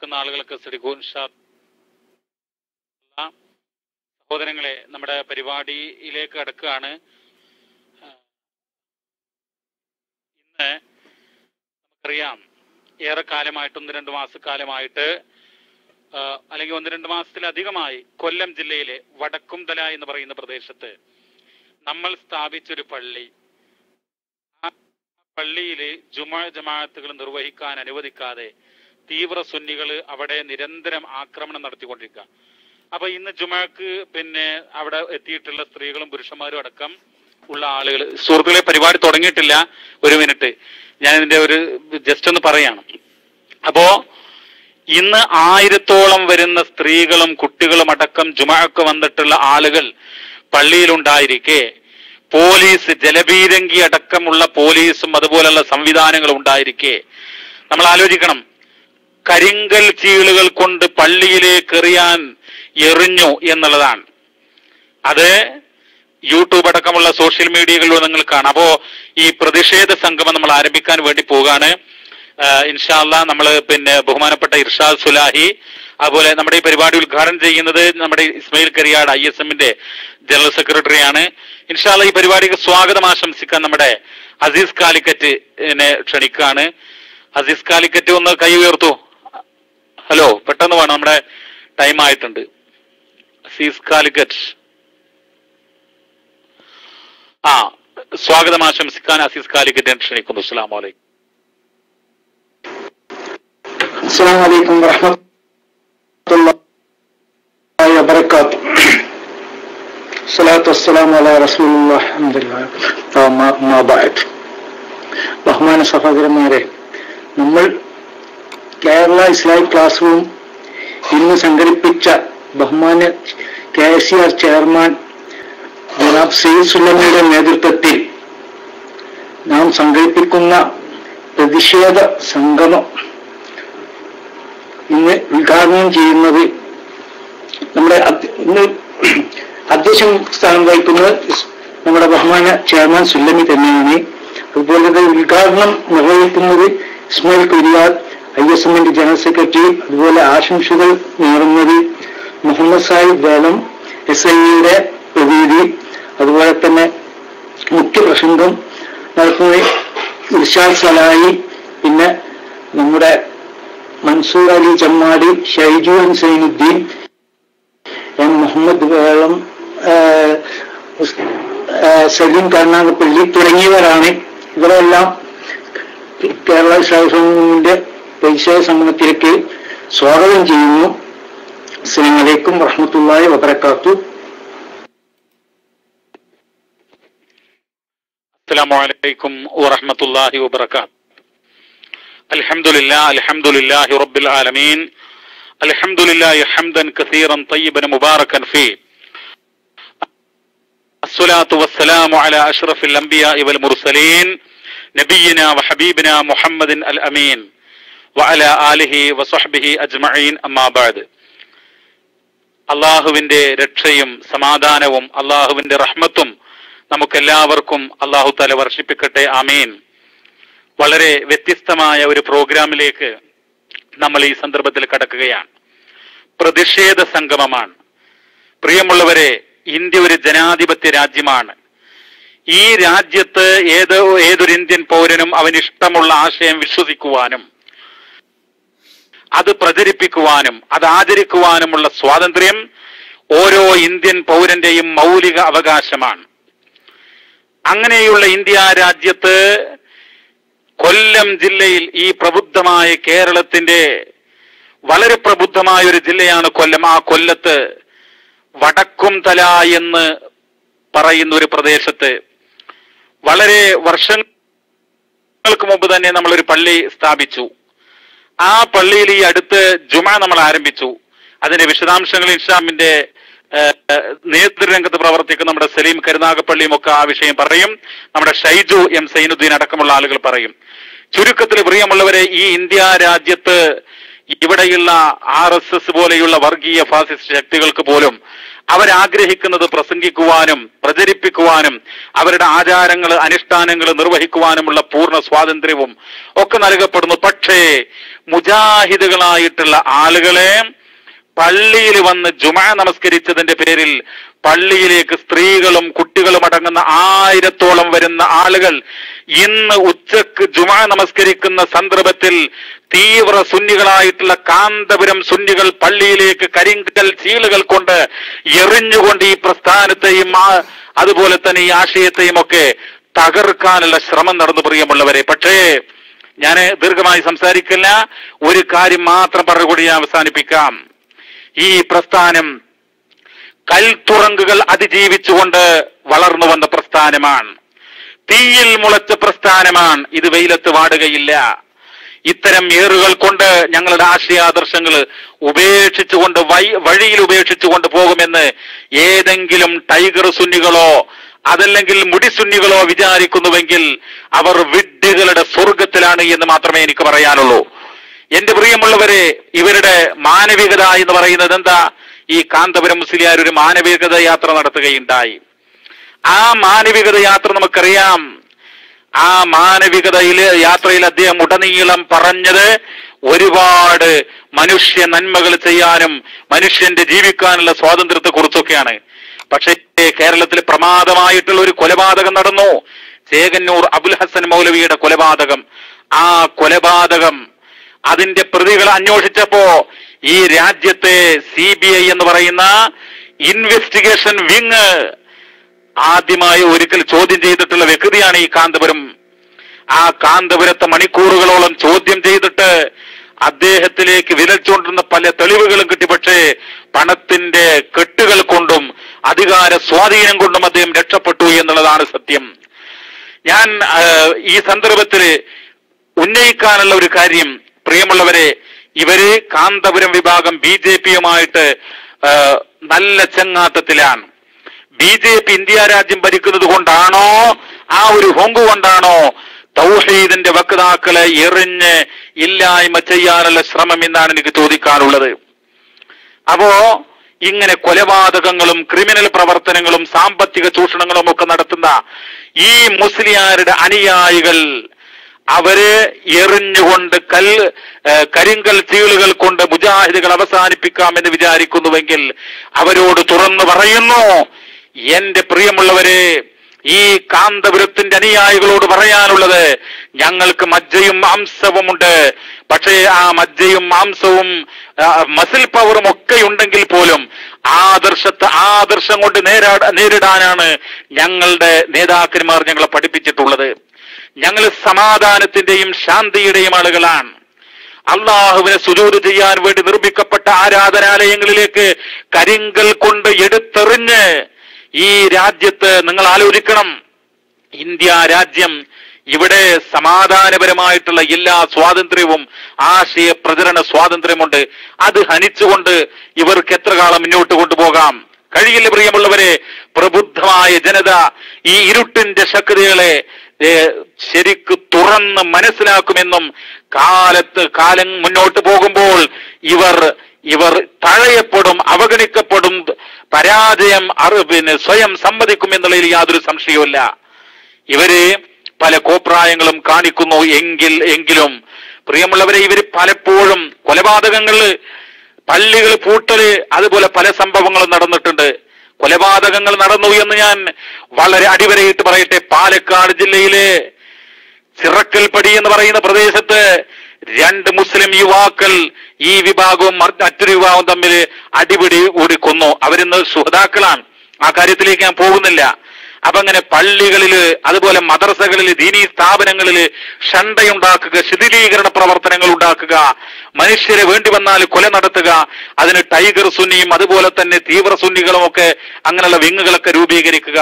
നിൽക്കുന്ന ആളുകളൊക്കെ ശ്രദ്ധിക്കൂ ഇൻഷാ അല്ലാ. സഹോദരങ്ങളെ നമ്മുടെ പരിപാടിയിലേക്ക് കടക്കുകയാണ് ആ, ഇന്ന് നമുക്കറിയാം ഏറെ കാലമായിട്ട് ഒന്ന് രണ്ട് മാസക്കാലമായിട്ട് ആ, അല്ലെങ്കിൽ ഒന്ന് രണ്ട് മാസത്തിലധികമായി കൊല്ലം ജില്ലയിലെ വടക്കുംതല എന്ന് പറയുന്ന പ്രദേശത്ത് നമ്മൾ സ്ഥാപിച്ചൊരു പള്ളി ആ പള്ളിയിൽ ജുമ ജമാഅത്തുകൾ നിർവഹിക്കാൻ അനുവദിക്കാതെ തീവ്ര സുന്നികൾ അവിടെ നിരന്തരം ആക്രമണം നടത്തിക്കൊണ്ടിരിക്കുക അപ്പൊ ഇന്ന് ജുമക്ക് പിന്നെ അവിടെ എത്തിയിട്ടുള്ള സ്ത്രീകളും പുരുഷന്മാരും അടക്കം ഉള്ള ആളുകൾ സുഹൃത്തുക്കളെ പരിപാടി തുടങ്ങിയിട്ടില്ല ഒരു മിനിറ്റ് ഞാൻ ഇതിന്റെ ഒരു ജസ്റ്റ് ഒന്ന് പറയാണ് അപ്പോ ഇന്ന് ആയിരത്തോളം വരുന്ന സ്ത്രീകളും കുട്ടികളും അടക്കം ജുമക്ക് വന്നിട്ടുള്ള ആളുകൾ പള്ളിയിലുണ്ടായിരിക്കെ പോലീസ് ജലപീരങ്കി അടക്കമുള്ള പോലീസും അതുപോലുള്ള സംവിധാനങ്ങളും ഉണ്ടായിരിക്കെ നമ്മൾ ആലോചിക്കണം കരിങ്കൽ ചീളുകൾ കൊണ്ട് പള്ളിയിലേക്ക് എറിയാൻ എറിഞ്ഞു എന്നുള്ളതാണ് അത് യൂട്യൂബ് അടക്കമുള്ള സോഷ്യൽ മീഡിയകളിലൂടെ നിങ്ങൾ കാണാം അപ്പോ ഈ പ്രതിഷേധ സംഗമം നമ്മൾ ആരംഭിക്കാൻ വേണ്ടി പോവുകയാണ് ഇൻഷാല്ല നമ്മൾ പിന്നെ ബഹുമാനപ്പെട്ട ഇർഷാദ് സുലാഹി അതുപോലെ നമ്മുടെ ഈ പരിപാടി ഉദ്ഘാടനം ചെയ്യുന്നത് നമ്മുടെ ഇസ്മയിൽ കരിയാട് ഐ എസ് എമ്മിന്റെ ജനറൽ സെക്രട്ടറിയാണ് ഇൻഷാല്ല ഈ പരിപാടിക്ക് സ്വാഗതം ആശംസിക്കാൻ നമ്മുടെ അസീസ് കാലിക്കറ്റ് ക്ഷണിക്കുകയാണ് അസീസ് കാലിക്കറ്റ് ഒന്ന് കൈ ഉയർത്തു ഹലോ പെട്ടെന്ന് വേണം നമ്മുടെ ടൈം ആയിട്ടുണ്ട് അസീസ് കാലിക്കറ്റ് ആ സ്വാഗതം ആശംസിക്കാൻ അസീസ് കാലിക്കറ്റ് ക്ഷണിക്കുന്നു അസ്സലാമു അലൈക്കും السلام عليكم ورحمة الله وبركاته الصلاة والسلام على رسول الله الحمد لله وما- ما بعد ബഹുമാന സഹോദരന്മാരെ നമ്മൾ കേരള ഇസ്ലാമിക് ക്ലാസ് റൂം ഇന്ന് സംഘടിപ്പിച്ച ബഹുമാന K S C R chairman ജനാബ് സെയ്ദ് സുല്ലമിയുടെ നേതൃത്വത്തിൽ നാം സംഘടിപ്പിക്കുന്ന പ്രതിഷേധ സംഗമം ഇന്ന് ഉദ്ഘാടനം ചെയ്യുന്നത് നമ്മുടെ അധ്യ- ഇന്ന് അധ്യക്ഷൻ സ്ഥാനം വഹിക്കുന്നത് ഇസ് നമ്മുടെ ബഹുമാന ചെയർമാൻ സുല്ലമി തന്നെയാണ് അതുപോലെ തന്നെ ഉദ്ഘാടനം നിർവഹിക്കുന്നത് ഇസ്മായിൽ കുര്യാദ് ഐ എസ് എമ്മിന്റെ ജനറൽ സെക്രട്ടറി അതുപോലെ ആശംസകൾ നേറുന്നത് മുഹമ്മദ് സാഹിബ് വേലം എസ് ഐ യുടെ പ്രതിനിധി അതുപോലെ തന്നെ മുഖ്യപ്രസംഗം നടത്തുന്നത് ഇർഷാദ് സലായി പിന്നെ നമ്മുടെ മൻസൂർ അലി ചമ്മാടി ഷൈജു എൻ സൈനുദ്ദീൻ എം മുഹമ്മദ് വേളം ആ, ഉസ്- ആ, സലീം കർണാകപ്പള്ളി തുടങ്ങിയവരാണ് ഇവരെല്ലാം കേരള ശാസ്ത്രത്തിന്റെ പരിശോധ സംഗമത്തിലേക്ക് സ്വാഗതം ചെയ്യുന്നു അസ്സലാമു അലൈക്കും വറഹ്മത്തുള്ളാഹി വബറകാത്തു السلام عليكم ورحمة الله وبركاته الحمد لله الحمد لله رب العالمين الحمد لله حمدا كثيرا طيبا مباركا فيه الصلاة والسلام على أشرف الأنبياء والمرسلين نبينا وحبيبنا محمد الأمين وعلى آله وصحبه أجمعين أما بعد അള്ളാഹുവിന്റെ രക്ഷയും സമാധാനവും അള്ളാഹുവിന്റെ റഹ്മത്തും നമുക്കെല്ലാവർക്കും അള്ളാഹു തല വർഷിപ്പിക്കട്ടെ ആമീൻ വളരെ വ്യത്യസ്തമായ ഒരു പ്രോഗ്രാമിലേക്ക് നമ്മൾ ഈ സന്ദർഭത്തിൽ കടക്കുകയാണ് പ്രതിഷേധ സംഗമമാണ് പ്രിയമുള്ളവരെ ഇന്ത്യ ഒരു ജനാധിപത്യ രാജ്യമാണ് ഈ രാജ്യത്ത് ഏതോ ഏതൊരു ഇന്ത്യൻ പൗരനും അവനിഷ്ടമുള്ള ആശയം വിശ്വസിക്കുവാനും അത് പ്രചരിപ്പിക്കുവാനും അത് ആചരിക്കുവാനുമുള്ള സ്വാതന്ത്ര്യം ഓരോ ഇന്ത്യൻ പൗരന്റെയും മൗലിക അവകാശമാണ് അങ്ങനെയുള്ള ഇന്ത്യ രാജ്യത്ത് കൊല്ലം ജില്ലയിൽ ഈ പ്രബുദ്ധമായ കേരളത്തിന്റെ വളരെ പ്രബുദ്ധമായ ഒരു ജില്ലയാണ് കൊല്ലം ആ കൊല്ലത്ത് വടക്കും തല എന്ന് പറയുന്ന ഒരു പ്രദേശത്ത് വളരെ വർഷങ്ങൾക്ക് മുമ്പ് തന്നെ നമ്മൾ ഒരു പള്ളി സ്ഥാപിച്ചു ആ പള്ളിയിൽ ഈ അടുത്ത് ജുമ നമ്മൾ ആരംഭിച്ചു അതിന്റെ വിശദാംശങ്ങൾ ഇൻഷാമിന്റെ ഏഹ്, നേതൃരംഗത്ത് പ്രവർത്തിക്കുന്ന നമ്മുടെ സലീം കരുനാഗപ്പള്ളിയും ഒക്കെ ആ വിഷയം പറയും നമ്മുടെ ഷൈജു എം സൈനുദ്ദീൻ അടക്കമുള്ള ആളുകൾ പറയും ചുരുക്കത്തിൽ പ്രിയമുള്ളവരെ ഈ ഇന്ത്യ രാജ്യത്ത് ഇവിടെയുള്ള ആർ എസ് എസ് പോലെയുള്ള വർഗീയ ഫാസിസ്റ്റ് ശക്തികൾക്ക് പോലും അവരാഗ്രഹിക്കുന്നത് പ്രസംഗിക്കുവാനും പ്രചരിപ്പിക്കുവാനും അവരുടെ ആചാരങ്ങൾ അനുഷ്ഠാനങ്ങൾ നിർവഹിക്കുവാനുമുള്ള പൂർണ്ണ സ്വാതന്ത്ര്യവും ഒക്കെ നൽകപ്പെടുന്നു പക്ഷേ മുജാഹിദുകളായിട്ടുള്ള ആളുകളെ പള്ളിയിൽ വന്ന് ജുമാ നമസ്കരിച്ചതിന്റെ പേരിൽ പള്ളിയിലേക്ക് സ്ത്രീകളും കുട്ടികളും അടങ്ങുന്ന ആയിരത്തോളം വരുന്ന ആളുകൾ ഇന്ന് ഉച്ചക്ക് ജുമാ നമസ്കരിക്കുന്ന സന്ദർഭത്തിൽ തീവ്ര സുന്നികളായിട്ടുള്ള കാന്തപുരം സുന്നികൾ പള്ളിയിലേക്ക് കരിങ്കൽ ചീളുകൾ കൊണ്ട് എറിഞ്ഞുകൊണ്ട് ഈ പ്രസ്ഥാനത്തെയും ആ- അതുപോലെ തന്നെ ഈ ആശയത്തെയും ഒക്കെ തകർക്കാനുള്ള ശ്രമം നടന്നു പ്രിയമുള്ളവരെ പക്ഷേ ഞാൻ ദീർഘമായി സംസാരിക്കില്ല ഒരു കാര്യം മാത്രം പറഞ്ഞുകൂടി ഞാൻ അവസാനിപ്പിക്കാം ഈ പ്രസ്ഥാനം കൽത്തുറങ്കുകൾ അതിജീവിച്ചുകൊണ്ട് വളർന്നു വന്ന പ്രസ്ഥാനമാണ് തീയിൽ മുളച്ച പ്രസ്ഥാനമാണ് ഇത് വെയിലത്ത് വാടുകയില്ല ഇത്തരം ഏറുകൾ കൊണ്ട് ഞങ്ങളുടെ ആശയാദർശങ്ങൾ ഉപേക്ഷിച്ചുകൊണ്ട് വൈ വഴിയിൽ ഉപേക്ഷിച്ചുകൊണ്ട് പോകുമെന്ന് ഏതെങ്കിലും ടൈഗർ സുന്നികളോ അതല്ലെങ്കിൽ മുടിസുന്നികളോ വിചാരിക്കുന്നുവെങ്കിൽ അവർ വിഡ്ഢികളുടെ സ്വർഗത്തിലാണ് എന്ന് മാത്രമേ എനിക്ക് പറയാനുള്ളൂ എന്റെ പ്രിയമുള്ളവരെ ഇവരുടെ മാനവികത എന്ന് പറയുന്നത് എന്താ ഈ കാന്തപുരം മുസ്ലിയാർ ഒരു മാനവികത യാത്ര നടത്തുകയുണ്ടായി ആ മാനവികത യാത്ര നമുക്കറിയാം ആ മാനവികതയിൽ യാത്രയിൽ അദ്ദേഹം ഉടനീളം പറഞ്ഞത് ഒരുപാട് മനുഷ്യ നന്മകൾ ചെയ്യാനും മനുഷ്യന്റെ ജീവിക്കാനുള്ള സ്വാതന്ത്ര്യത്തെ കുറിച്ചൊക്കെയാണ് പക്ഷേ കേരളത്തിൽ പ്രമാദമായിട്ടുള്ള ഒരു കൊലപാതകം നടന്നു ചേകന്നൂർ അബുൽ ഹസൻ മൗലവിയുടെ കൊലപാതകം ആ കൊലപാതകം അതിന്റെ പ്രതികൾ അന്വേഷിച്ചപ്പോ ഈ രാജ്യത്തെ സി ബി ഐ എന്ന് പറയുന്ന ഇൻവെസ്റ്റിഗേഷൻ വിങ് ആദ്യമായി ഒരിക്കൽ ചോദ്യം ചെയ്തിട്ടുള്ള വ്യക്തിയാണ് ഈ കാന്തപുരം ആ കാന്തപുരത്തെ മണിക്കൂറുകളോളം ചോദ്യം ചെയ്തിട്ട് അദ്ദേഹത്തിലേക്ക് വിരൽ ചൂണ്ടുന്ന പല തെളിവുകളും കിട്ടി പക്ഷേ പണത്തിന്റെ കെട്ടുകൾ കൊണ്ടും അധികാര സ്വാധീനം കൊണ്ടും അദ്ദേഹം രക്ഷപ്പെട്ടു എന്നുള്ളതാണ് സത്യം ഞാൻ ആ, ഈ സന്ദർഭത്തിൽ ഉന്നയിക്കാനുള്ള ഒരു കാര്യം പ്രിയമുള്ളവരെ ഇവര് കാന്തപുരം വിഭാഗം ബി ജെ പിയുമായിട്ട് നല്ല ചങ്ങാത്തത്തിലാണ് ബി ജെ പി ഇന്ത്യ രാജ്യം ഭരിക്കുന്നത് കൊണ്ടാണോ ആ ഒരു ഹൊങ്ക് കൊണ്ടാണോ തൗഹീദിന്റെ വക്താക്കളെ എറിഞ്ഞ് ഇല്ലായ്മ ചെയ്യാനുള്ള ശ്രമം എന്നാണ് എനിക്ക് ചോദിക്കാനുള്ളത് അപ്പോ ഇങ്ങനെ കൊലപാതകങ്ങളും ക്രിമിനൽ പ്രവർത്തനങ്ങളും സാമ്പത്തിക ചൂഷണങ്ങളും ഒക്കെ നടത്തുന്ന ഈ മുസ്ലിയാരുടെ അനുയായികൾ അവര് എറിഞ്ഞുകൊണ്ട് കൽ ഏഹ് കരിങ്കൽ ചീളുകൾ കൊണ്ട് മുജാഹിദുകൾ അവസാനിപ്പിക്കാമെന്ന് വിചാരിക്കുന്നുവെങ്കിൽ അവരോട് തുറന്നു പറയുന്നു എന്റെ പ്രിയമുള്ളവരെ ഈ കാന്തപുരത്തിന്റെ അനുയായികളോട് പറയാനുള്ളത് ഞങ്ങൾക്ക് മജ്ജയും മാംസവുമുണ്ട് പക്ഷേ ആ മജ്ജയും മാംസവും ആ, മസിൽ പവറും ഒക്കെ ഉണ്ടെങ്കിൽ പോലും ആദർശത്തെ ആദർശം കൊണ്ട് നേരാ നേരിടാനാണ് ഞങ്ങളുടെ നേതാക്കന്മാർ ഞങ്ങളെ പഠിപ്പിച്ചിട്ടുള്ളത് ഞങ്ങൾ സമാധാനത്തിന്റെയും ശാന്തിയുടെയും ആളുകളാണ് അള്ളാഹുവിനെ സുജൂത് ചെയ്യാൻ വേണ്ടി നിർമ്മിക്കപ്പെട്ട ആരാധനാലയങ്ങളിലേക്ക് കരിങ്കൽ കൊണ്ട് എടുത്തെറിഞ്ഞ് ഈ രാജ്യത്ത് നിങ്ങൾ ആലോചിക്കണം ഇന്ത്യ രാജ്യം ഇവിടെ സമാധാനപരമായിട്ടുള്ള എല്ലാ സ്വാതന്ത്ര്യവും ആശയ പ്രചരണ സ്വാതന്ത്ര്യമുണ്ട് അത് ഹനിച്ചുകൊണ്ട് ഇവർക്ക് എത്ര കാലം മുന്നോട്ട് കൊണ്ടുപോകാം കഴിയില്ല പ്രിയമുള്ളവരെ പ്രബുദ്ധമായ ജനത ഈ ഇരുട്ടിന്റെ ശക്തികളെ ഏ, ശരിക്ക് തുറന്ന് മനസ്സിലാക്കുമെന്നും കാലത്ത് കാലം മുന്നോട്ട് പോകുമ്പോൾ ഇവർ ഇവർ തഴയപ്പെടും അവഗണിക്കപ്പെടും പരാജയം അറി പിന്നെ സ്വയം സമ്മതിക്കും എന്നുള്ളതിൽ യാതൊരു സംശയവുമില്ല ഇവര് പല കോപ്രായങ്ങളും കാണിക്കുന്നു എങ്കിൽ എങ്കിലും പ്രിയമുള്ളവരെ ഇവര് പലപ്പോഴും കൊലപാതകങ്ങള് പള്ളികൾ പൂട്ടല് അതുപോലെ പല സംഭവങ്ങളും നടന്നിട്ടുണ്ട് കൊലപാതകങ്ങൾ നടന്നു എന്ന് ഞാൻ വളരെ അടിവരയിട്ട് പറയട്ടെ പാലക്കാട് ജില്ലയിലെ ചിറക്കൽപ്പടി എന്ന് പറയുന്ന പ്രദേശത്ത് രണ്ട് മുസ്ലിം യുവാക്കൾ ഈ വിഭാഗവും മർ- മറ്റൊരു വിഭാഗവും തമ്മിൽ അടിപിടി കൂടി കൊന്നു അവരിന്ന് സുഹതാക്കളാണ് ആ കാര്യത്തിലേക്ക് ഞാൻ പോകുന്നില്ല അപ്പൊ അങ്ങനെ പള്ളികളില് അതുപോലെ മദ്രസകളില് ദീനീ സ്ഥാപനങ്ങളില് ഷണ്ടയുണ്ടാക്കുക ശിഥിലീകരണ പ്രവർത്തനങ്ങൾ ഉണ്ടാക്കുക മനുഷ്യരെ വേണ്ടി വന്നാൽ കൊല നടത്തുക അതിന് ടൈഗർ സുന്നിയും അതുപോലെ തന്നെ തീവ്ര സുന്നികളും ഒക്കെ അങ്ങനെയുള്ള വിങ്ങുകളൊക്കെ രൂപീകരിക്കുക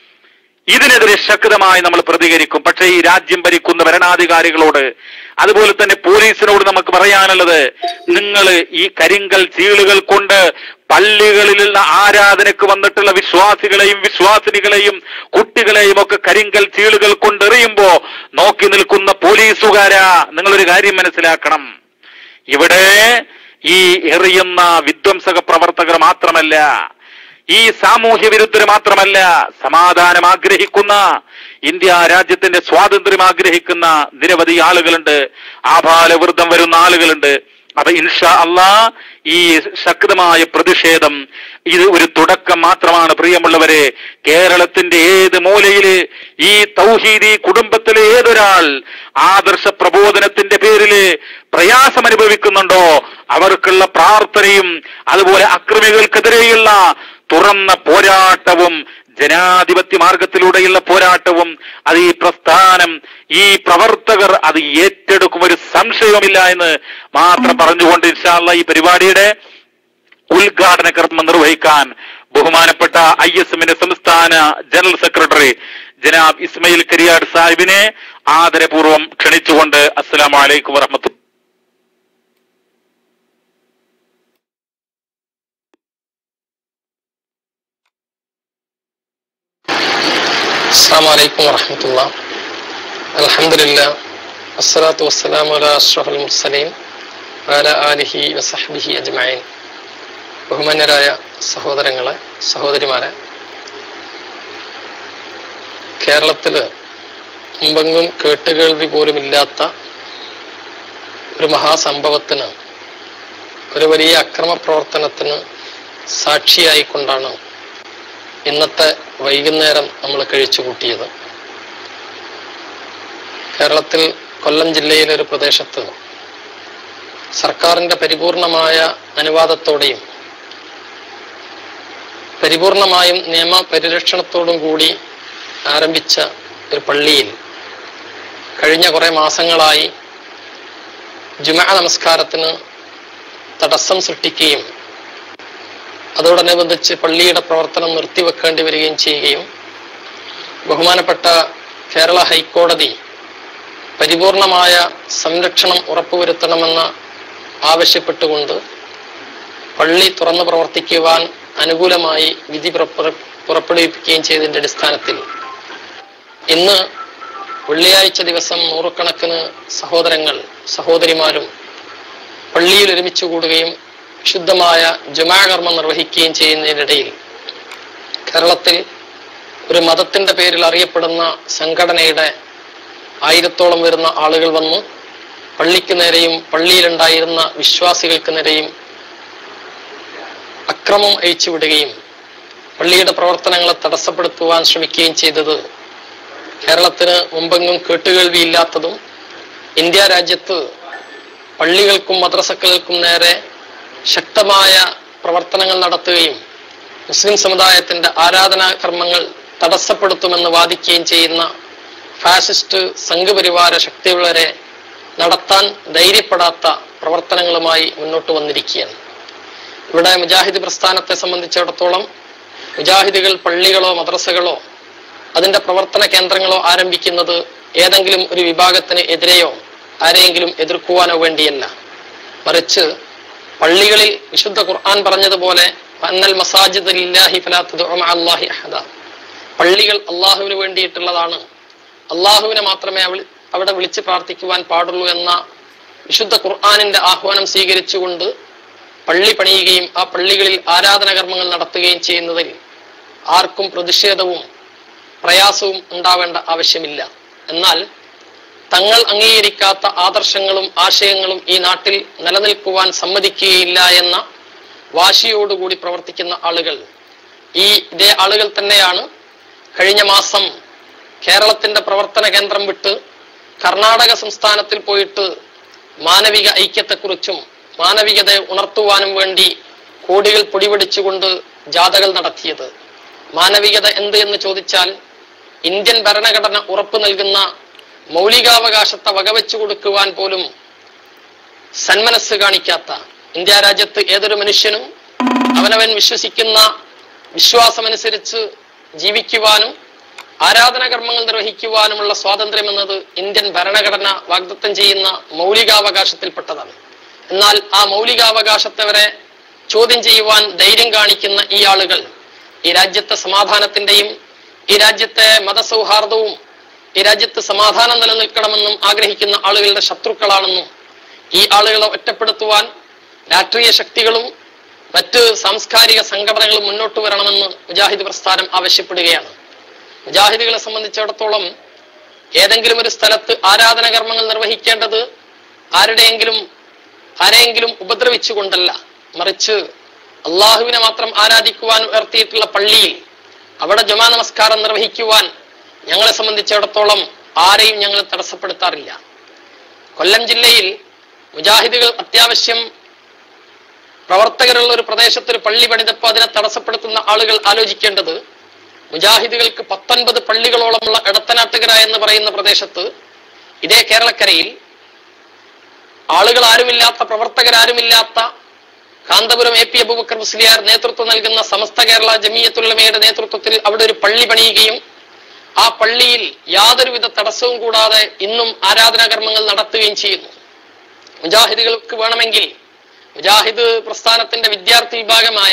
ഇതിനെതിരെ ശക്തമായി നമ്മൾ പ്രതികരിക്കും പക്ഷേ ഈ രാജ്യം ഭരിക്കുന്ന ഭരണാധികാരികളോട് അതുപോലെ തന്നെ പോലീസിനോട് നമുക്ക് പറയാനുള്ളത് നിങ്ങൾ ഈ കരിങ്കൽ ചീളുകൾ കൊണ്ട് പള്ളികളിലുള്ള ആരാധനക്ക് വന്നിട്ടുള്ള വിശ്വാസികളെയും വിശ്വാസിനികളെയും കുട്ടികളെയും ഒക്കെ കരിങ്കൽ ചീളുകൾ കൊണ്ടെറിയുമ്പോ നോക്കി നിൽക്കുന്ന പോലീസുകാരാ നിങ്ങളൊരു കാര്യം മനസ്സിലാക്കണം ഇവിടെ ഈ എറിയുന്ന വിധ്വംസക പ്രവർത്തകർ മാത്രമല്ല ഈ സാമൂഹ്യ വിരുദ്ധര് മാത്രമല്ല സമാധാനം ആഗ്രഹിക്കുന്ന ഇന്ത്യ രാജ്യത്തിന്റെ സ്വാതന്ത്ര്യം ആഗ്രഹിക്കുന്ന നിരവധി ആളുകളുണ്ട് ആഭാലവൃദ്ധം വരുന്ന ആളുകളുണ്ട് അപ്പൊ ഇൻഷാ അള്ളാ ഈ ശക്തമായ പ്രതിഷേധം ഇത് ഒരു തുടക്കം മാത്രമാണ് പ്രിയമുള്ളവരെ കേരളത്തിന്റെ ഏത് മൂലയില് ഈ തൗഹീദി കുടുംബത്തിലെ ഏതൊരാൾ ആദർശ പ്രബോധനത്തിന്റെ പേരില് പ്രയാസം അനുഭവിക്കുന്നുണ്ടോ അവർക്കുള്ള പ്രാർത്ഥനയും അതുപോലെ അക്രമികൾക്കെതിരെയുള്ള തുറന്ന പോരാട്ടവും ജനാധിപത്യ മാർഗത്തിലൂടെയുള്ള പോരാട്ടവും അത് ഈ പ്രസ്ഥാനം ഈ പ്രവർത്തകർ അത് ഏറ്റെടുക്കും ഒരു സംശയവുമില്ല എന്ന് മാത്രം പറഞ്ഞുകൊണ്ട് ഇൻഷാല്ല ഈ പരിപാടിയുടെ ഉദ്ഘാടന കർമ്മം നിർവഹിക്കാൻ ബഹുമാനപ്പെട്ട ഐ എസ് എമ്മിന്റെ സംസ്ഥാന ജനറൽ സെക്രട്ടറി ജനാബ് ഇസ്മയിൽ കരിയാട് സാഹിബിനെ ആദരപൂർവ്വം ക്ഷണിച്ചുകൊണ്ട് അസ്സലാമു അലൈക്കും വറഹമത്തു السلام عليكم ورحمة الله الحمد لله والصلاة والسلام على أشرف المرسلين وعلى آله وصحبه أجمعين ബഹുമാന്യരായ സഹോദരങ്ങളെ സഹോദരിമാരെ കേരളത്തില് മുമ്പെങ്ങും കേട്ടുകേൾവി പോലുമില്ലാത്ത ഒരു മഹാസംഭവത്തിന് ഒരു വലിയ അക്രമ പ്രവർത്തനത്തിന് സാക്ഷിയായിക്കൊണ്ടാണ് ഇന്നത്തെ വൈകുന്നേരം നമ്മൾ കഴിച്ചു കൂട്ടിയത് കേരളത്തിൽ കൊല്ലം ജില്ലയിലെ ഒരു പ്രദേശത്ത് സർക്കാരിന്റെ പരിപൂർണമായ അനുവാദത്തോടെയും പരിപൂർണമായും നിയമ പരിരക്ഷണത്തോടും കൂടി ആരംഭിച്ച ഒരു പള്ളിയിൽ കഴിഞ്ഞ കുറെ മാസങ്ങളായി ജുമാ നമസ്കാരത്തിന് തടസ്സം സൃഷ്ടിക്കുകയും അതോടനുബന്ധിച്ച് പള്ളിയുടെ പ്രവർത്തനം നിർത്തിവെക്കേണ്ടി വരികയും ചെയ്യുകയും ബഹുമാനപ്പെട്ട കേരള ഹൈക്കോടതി പരിപൂർണമായ സംരക്ഷണം ഉറപ്പുവരുത്തണമെന്ന് ആവശ്യപ്പെട്ടുകൊണ്ട് പള്ളി തുറന്നു പ്രവർത്തിക്കുവാൻ അനുകൂലമായി വിധി പുറപ്പുറ- പുറപ്പെടുവിപ്പിക്കുകയും ചെയ്തതിന്റെ അടിസ്ഥാനത്തിൽ ഇന്ന് വെള്ളിയാഴ്ച ദിവസം നൂറുകണക്കിന് സഹോദരങ്ങൾ സഹോദരിമാരും പള്ളിയിൽ ഒരുമിച്ച് കൂടുകയും ശുദ്ധമായ ജുമാകർമ്മം നിർവഹിക്കുകയും ചെയ്യുന്നതിനിടയിൽ കേരളത്തിൽ ഒരു മതത്തിന്റെ പേരിൽ അറിയപ്പെടുന്ന സംഘടനയുടെ ആയിരത്തോളം വരുന്ന ആളുകൾ വന്നു പള്ളിക്ക് നേരെയും പള്ളിയിലുണ്ടായിരുന്ന വിശ്വാസികൾക്ക് നേരെയും അക്രമം അഴിച്ചുവിടുകയും പള്ളിയുടെ പ്രവർത്തനങ്ങളെ തടസ്സപ്പെടുത്തുവാൻ ശ്രമിക്കുകയും ചെയ്തത് കേരളത്തിന് മുമ്പെങ്ങും കേട്ടുകേൾവിയില്ലാത്തതും ഇന്ത്യ രാജ്യത്ത് പള്ളികൾക്കും മദ്രസക്കൾക്കും നേരെ ശക്തമായ പ്രവർത്തനങ്ങൾ നടത്തുകയും മുസ്ലിം സമുദായത്തിന്റെ ആരാധനാ കർമ്മങ്ങൾ തടസ്സപ്പെടുത്തുമെന്ന് വാദിക്കുകയും ചെയ്യുന്ന ഫാസിസ്റ്റ് സംഘപരിവാര ശക്തികളെ നടത്താൻ ധൈര്യപ്പെടാത്ത പ്രവർത്തനങ്ങളുമായി മുന്നോട്ട് വന്നിരിക്കുകയാണ് ഇവിടെ മുജാഹിദ് പ്രസ്ഥാനത്തെ സംബന്ധിച്ചിടത്തോളം മുജാഹിദുകൾ പള്ളികളോ മദ്രസകളോ അതിന്റെ പ്രവർത്തന കേന്ദ്രങ്ങളോ ആരംഭിക്കുന്നത് ഏതെങ്കിലും ഒരു വിഭാഗത്തിന് എതിരെയോ ആരെയെങ്കിലും എതിർക്കുവാനോ വേണ്ടിയല്ല മറിച്ച് പള്ളികളിൽ വിശുദ്ധ ഖുർആൻ പറഞ്ഞതുപോലെ അന്നൽ മസാജിദ് ലില്ലാഹി ഫലാ തദ്ഉ മഅ അല്ലാഹി അഹദ പള്ളികൾ അള്ളാഹുവിന് വേണ്ടിയിട്ടുള്ളതാണ് അള്ളാഹുവിനെ മാത്രമേ അവളി- അവിടെ വിളിച്ച് പ്രാർത്ഥിക്കുവാൻ പാടുള്ളൂ എന്ന വിശുദ്ധ ഖുർആാനിന്റെ ആഹ്വാനം സ്വീകരിച്ചുകൊണ്ട് പള്ളി പണിയുകയും ആ പള്ളികളിൽ ആരാധന കർമ്മങ്ങൾ നടത്തുകയും ചെയ്യുന്നതിൽ ആർക്കും പ്രതിഷേധവും പ്രയാസവും ഉണ്ടാവേണ്ട ആവശ്യമില്ല എന്നാൽ തങ്ങൾ അംഗീകരിക്കാത്ത ആദർശങ്ങളും ആശയങ്ങളും ഈ നാട്ടിൽ നിലനിൽക്കുവാൻ സമ്മതിക്കുകയില്ല എന്ന വാശിയോടുകൂടി പ്രവർത്തിക്കുന്ന ആളുകൾ ഈ ഇതേ ആളുകൾ തന്നെയാണ് കഴിഞ്ഞ മാസം കേരളത്തിന്റെ പ്രവർത്തന കേന്ദ്രം വിട്ട് കർണാടക സംസ്ഥാനത്തിൽ പോയിട്ട് മാനവിക ഐക്യത്തെക്കുറിച്ചും മാനവികതയെ ഉണർത്തുവാനും വേണ്ടി കോടികൾ പൊടിപിടിച്ചുകൊണ്ട് ജാഥകൾ നടത്തിയത് മാനവികത എന്ത് എന്ന് ചോദിച്ചാൽ ഇന്ത്യൻ ഭരണഘടന ഉറപ്പു നൽകുന്ന മൗലികാവകാശത്തെ വകവെച്ചു കൊടുക്കുവാൻ പോലും സന്മനസ് കാണിക്കാത്ത ഇന്ത്യ രാജ്യത്ത് ഏതൊരു മനുഷ്യനും അവനവൻ വിശ്വസിക്കുന്ന വിശ്വാസമനുസരിച്ച് ജീവിക്കുവാനും ആരാധനാ കർമ്മങ്ങൾ നിർവഹിക്കുവാനുമുള്ള സ്വാതന്ത്ര്യം എന്നത് ഇന്ത്യൻ ഭരണഘടന വാഗ്ദത്തം ചെയ്യുന്ന മൗലികാവകാശത്തിൽപ്പെട്ടതാണ് എന്നാൽ ആ മൗലികാവകാശത്തെ വരെ ചോദ്യം ചെയ്യുവാൻ ധൈര്യം കാണിക്കുന്ന ഈ ആളുകൾ ഈ രാജ്യത്തെ സമാധാനത്തിന്റെയും ഈ രാജ്യത്തെ മതസൗഹാർദ്ദവും ഈ രാജ്യത്ത് സമാധാനം നിലനിൽക്കണമെന്നും ആഗ്രഹിക്കുന്ന ആളുകളുടെ ശത്രുക്കളാണെന്നും ഈ ആളുകളെ ഒറ്റപ്പെടുത്തുവാൻ രാഷ്ട്രീയ ശക്തികളും മറ്റ് സാംസ്കാരിക സംഘടനകളും മുന്നോട്ട് വരണമെന്ന് മുജാഹിദ് പ്രസ്ഥാനം ആവശ്യപ്പെടുകയാണ് മുജാഹിദുകളെ സംബന്ധിച്ചിടത്തോളം ഏതെങ്കിലും ഒരു സ്ഥലത്ത് ആരാധന കർമ്മങ്ങൾ നിർവഹിക്കേണ്ടത് ആരുടെയെങ്കിലും ആരെയെങ്കിലും ഉപദ്രവിച്ചുകൊണ്ടല്ല മറിച്ച് അള്ളാഹുവിനെ മാത്രം ആരാധിക്കുവാൻ ഉയർത്തിയിട്ടുള്ള പള്ളിയിൽ അവിടെ ജമാ നമസ്കാരം നിർവഹിക്കുവാൻ ഞങ്ങളെ സംബന്ധിച്ചിടത്തോളം ആരെയും ഞങ്ങൾ തടസ്സപ്പെടുത്താറില്ല കൊല്ലം ജില്ലയിൽ മുജാഹിദുകൾ അത്യാവശ്യം പ്രവർത്തകരുള്ള ഒരു പ്രദേശത്ത് ഒരു പള്ളി പണിതപ്പോൾ അതിനെ തടസ്സപ്പെടുത്തുന്ന ആളുകൾ ആലോചിക്കേണ്ടത് മുജാഹിദുകൾക്ക് പത്തൊൻപത് പള്ളികളോളമുള്ള എടത്തനാട്ടുകര എന്ന് പറയുന്ന പ്രദേശത്ത് ഇതേ കേരളക്കരയിൽ ആളുകൾ ആരുമില്ലാത്ത പ്രവർത്തകരാരുമില്ലാത്ത കാന്തപുരം എ പി അബൂബക്കർ മുസ്ലിയാർ നേതൃത്വം നൽകുന്ന സമസ്ത കേരള ജമീയത്തുലമയുടെ നേതൃത്വത്തിൽ അവിടെ ഒരു പള്ളി പണിയുകയും ആ പള്ളിയിൽ യാതൊരുവിധ തടസ്സവും കൂടാതെ ഇന്നും ആരാധനാകർമ്മങ്ങൾ നടത്തുകയും ചെയ്യുന്നു മുജാഹിദുകൾക്ക് വേണമെങ്കിൽ മുജാഹിദ് പ്രസ്ഥാനത്തിന്റെ വിദ്യാർത്ഥി വിഭാഗമായ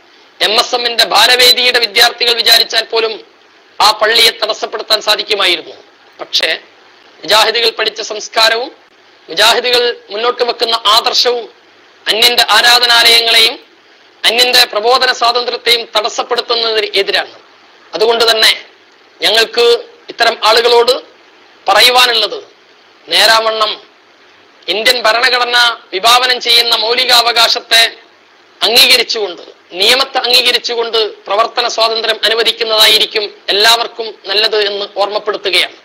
എം എസ് എമ്മിന്റെ ബാലവേദിയുടെ വിദ്യാർത്ഥികൾ വിചാരിച്ചാൽ പോലും ആ പള്ളിയെ തടസ്സപ്പെടുത്താൻ സാധിക്കുമായിരുന്നു പക്ഷേ മുജാഹിദുകൾ പഠിച്ച സംസ്കാരവും മുജാഹിദുകൾ മുന്നോട്ട് വെക്കുന്ന ആദർശവും അന്യന്റെ ആരാധനാലയങ്ങളെയും അന്യന്റെ പ്രബോധന സ്വാതന്ത്ര്യത്തെയും തടസ്സപ്പെടുത്തുന്നതിന് എതിരാണ് അതുകൊണ്ട് തന്നെ ഞങ്ങൾക്ക് ഇത്തരം ആളുകളോട് പറയുവാനുള്ളത് നേരാവണ്ണം ഇന്ത്യൻ ഭരണഘടന വിഭാവനം ചെയ്യുന്ന മൗലികാവകാശത്തെ അംഗീകരിച്ചുകൊണ്ട് നിയമത്തെ അംഗീകരിച്ചുകൊണ്ട് പ്രവർത്തന സ്വാതന്ത്ര്യം അനുവദിക്കുന്നതായിരിക്കും എല്ലാവർക്കും നല്ലത് എന്ന് ഓർമ്മപ്പെടുത്തുകയാണ്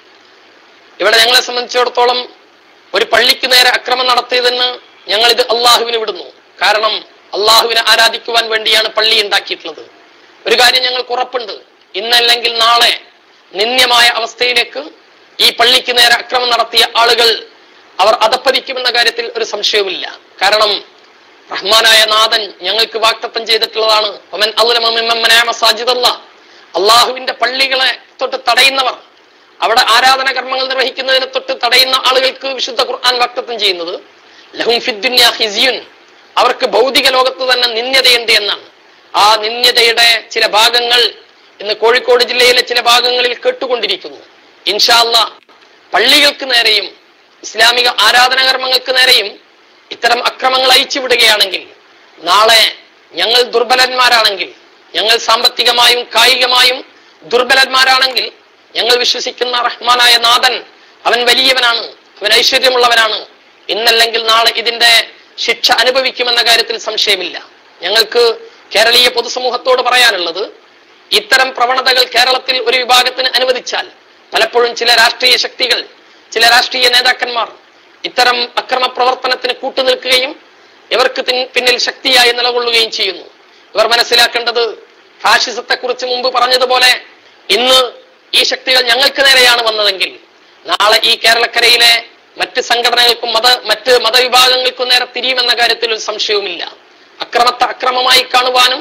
ഇവിടെ ഞങ്ങളെ സംബന്ധിച്ചിടത്തോളം ഒരു പള്ളിക്ക് നേരെ അക്രമം നടത്തിയതിന് ഞങ്ങൾ ഇത് അള്ളാഹുവിന് വിടുന്നു കാരണം അള്ളാഹുവിനെ ആരാധിക്കുവാൻ വേണ്ടിയാണ് പള്ളി ഉണ്ടാക്കിയിട്ടുള്ളത് ഒരു കാര്യം ഞങ്ങൾക്ക് ഉറപ്പുണ്ട് ഇന്നല്ലെങ്കിൽ നാളെ നിന്ദ്യമായ അവസ്ഥയിലേക്ക് ഈ പള്ളിക്ക് നേരെ അക്രമം നടത്തിയ ആളുകൾ അവർ അധപ്പതിക്കുമെന്ന കാര്യത്തിൽ ഒരു സംശയവുമില്ല കാരണം റഹ്മാനായ നാഥൻ ഞങ്ങൾക്ക് വാക്തത്വം ചെയ്തിട്ടുള്ളതാണ് ഒമൻ അദ്ലമ മിമ്മൻ മനാഅ മസാജിദല്ലാ. അള്ളാഹുവിന്റെ പള്ളികളെ തൊട്ട് തടയുന്നവർ അവിടെ ആരാധന കർമ്മങ്ങൾ നിർവഹിക്കുന്നതിനെ തൊട്ട് തടയുന്ന ആളുകൾക്ക് വിശുദ്ധ ഖുർആൻ വാക്തത്വം ചെയ്യുന്നത് ലഹും ഫിദ്ദുന്യ ഹിസിയുൻ അവർക്ക് ഭൗതിക ലോകത്ത് തന്നെ നിന്ദ്യതയുണ്ട് എന്നാണ് ആ നിന്ദ്യതയുടെ ചില ഭാഗങ്ങൾ ഇന്ന് കോഴിക്കോട് ജില്ലയിലെ ചില ഭാഗങ്ങളിൽ കേട്ടുകൊണ്ടിരിക്കുന്നു ഇൻഷാല്ല പള്ളികൾക്ക് നേരെയും ഇസ്ലാമിക ആരാധന കർമ്മങ്ങൾക്ക് നേരെയും ഇത്തരം അക്രമങ്ങൾ അയച്ചു വിടുകയാണെങ്കിൽ നാളെ ഞങ്ങൾ ദുർബലന്മാരാണെങ്കിൽ ഞങ്ങൾ സാമ്പത്തികമായും കായികമായും ദുർബലന്മാരാണെങ്കിൽ ഞങ്ങൾ വിശ്വസിക്കുന്ന റഹ്മാനായ നാഥൻ അവൻ വലിയവനാണ് അവൻ ഐശ്വര്യമുള്ളവനാണ് ഇന്നല്ലെങ്കിൽ നാളെ ഇതിന്റെ ശിക്ഷ അനുഭവിക്കുമെന്ന കാര്യത്തിൽ സംശയമില്ല ഞങ്ങൾക്ക് കേരളീയ പൊതുസമൂഹത്തോട് പറയാനുള്ളത് ഇത്തരം പ്രവണതകൾ കേരളത്തിൽ ഒരു വിഭാഗത്തിന് അനുവദിച്ചാൽ പലപ്പോഴും ചില രാഷ്ട്രീയ ശക്തികൾ ചില രാഷ്ട്രീയ നേതാക്കന്മാർ ഇത്തരം അക്രമ പ്രവർത്തനത്തിന് കൂട്ടുനിൽക്കുകയും ഇവർക്ക് തിൻ- പിന്നിൽ ശക്തിയായി നിലകൊള്ളുകയും ചെയ്യുന്നു ഇവർ മനസ്സിലാക്കേണ്ടത് ഫാഷിസത്തെ കുറിച്ച് മുമ്പ് പറഞ്ഞതുപോലെ ഇന്ന് ഈ ശക്തികൾ ഞങ്ങൾക്ക് നേരെയാണ് വന്നതെങ്കിൽ നാളെ ഈ കേരളക്കരയിലെ മറ്റ് സംഘടനകൾക്കും മത മറ്റ് മതവിഭാഗങ്ങൾക്കും നേരെ തിരിയുമെന്ന കാര്യത്തിൽ ഒരു സംശയവുമില്ല അക്രമത്തെ അക്രമമായി കാണുവാനും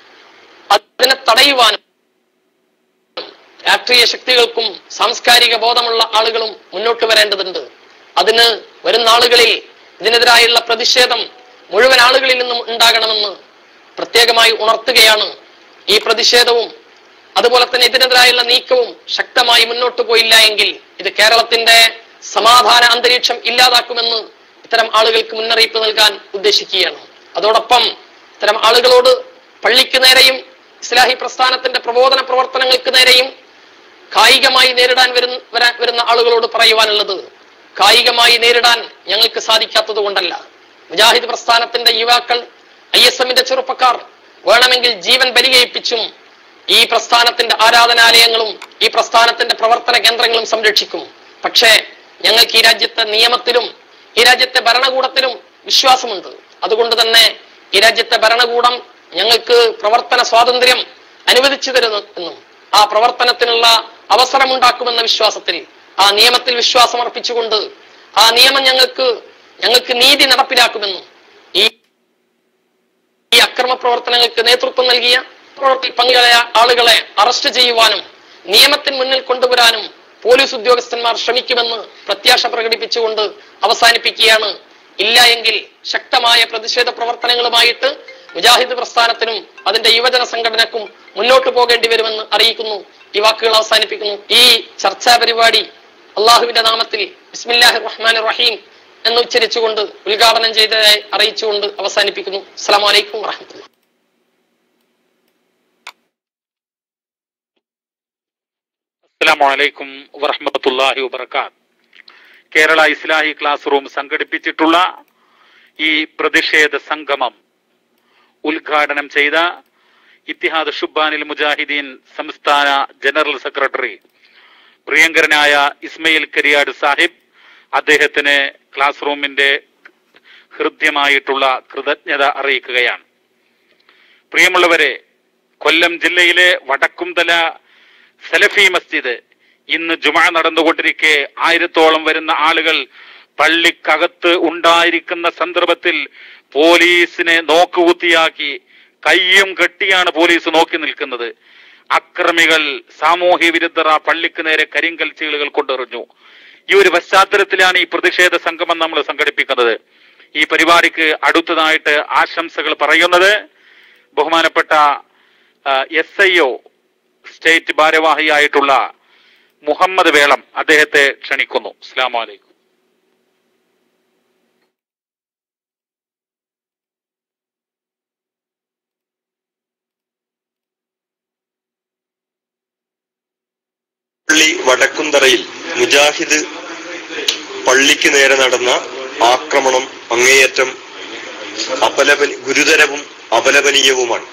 അതിനെ തടയുവാനും രാഷ്ട്രീയ ശക്തികൾക്കും സാംസ്കാരിക ബോധമുള്ള ആളുകളും മുന്നോട്ട് വരേണ്ടതുണ്ട് അതിന് വരുന്ന ആളുകളിൽ ഇതിനെതിരായുള്ള പ്രതിഷേധം മുഴുവൻ ആളുകളിൽ നിന്നും ഉണ്ടാകണമെന്ന് പ്രത്യേകമായി ഉണർത്തുകയാണ് ഈ പ്രതിഷേധവും അതുപോലെ തന്നെ ഇതിനെതിരായുള്ള നീക്കവും ശക്തമായി മുന്നോട്ട് പോയില്ല എങ്കിൽ ഇത് കേരളത്തിന്റെ സമാധാന അന്തരീക്ഷം ഇല്ലാതാക്കുമെന്ന് ഇത്തരം ആളുകൾക്ക് മുന്നറിയിപ്പ് നൽകാൻ ഉദ്ദേശിക്കുകയാണ് അതോടൊപ്പം ഇത്തരം ആളുകളോട് പള്ളിക്ക് നേരെയും ഇസ്ലാഹി പ്രസ്ഥാനത്തിന്റെ പ്രബോധന പ്രവർത്തനങ്ങൾക്ക് നേരെയും കായികമായി നേരിടാൻ വരുന്ന വരാൻ വരുന്ന ആളുകളോട് പറയുവാനുള്ളത് കായികമായി നേരിടാൻ ഞങ്ങൾക്ക് സാധിക്കാത്തത് കൊണ്ടല്ല മുജാഹിദ് പ്രസ്ഥാനത്തിന്റെ യുവാക്കൾ ഐ എസ് എമ്മിന്റെ ചെറുപ്പക്കാർ വേണമെങ്കിൽ ജീവൻ ബലികയിപ്പിച്ചും ഈ പ്രസ്ഥാനത്തിന്റെ ആരാധനാലയങ്ങളും ഈ പ്രസ്ഥാനത്തിന്റെ പ്രവർത്തന കേന്ദ്രങ്ങളും സംരക്ഷിക്കും പക്ഷേ ഞങ്ങൾക്ക് ഈ രാജ്യത്തെ നിയമത്തിലും ഈ രാജ്യത്തെ ഭരണകൂടത്തിലും വിശ്വാസമുണ്ട് അതുകൊണ്ട് തന്നെ ഈ രാജ്യത്തെ ഭരണകൂടം ഞങ്ങൾക്ക് പ്രവർത്തന സ്വാതന്ത്ര്യം അനുവദിച്ചു തരുന്നു എന്നും ആ പ്രവർത്തനത്തിനുള്ള അവസരമുണ്ടാക്കുമെന്ന വിശ്വാസത്തിൽ ആ നിയമത്തിൽ വിശ്വാസം അർപ്പിച്ചുകൊണ്ട് ആ നിയമം ഞങ്ങൾക്ക് ഞങ്ങൾക്ക് നീതി നടപ്പിലാക്കുമെന്നും ഈ ഈ അക്രമ പ്രവർത്തനങ്ങൾക്ക് നേതൃത്വം നൽകിയ പ്രവർത്തി പങ്കാളിയ ആളുകളെ അറസ്റ്റ് ചെയ്യുവാനും നിയമത്തിന് മുന്നിൽ കൊണ്ടുവരാനും പോലീസ് ഉദ്യോഗസ്ഥന്മാർ ശ്രമിക്കുമെന്ന് പ്രത്യാശ പ്രകടിപ്പിച്ചുകൊണ്ട് അവസാനിപ്പിക്കുകയാണ് ഇല്ല എങ്കിൽ ശക്തമായ പ്രതിഷേധ പ്രവർത്തനങ്ങളുമായിട്ട് മുജാഹിദ് പ്രസ്ഥാനത്തിനും അതിന്റെ യുവജന സംഘടനക്കും മുന്നോട്ട് പോകേണ്ടി വരുമെന്ന് അറിയിക്കുന്നു ഈ വാക്കുകൾ അവസാനിപ്പിക്കുന്നു ഈ ചർച്ചാ പരിപാടി അള്ളാഹുവിന്റെ നാമത്തിൽ ബിസ്മില്ലാഹി റഹ്മാൻ റഹീം എന്ന് ഉച്ചരിച്ചുകൊണ്ട് ഉദ്ഘാടനം ചെയ്തതായി അറിയിച്ചുകൊണ്ട് അവസാനിപ്പിക്കുന്നു അസ്സാം വലൈക്കും വാഹമത്തുള്ള അസ്സലാമു അലൈക്കും വറഹ്മത്തുള്ളാഹി വബർക്കാത്ത് കേരള ഇസ്ലാഹി ക്ലാസ് റൂം സംഘടിപ്പിച്ചിട്ടുള്ള ഈ പ്രതിഷേധ സംഗമം ഉദ്ഘാടനം ചെയ്ത ഇത്തിഹാദ് ഷുബാനിൽ മുജാഹിദീൻ സംസ്ഥാന ജനറൽ സെക്രട്ടറി പ്രിയങ്കരനായ ഇസ്മയിൽ കരിയാട് സാഹിബ് അദ്ദേഹത്തിന് ക്ലാസ് റൂമിന്റെ ഹൃദ്യമായിട്ടുള്ള കൃതജ്ഞത അറിയിക്കുകയാണ് പ്രിയമുള്ളവരെ കൊല്ലം ജില്ലയിലെ വടക്കുംതല സലഫി മസ്ജിദ് ഇന്ന് ജുമ നടന്നുകൊണ്ടിരിക്കെ ആയിരത്തോളം വരുന്ന ആളുകൾ പള്ളിക്കകത്ത് ഉണ്ടായിരിക്കുന്ന സന്ദർഭത്തിൽ പോലീസിനെ നോക്കുകുത്തിയാക്കി കയ്യും കെട്ടിയാണ് പോലീസ് നോക്കി നിൽക്കുന്നത് അക്രമികൾ സാമൂഹ്യ വിരുദ്ധർ ആ പള്ളിക്ക് നേരെ കരിങ്കൽ ചീളുകൾ കൊണ്ടെറിഞ്ഞു ഈ ഒരു പശ്ചാത്തലത്തിലാണ് ഈ പ്രതിഷേധ സംഗമം നമ്മൾ സംഘടിപ്പിക്കുന്നത് ഈ പരിപാടിക്ക് അടുത്തതായിട്ട് ആശംസകൾ പറയുന്നത് ബഹുമാനപ്പെട്ട എസ് ഐ ഒ സ്റ്റേറ്റ് ഭാരവാഹിയായിട്ടുള്ള മുഹമ്മദ് വേളം അദ്ദേഹത്തെ ക്ഷണിക്കുന്നു അസ്ലാം വലൈക്കും പള്ളി വടക്കുന്തറയിൽ മുജാഹിദ് പള്ളിക്ക് നേരെ നടന്ന ആക്രമണം അങ്ങേയറ്റം അപലപന ഗുരുതരവും അപലപനീയവുമാണ്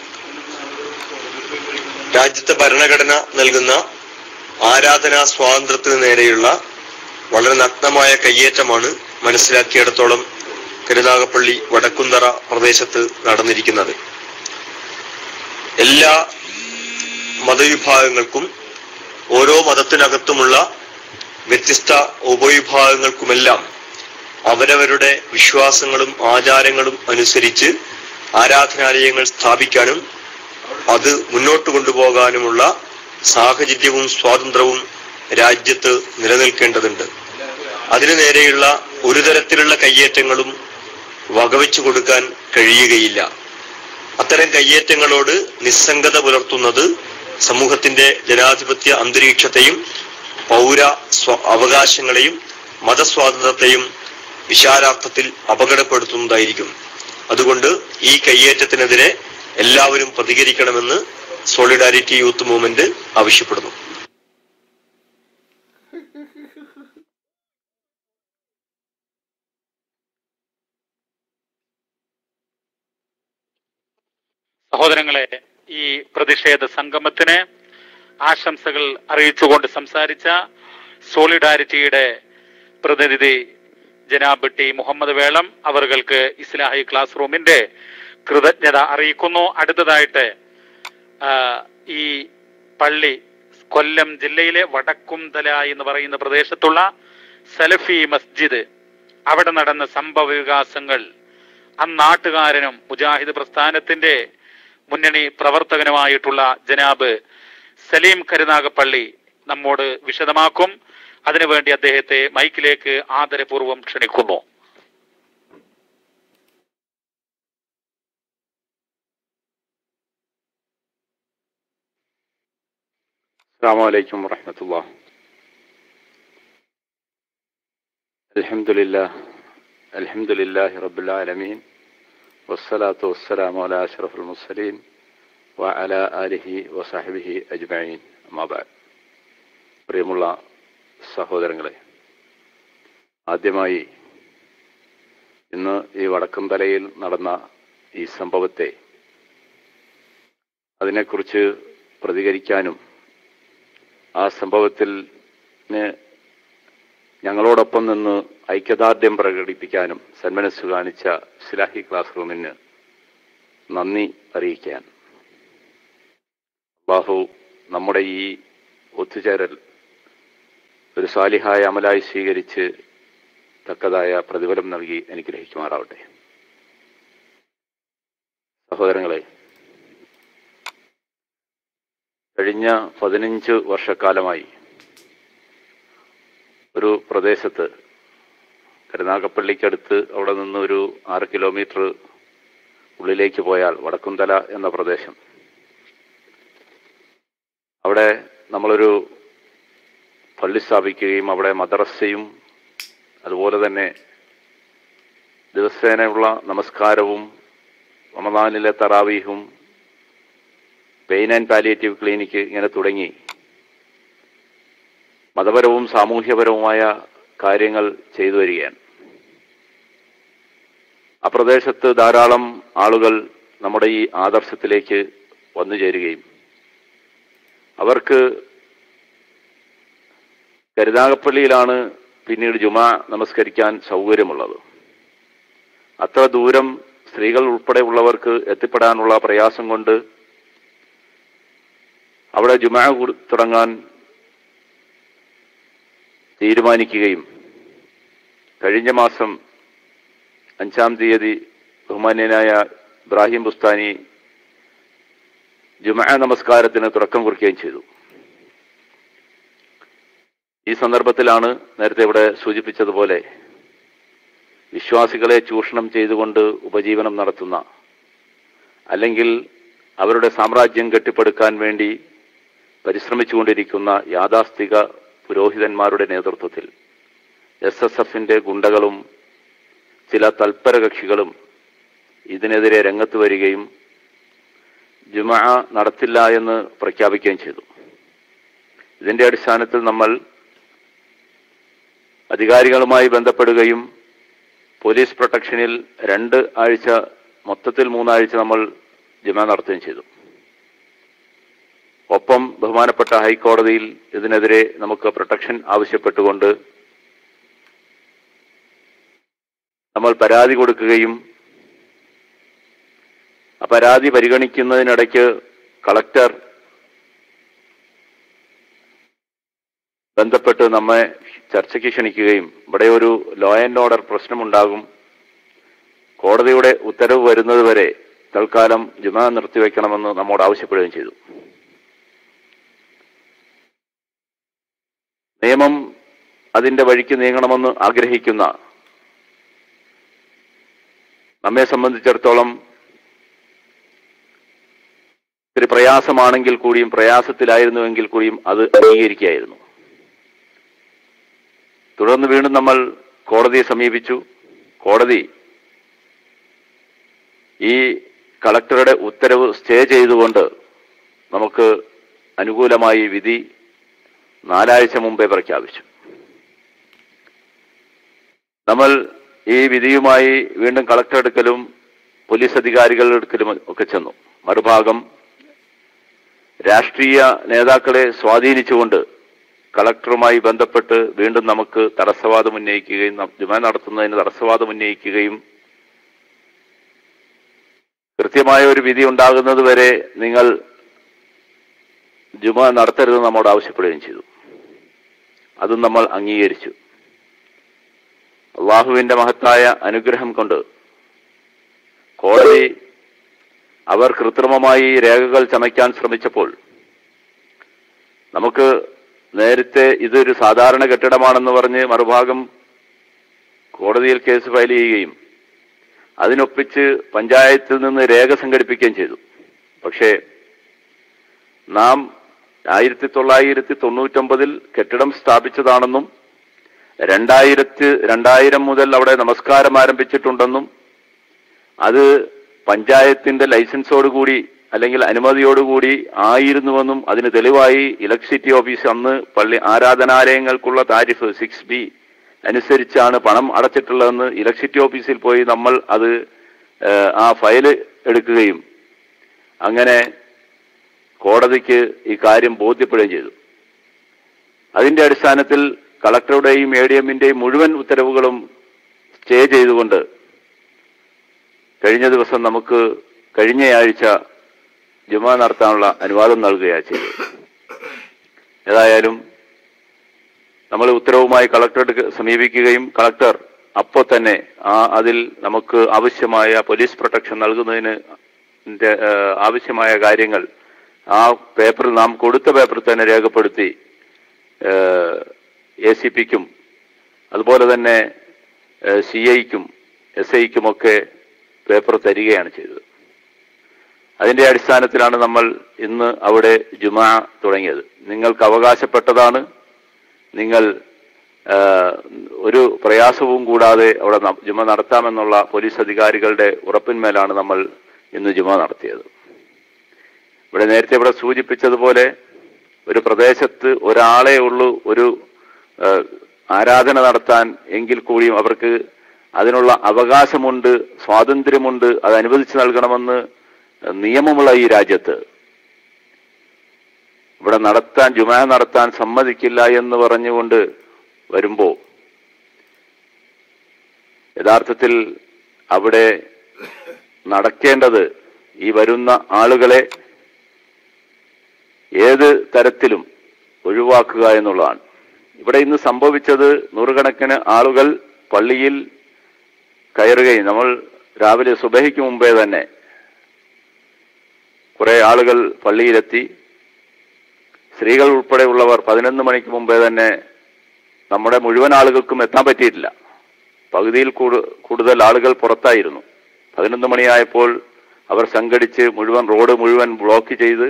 രാജ്യത്തെ ഭരണഘടന നൽകുന്ന ആരാധനാ സ്വാതന്ത്ര്യത്തിന് നേരെയുള്ള വളരെ നഗ്നമായ കയ്യേറ്റമാണ് മനസ്സിലാക്കിയിടത്തോളം കരുനാഗപ്പള്ളി വടക്കുന്തറ പ്രദേശത്ത് നടന്നിരിക്കുന്നത് എല്ലാ മതവിഭാഗങ്ങൾക്കും ഓരോ മതത്തിനകത്തുമുള്ള വ്യത്യസ്ത ഉപവിഭാഗങ്ങൾക്കുമെല്ലാം അവരവരുടെ വിശ്വാസങ്ങളും ആചാരങ്ങളും അനുസരിച്ച് ആരാധനാലയങ്ങൾ സ്ഥാപിക്കാനും അത് മുന്നോട്ട് കൊണ്ടുപോകാനുമുള്ള സാഹചര്യവും സ്വാതന്ത്ര്യവും രാജ്യത്ത് നിലനിൽക്കേണ്ടതുണ്ട് അതിനു നേരെയുള്ള ഒരു തരത്തിലുള്ള കയ്യേറ്റങ്ങളും വകവെച്ചു കൊടുക്കാൻ കഴിയുകയില്ല അത്തരം കയ്യേറ്റങ്ങളോട് നിസ്സംഗത പുലർത്തുന്നത് സമൂഹത്തിന്റെ ജനാധിപത്യ അന്തരീക്ഷത്തെയും പൗര സ്വ അവകാശങ്ങളെയും മതസ്വാതന്ത്ര്യത്തെയും വിശാലാർത്ഥത്തിൽ അപകടപ്പെടുത്തുന്നതായിരിക്കും അതുകൊണ്ട് ഈ കയ്യേറ്റത്തിനെതിരെ എല്ലാവരും പ്രതികരിക്കണമെന്ന് സോളിഡാരിറ്റി യൂത്ത് മൂവ്മെന്റ് ആവശ്യപ്പെടുന്നു സഹോദരങ്ങളെ ഈ പ്രതിഷേധ സംഗമത്തിന് ആശംസകൾ അറിയിച്ചുകൊണ്ട് സംസാരിച്ച സോളിഡാരിറ്റിയുടെ പ്രതിനിധി ജനാബ് ടി മുഹമ്മദ് വേളം അവർക്ക് ഇസ്ലാഹി ക്ലാസ് റൂമിന്റെ കൃതജ്ഞത അറിയിക്കുന്നു അടുത്തതായിട്ട് ആ, ഈ പള്ളി കൊല്ലം ജില്ലയിലെ വടക്കുംതല എന്ന് പറയുന്ന പ്രദേശത്തുള്ള സലഫി മസ്ജിദ് അവിടെ നടന്ന സംഭവ വികാസങ്ങൾ അന്നാട്ടുകാരനും മുജാഹിദ് പ്രസ്ഥാനത്തിന്റെ മുന്നണി പ്രവർത്തകനുമായിട്ടുള്ള ജനാബ് സലീം കരുനാഗപ്പള്ളി നമ്മോട് വിശദമാക്കും അതിനുവേണ്ടി അദ്ദേഹത്തെ മൈക്കിലേക്ക് ആദരപൂർവ്വം ക്ഷണിക്കുന്നു السلام عليكم ورحمة الله الحمد لله الحمد لله رب العالمين والصلاة والسلام على أشرف المرسلين وعلى آله وصحبه أجمعين أما بعد പ്രിയമുള്ള സഹോദരങ്ങളെ ആദ്യമായി ഇന്ന് ഈ വടക്കംതലയിൽ നടന്ന ഈ സംഭവത്തെ അതിനെക്കുറിച്ച് പ്രതികരിക്കാനും ആ സംഭവത്തിൽ ഞങ്ങളോടൊപ്പം നിന്ന് ഐക്യദാർഢ്യം പ്രകടിപ്പിക്കാനും സന്മനസ് കാണിച്ച സിലാഹി ക്ലാസ് റൂമിന് നന്ദി അറിയിക്കാൻ ബാഹു നമ്മുടെ ഈ ഒത്തുചേരൽ ഒരു സാലിഹായ അമലായി സ്വീകരിച്ച് തക്കതായ പ്രതിഫലം നൽകി അനുഗ്രഹിക്കുമാറാവട്ടെ സഹോദരങ്ങളെ കഴിഞ്ഞ പതിനഞ്ച് വർഷക്കാലമായി ഒരു പ്രദേശത്ത് കരുനാഗപ്പള്ളിക്കടുത്ത് അവിടെ നിന്ന് ഒരു ആറ് കിലോമീറ്റർ ഉള്ളിലേക്ക് പോയാൽ വടക്കുംതല എന്ന പ്രദേശം അവിടെ നമ്മളൊരു പള്ളി സ്ഥാപിക്കുകയും അവിടെ മദ്രസയും അതുപോലെ തന്നെ ദിവസേനയുള്ള നമസ്കാരവും റമദാനിലെ തറാവീഹും പെയിൻ ആൻഡ് പാലിയേറ്റീവ് ക്ലിനിക്ക് ഇങ്ങനെ തുടങ്ങി മതപരവും സാമൂഹ്യപരവുമായ കാര്യങ്ങൾ ചെയ്തു വരികയാണ് ആ പ്രദേശത്ത് ധാരാളം ആളുകൾ നമ്മുടെ ഈ ആദർശത്തിലേക്ക് വന്നു ചേരുകയും അവർക്ക് കരുനാഗപ്പള്ളിയിലാണ് പിന്നീട് ജുമാ നമസ്കരിക്കാൻ സൗകര്യമുള്ളത് അത്ര ദൂരം സ്ത്രീകൾ ഉൾപ്പെടെ ഉള്ളവർക്ക് എത്തിപ്പെടാനുള്ള പ്രയാസം കൊണ്ട് അവിടെ ജുമാ കൂടി- തുടങ്ങാൻ തീരുമാനിക്കുകയും കഴിഞ്ഞ മാസം അഞ്ചാം തീയതി ബഹുമാന്യനായ ഇബ്രാഹിം ബുസ്താനി ജുമാ നമസ്കാരത്തിന് തുടക്കം കുറിക്കുകയും ചെയ്തു ഈ സന്ദർഭത്തിലാണ് നേരത്തെ ഇവിടെ സൂചിപ്പിച്ചതുപോലെ വിശ്വാസികളെ ചൂഷണം ചെയ്തുകൊണ്ട് ഉപജീവനം നടത്തുന്ന അല്ലെങ്കിൽ അവരുടെ സാമ്രാജ്യം കെട്ടിപ്പടുക്കാൻ വേണ്ടി പരിശ്രമിച്ചുകൊണ്ടിരിക്കുന്ന യാഥാസ്ഥിക പുരോഹിതന്മാരുടെ നേതൃത്വത്തിൽ എസ് എസ് എഫിന്റെ ഗുണ്ടകളും ചില തൽപര കക്ഷികളും ഇതിനെതിരെ രംഗത്ത് വരികയും ജുമാ നടത്തില്ല എന്ന് പ്രഖ്യാപിക്കുകയും ചെയ്തു ഇതിന്റെ അടിസ്ഥാനത്തിൽ നമ്മൾ അധികാരികളുമായി ബന്ധപ്പെടുകയും പോലീസ് പ്രൊട്ടക്ഷനിൽ രണ്ട് ആഴ്ച മൊത്തത്തിൽ മൂന്നാഴ്ച നമ്മൾ ജുമാ നടത്തുകയും ചെയ്തു ഒപ്പം ബഹുമാനപ്പെട്ട ഹൈക്കോടതിയിൽ ഇതിനെതിരെ നമുക്ക് പ്രൊട്ടക്ഷൻ ആവശ്യപ്പെട്ടുകൊണ്ട് നമ്മൾ പരാതി കൊടുക്കുകയും ആ പരാതി പരിഗണിക്കുന്നതിനിടയ്ക്ക് കളക്ടർ ബന്ധപ്പെട്ട് നമ്മെ ചർച്ചയ്ക്ക് ക്ഷണിക്കുകയും ഇവിടെ ഒരു ലോ ആൻഡ് ഓർഡർ പ്രശ്നമുണ്ടാകും കോടതിയുടെ ഉത്തരവ് വരുന്നതുവരെ തൽക്കാലം ജുമാ നിർത്തിവെക്കണമെന്ന് നമ്മോട് ആവശ്യപ്പെടുകയും ചെയ്തു നിയമം അതിന്റെ വഴിക്ക് നീങ്ങണമെന്ന് ആഗ്രഹിക്കുന്ന നമ്മെ സംബന്ധിച്ചിടത്തോളം ഇത്തിരി പ്രയാസമാണെങ്കിൽ കൂടിയും പ്രയാസത്തിലായിരുന്നുവെങ്കിൽ കൂടിയും അത് അംഗീകരിക്കുകയായിരുന്നു തുടർന്ന് വീണ്ടും നമ്മൾ കോടതിയെ സമീപിച്ചു കോടതി ഈ കളക്ടറുടെ ഉത്തരവ് സ്റ്റേ ചെയ്തുകൊണ്ട് നമുക്ക് അനുകൂലമായി വിധി നാലാഴ്ച മുമ്പേ പ്രഖ്യാപിച്ചു നമ്മൾ ഈ വിധിയുമായി വീണ്ടും കളക്ടർ എടുക്കലും പോലീസ് അധികാരികളുടെ എടുക്കലും ഒക്കെ ചെന്നു മറുഭാഗം രാഷ്ട്രീയ നേതാക്കളെ സ്വാധീനിച്ചുകൊണ്ട് കളക്ടറുമായി ബന്ധപ്പെട്ട് വീണ്ടും നമുക്ക് തടസ്സവാദം ഉന്നയിക്കുകയും ന- ജുമാ നടത്തുന്നതിന് തടസ്സവാദം ഉന്നയിക്കുകയും കൃത്യമായ ഒരു വിധി ഉണ്ടാകുന്നത് വരെ നിങ്ങൾ ജുമ നടത്തരുതെന്ന് നമ്മോട് ആവശ്യപ്പെടുകയും ചെയ്തു അതും നമ്മൾ അംഗീകരിച്ചു അള്ളാഹുവിന്റെ മഹത്തായ അനുഗ്രഹം കൊണ്ട് കോടതി അവർ കൃത്രിമമായി രേഖകൾ ചമയ്ക്കാൻ ശ്രമിച്ചപ്പോൾ നമുക്ക് നേരത്തെ ഇതൊരു സാധാരണ കെട്ടിടമാണെന്ന് പറഞ്ഞ് മറുഭാഗം കോടതിയിൽ കേസ് ഫയൽ ചെയ്യുകയും അതിനൊപ്പിച്ച് പഞ്ചായത്തിൽ നിന്ന് രേഖ സംഘടിപ്പിക്കുകയും ചെയ്തു പക്ഷേ നാം ആയിരത്തി തൊള്ളായിരത്തി തൊണ്ണൂറ്റൊമ്പതിൽ കെട്ടിടം സ്ഥാപിച്ചതാണെന്നും രണ്ടായിരത്തി രണ്ടായിരം മുതൽ അവിടെ നമസ്കാരം ആരംഭിച്ചിട്ടുണ്ടെന്നും അത് പഞ്ചായത്തിന്റെ ലൈസൻസോടുകൂടി അല്ലെങ്കിൽ അനുമതിയോടുകൂടി ആയിരുന്നുവെന്നും അതിന് തെളിവായി ഇലക്ട്രിസിറ്റി ഓഫീസ് അന്ന് പള്ളി ആരാധനാലയങ്ങൾക്കുള്ള താരിഫ് സിക്സ് ബി അനുസരിച്ചാണ് പണം അടച്ചിട്ടുള്ളതെന്ന് ഇലക്ട്രിസിറ്റി ഓഫീസിൽ പോയി നമ്മൾ അത് ഏഹ്, ആ ഫയല് എടുക്കുകയും അങ്ങനെ കോടതിക്ക് ഈ കാര്യം ബോധ്യപ്പെടുകയും ചെയ്തു അതിന്റെ അടിസ്ഥാനത്തിൽ കളക്ടറുടെയും എ ഡി എമ്മിന്റെയും മുഴുവൻ ഉത്തരവുകളും സ്റ്റേ ചെയ്തുകൊണ്ട് കഴിഞ്ഞ ദിവസം നമുക്ക് കഴിഞ്ഞയാഴ്ച ജുമാ നടത്താനുള്ള അനുവാദം നൽകുകയാണ് ചെയ്തത് ഏതായാലും നമ്മൾ ഉത്തരവുമായി കളക്ടറെ സമീപിക്കുകയും കളക്ടർ അപ്പോൾ തന്നെ ആ അതിൽ നമുക്ക് ആവശ്യമായ പോലീസ് പ്രൊട്ടക്ഷൻ നൽകുന്നതിന് ന്റെ, ഏഹ്, ആവശ്യമായ കാര്യങ്ങൾ ആ പേപ്പറിൽ നാം കൊടുത്ത പേപ്പറിൽ തന്നെ രേഖപ്പെടുത്തി എ സി പിക്കും അതുപോലെ തന്നെ സി ഐക്കും എസ് ഐക്കുമൊക്കെ പേപ്പർ തരികയാണ് ചെയ്തത് അതിന്റെ അടിസ്ഥാനത്തിലാണ് നമ്മൾ ഇന്ന് അവിടെ ജുമാ തുടങ്ങിയത് നിങ്ങൾക്ക് അവകാശപ്പെട്ടതാണ് നിങ്ങൾ ആ, ഒരു പ്രയാസവും കൂടാതെ അവിടെ ന- ജുമ നടത്താമെന്നുള്ള പോലീസ് അധികാരികളുടെ ഉറപ്പിന്മേലാണ് നമ്മൾ ഇന്ന് ജുമ നടത്തിയത് ഇവിടെ നേരത്തെ ഇവിടെ സൂചിപ്പിച്ചതുപോലെ ഒരു പ്രദേശത്ത് ഒരാളെ ഉള്ളൂ ഒരു ഏഹ്, ആരാധന നടത്താൻ എങ്കിൽ കൂടിയും അവർക്ക് അതിനുള്ള അവകാശമുണ്ട് സ്വാതന്ത്ര്യമുണ്ട് അത് അനുവദിച്ചു നൽകണമെന്ന് നിയമമുള്ള ഈ രാജ്യത്ത് ഇവിടെ നടത്താൻ ജുമാ നടത്താൻ സമ്മതിക്കില്ല എന്ന് പറഞ്ഞുകൊണ്ട് വരുമ്പോ യഥാർത്ഥത്തിൽ അവിടെ നടക്കേണ്ടത് ഈ വരുന്ന ആളുകളെ ഏത് തരത്തിലും ഒഴിവാക്കുക എന്നുള്ളതാണ് ഇവിടെ ഇന്ന് സംഭവിച്ചത് നൂറുകണക്കിന് ആളുകൾ പള്ളിയിൽ കയറുകയും നമ്മൾ രാവിലെ സുബഹിക്ക് മുമ്പേ തന്നെ കുറെ ആളുകൾ പള്ളിയിലെത്തി സ്ത്രീകൾ ഉൾപ്പെടെയുള്ളവർ പതിനൊന്ന് മണിക്ക് മുമ്പേ തന്നെ നമ്മുടെ മുഴുവൻ ആളുകൾക്കും എത്താൻ പറ്റിയിട്ടില്ല പകുതിയിൽ കൂടു- കൂടുതൽ ആളുകൾ പുറത്തായിരുന്നു പതിനൊന്ന് മണിയായപ്പോൾ അവർ സംഘടിച്ച് മുഴുവൻ റോഡ് മുഴുവൻ ബ്ലോക്ക് ചെയ്ത്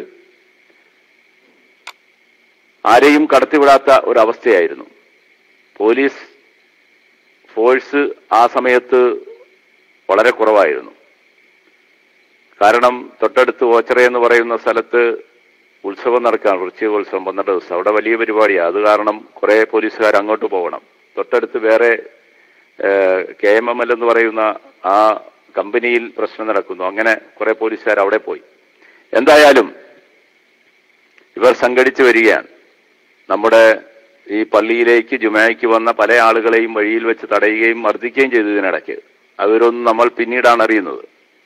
ആരെയും കടത്തിവിടാത്ത ഒരവസ്ഥയായിരുന്നു പോലീസ് ഫോഴ്സ് ആ സമയത്ത് വളരെ കുറവായിരുന്നു കാരണം തൊട്ടടുത്ത് ഓച്ചറ എന്ന് പറയുന്ന സ്ഥലത്ത് ഉത്സവം നടക്കുകയാണ് വൃശ്ചികോത്സവം പന്ത്രണ്ട് ദിവസം അവിടെ വലിയ പരിപാടിയാണ് അത് കാരണം കുറെ പോലീസുകാർ അങ്ങോട്ട് പോകണം തൊട്ടടുത്ത് വേറെ കെ എം എം എൽ എന്ന് പറയുന്ന ആ കമ്പനിയിൽ പ്രശ്നം നടക്കുന്നു അങ്ങനെ കുറെ പോലീസുകാർ അവിടെ പോയി എന്തായാലും ഇവർ സംഘടിച്ചു വരികയാണ് നമ്മുടെ ഈ പള്ളിയിലേക്ക് ജുമായ്ക്ക് വന്ന പല ആളുകളെയും വഴിയിൽ വെച്ച് തടയുകയും മർദ്ദിക്കുകയും ചെയ്തു ഇതിനിടയ്ക്ക് അവരൊന്നും നമ്മൾ പിന്നീടാണ് അറിയുന്നത്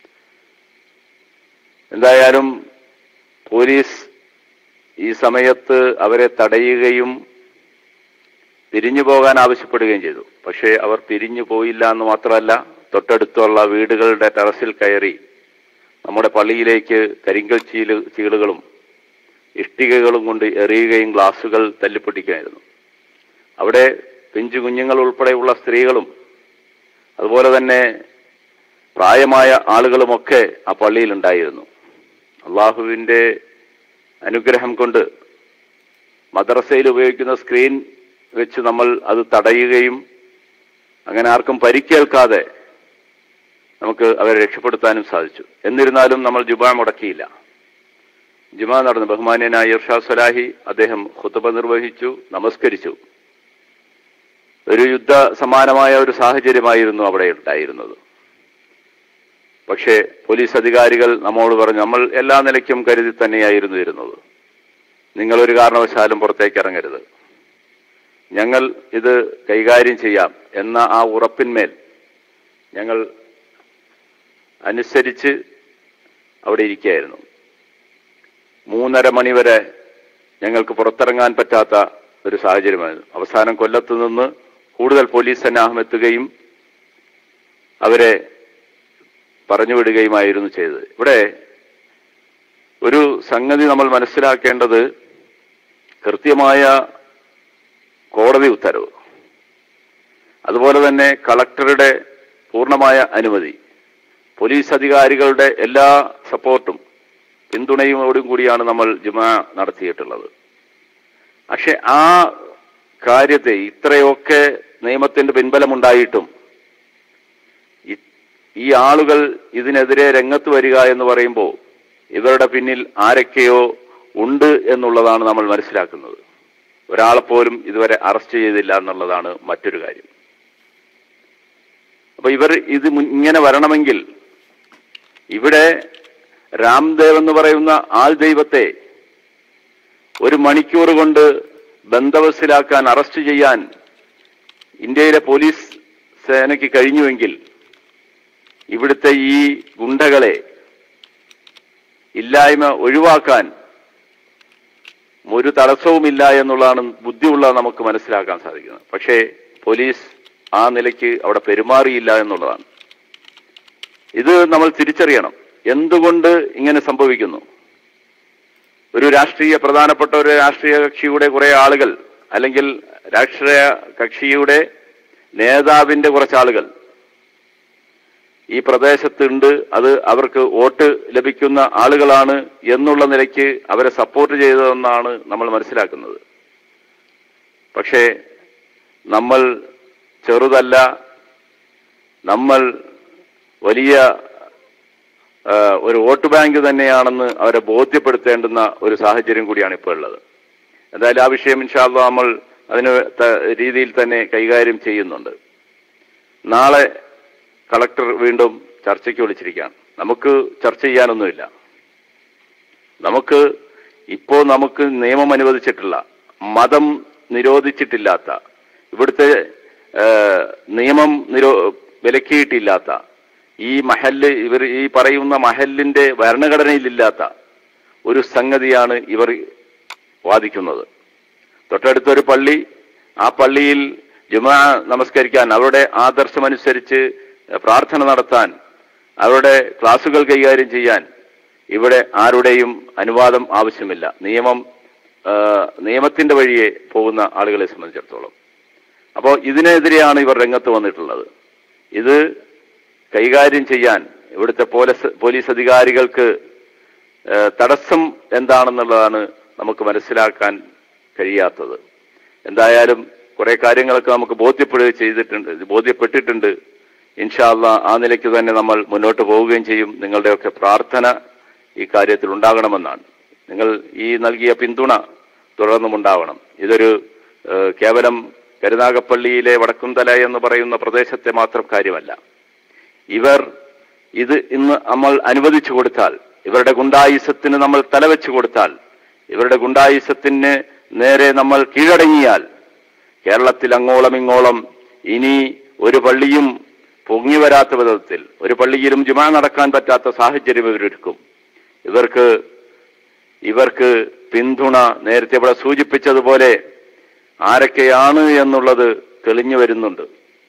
എന്തായാലും പോലീസ് ഈ സമയത്ത് അവരെ തടയുകയും പിരിഞ്ഞു പോകാൻ ആവശ്യപ്പെടുകയും ചെയ്തു പക്ഷേ അവർ പിരിഞ്ഞു പോയില്ല എന്ന് മാത്രമല്ല തൊട്ടടുത്തുള്ള വീടുകളുടെ ടെറസിൽ കയറി നമ്മുടെ പള്ളിയിലേക്ക് കരിങ്കൽ ചീല് ചീളുകളും ഇഷ്ടികകളും കൊണ്ട് എറിയുകയും ഗ്ലാസുകൾ തല്ലിപ്പൊട്ടിക്കുകയായിരുന്നു അവിടെ പിഞ്ചു കുഞ്ഞുങ്ങൾ ഉൾപ്പെടെയുള്ള സ്ത്രീകളും അതുപോലെ തന്നെ പ്രായമായ ആളുകളുമൊക്കെ ആ പള്ളിയിൽ ഉണ്ടായിരുന്നു അള്ളാഹുവിൻ്റെ അനുഗ്രഹം കൊണ്ട് മദ്രസയിൽ ഉപയോഗിക്കുന്ന സ്ക്രീൻ വെച്ച് നമ്മൾ അത് തടയുകയും അങ്ങനെ ആർക്കും പരിക്കേൽക്കാതെ നമുക്ക് അവരെ രക്ഷപ്പെടുത്താനും സാധിച്ചു എന്നിരുന്നാലും നമ്മൾ ജുബ മുടക്കിയില്ല ജുമാ നടന്നു ബഹുമാന്യനായ ഇർഷാ സലാഹി അദ്ദേഹം ഖുത്തുബ നിർവഹിച്ചു നമസ്കരിച്ചു ഒരു യുദ്ധ സമാനമായ ഒരു സാഹചര്യമായിരുന്നു അവിടെ ഉണ്ടായിരുന്നത് പക്ഷേ പോലീസ് അധികാരികൾ നമ്മോട് പറഞ്ഞു നമ്മൾ എല്ലാ നിലയ്ക്കും കരുതി തന്നെയായിരുന്നു ഇരുന്നത് നിങ്ങൾ ഒരു കാരണവശാലും പുറത്തേക്ക് ഇറങ്ങരുത് ഞങ്ങൾ ഇത് കൈകാര്യം ചെയ്യാം എന്ന ആ ഉറപ്പിന്മേൽ ഞങ്ങൾ അനുസരിച്ച് അവിടെ ഇരിക്കുകയായിരുന്നു മൂന്നര മണിവരെ ഞങ്ങൾക്ക് പുറത്തിറങ്ങാൻ പറ്റാത്ത ഒരു സാഹചര്യമായിരുന്നു അവസാനം കൊല്ലത്ത് നിന്ന് കൂടുതൽ പോലീസ് സന്നാഹം എത്തുകയും അവരെ പറഞ്ഞുവിടുകയുമായിരുന്നു ചെയ്തത് ഇവിടെ ഒരു സംഗതി നമ്മൾ മനസ്സിലാക്കേണ്ടത് കൃത്യമായ കോടതി ഉത്തരവ് അതുപോലെ തന്നെ കളക്ടറുടെ പൂർണ്ണമായ അനുമതി പോലീസ് അധികാരികളുടെ എല്ലാ സപ്പോർട്ടും പിന്തുണയോടും കൂടിയാണ് നമ്മൾ ജുമാ നടത്തിയിട്ടുള്ളത് പക്ഷെ ആ കാര്യത്തെ ഇത്രയൊക്കെ നിയമത്തിന്റെ പിൻബലമുണ്ടായിട്ടും ഇ- ഈ ആളുകൾ ഇതിനെതിരെ രംഗത്ത് വരിക എന്ന് പറയുമ്പോൾ ഇവരുടെ പിന്നിൽ ആരൊക്കെയോ ഉണ്ട് എന്നുള്ളതാണ് നമ്മൾ മനസ്സിലാക്കുന്നത് ഒരാളെപ്പോലും ഇതുവരെ അറസ്റ്റ് ചെയ്തില്ല എന്നുള്ളതാണ് മറ്റൊരു കാര്യം അപ്പൊ ഇവർ ഇത് മുൻ- ഇങ്ങനെ വരണമെങ്കിൽ ഇവിടെ രാംദേവ് എന്ന് പറയുന്ന ആൾ ദൈവത്തെ ഒരു മണിക്കൂർ കൊണ്ട് ബന്ദവസിലാക്കാൻ അറസ്റ്റ് ചെയ്യാൻ ഇന്ത്യയിലെ പോലീസ് സേനയ്ക്ക് കഴിഞ്ഞുവെങ്കിൽ ഇവിടുത്തെ ഈ ഗുണ്ടകളെ ഇല്ലായ്മ ഒഴിവാക്കാൻ ഒരു തടസ്സവുമില്ല എന്നുള്ളതാണ് ബുദ്ധിയുള്ള നമുക്ക് മനസ്സിലാക്കാൻ സാധിക്കുന്നത് പക്ഷേ പോലീസ് ആ നിലയ്ക്ക് അവിടെ പെരുമാറിയില്ല എന്നുള്ളതാണ് ഇത് നമ്മൾ തിരിച്ചറിയണം എന്തുകൊണ്ട് ഇങ്ങനെ സംഭവിക്കുന്നു ഒരു രാഷ്ട്രീയ പ്രധാനപ്പെട്ട ഒരു രാഷ്ട്രീയ കക്ഷിയുടെ കുറെ ആളുകൾ അല്ലെങ്കിൽ രാഷ്ട്രീയ കക്ഷിയുടെ നേതാവിന്റെ കുറച്ച് ആളുകൾ ഈ പ്രദേശത്തുണ്ട് അത് അവർക്ക് വോട്ട് ലഭിക്കുന്ന ആളുകളാണ് എന്നുള്ള നിലയ്ക്ക് അവരെ സപ്പോർട്ട് ചെയ്തതെന്നാണ് നമ്മൾ മനസ്സിലാക്കുന്നത് പക്ഷേ നമ്മൾ ചെറുതല്ല നമ്മൾ വലിയ ആ, ഒരു വോട്ട് ബാങ്ക് തന്നെയാണെന്ന് അവരെ ബോധ്യപ്പെടുത്തേണ്ടുന്ന ഒരു സാഹചര്യം കൂടിയാണ് ഇപ്പോൾ ഉള്ളത് എന്തായാലും ആ വിഷയം ഇൻഷാല്ല നമ്മൾ അതിന് ത- രീതിയിൽ തന്നെ കൈകാര്യം ചെയ്യുന്നുണ്ട് നാളെ കളക്ടർ വീണ്ടും ചർച്ചയ്ക്ക് വിളിച്ചിരിക്കുകയാണ് നമുക്ക് ചർച്ച ചെയ്യാനൊന്നുമില്ല നമുക്ക് ഇപ്പോ നമുക്ക് നിയമം അനുവദിച്ചിട്ടുള്ള മതം നിരോധിച്ചിട്ടില്ലാത്ത ഇവിടുത്തെ ഏഹ്, നിയമം നിരോ വിലക്കിയിട്ടില്ലാത്ത ഈ മഹല്ല് ഇവർ ഈ പറയുന്ന മഹല്ലിന്റെ ഭരണഘടനയിലില്ലാത്ത ഒരു സംഗതിയാണ് ഇവർ വാദിക്കുന്നത് തൊട്ടടുത്തൊരു പള്ളി ആ പള്ളിയിൽ ജുമാ നമസ്കരിക്കാൻ അവരുടെ ആദർശമനുസരിച്ച് പ്രാർത്ഥന നടത്താൻ അവരുടെ ക്ലാസുകൾ കൈകാര്യം ചെയ്യാൻ ഇവിടെ ആരുടെയും അനുവാദം ആവശ്യമില്ല നിയമം ആ, നിയമത്തിന്റെ വഴിയെ പോകുന്ന ആളുകളെ സംബന്ധിച്ചിടത്തോളം അപ്പോൾ ഇതിനെതിരെയാണ് ഇവർ രംഗത്ത് വന്നിട്ടുള്ളത് ഇത് കൈകാര്യം ചെയ്യാൻ ഇവിടുത്തെ പോലീസ് പോലീസ് അധികാരികൾക്ക് ഏഹ് തടസ്സം എന്താണെന്നുള്ളതാണ് നമുക്ക് മനസ്സിലാക്കാൻ കഴിയാത്തത് എന്തായാലും കുറെ കാര്യങ്ങളൊക്കെ നമുക്ക് ബോധ്യപ്പെടുക ചെയ്തിട്ടുണ്ട് ബോധ്യപ്പെട്ടിട്ടുണ്ട് ഇൻഷാല്ല ആ നിലയ്ക്ക് തന്നെ നമ്മൾ മുന്നോട്ട് പോവുകയും ചെയ്യും നിങ്ങളുടെയൊക്കെ പ്രാർത്ഥന ഈ കാര്യത്തിൽ ഉണ്ടാകണമെന്നാണ് നിങ്ങൾ ഈ നൽകിയ പിന്തുണ തുടർന്നും ഉണ്ടാവണം ഇതൊരു ഏഹ് കേവലം കരുനാഗപ്പള്ളിയിലെ വടക്കുംതല എന്ന് പറയുന്ന പ്രദേശത്തെ മാത്രം കാര്യമല്ല ഇവർ ഇത് ഇന്ന് നമ്മൾ അനുവദിച്ചു കൊടുത്താൽ ഇവരുടെ ഗുണ്ടായുസത്തിന് നമ്മൾ തലവെച്ചു കൊടുത്താൽ ഇവരുടെ ഗുണ്ടായുസത്തിന് നേരെ നമ്മൾ കീഴടങ്ങിയാൽ കേരളത്തിൽ അങ്ങോളം ഇങ്ങോളം ഇനി ഒരു പള്ളിയും പൊങ്ങി വരാത്ത വിധത്തിൽ ഒരു പള്ളിയിലും ജുമാ നടക്കാൻ പറ്റാത്ത സാഹചര്യം ഇവരൊരുക്കും ഇവർക്ക് ഇവർക്ക് പിന്തുണ നേരത്തെ ഇവിടെ സൂചിപ്പിച്ചതുപോലെ ആരൊക്കെയാണ് എന്നുള്ളത് തെളിഞ്ഞു വരുന്നുണ്ട്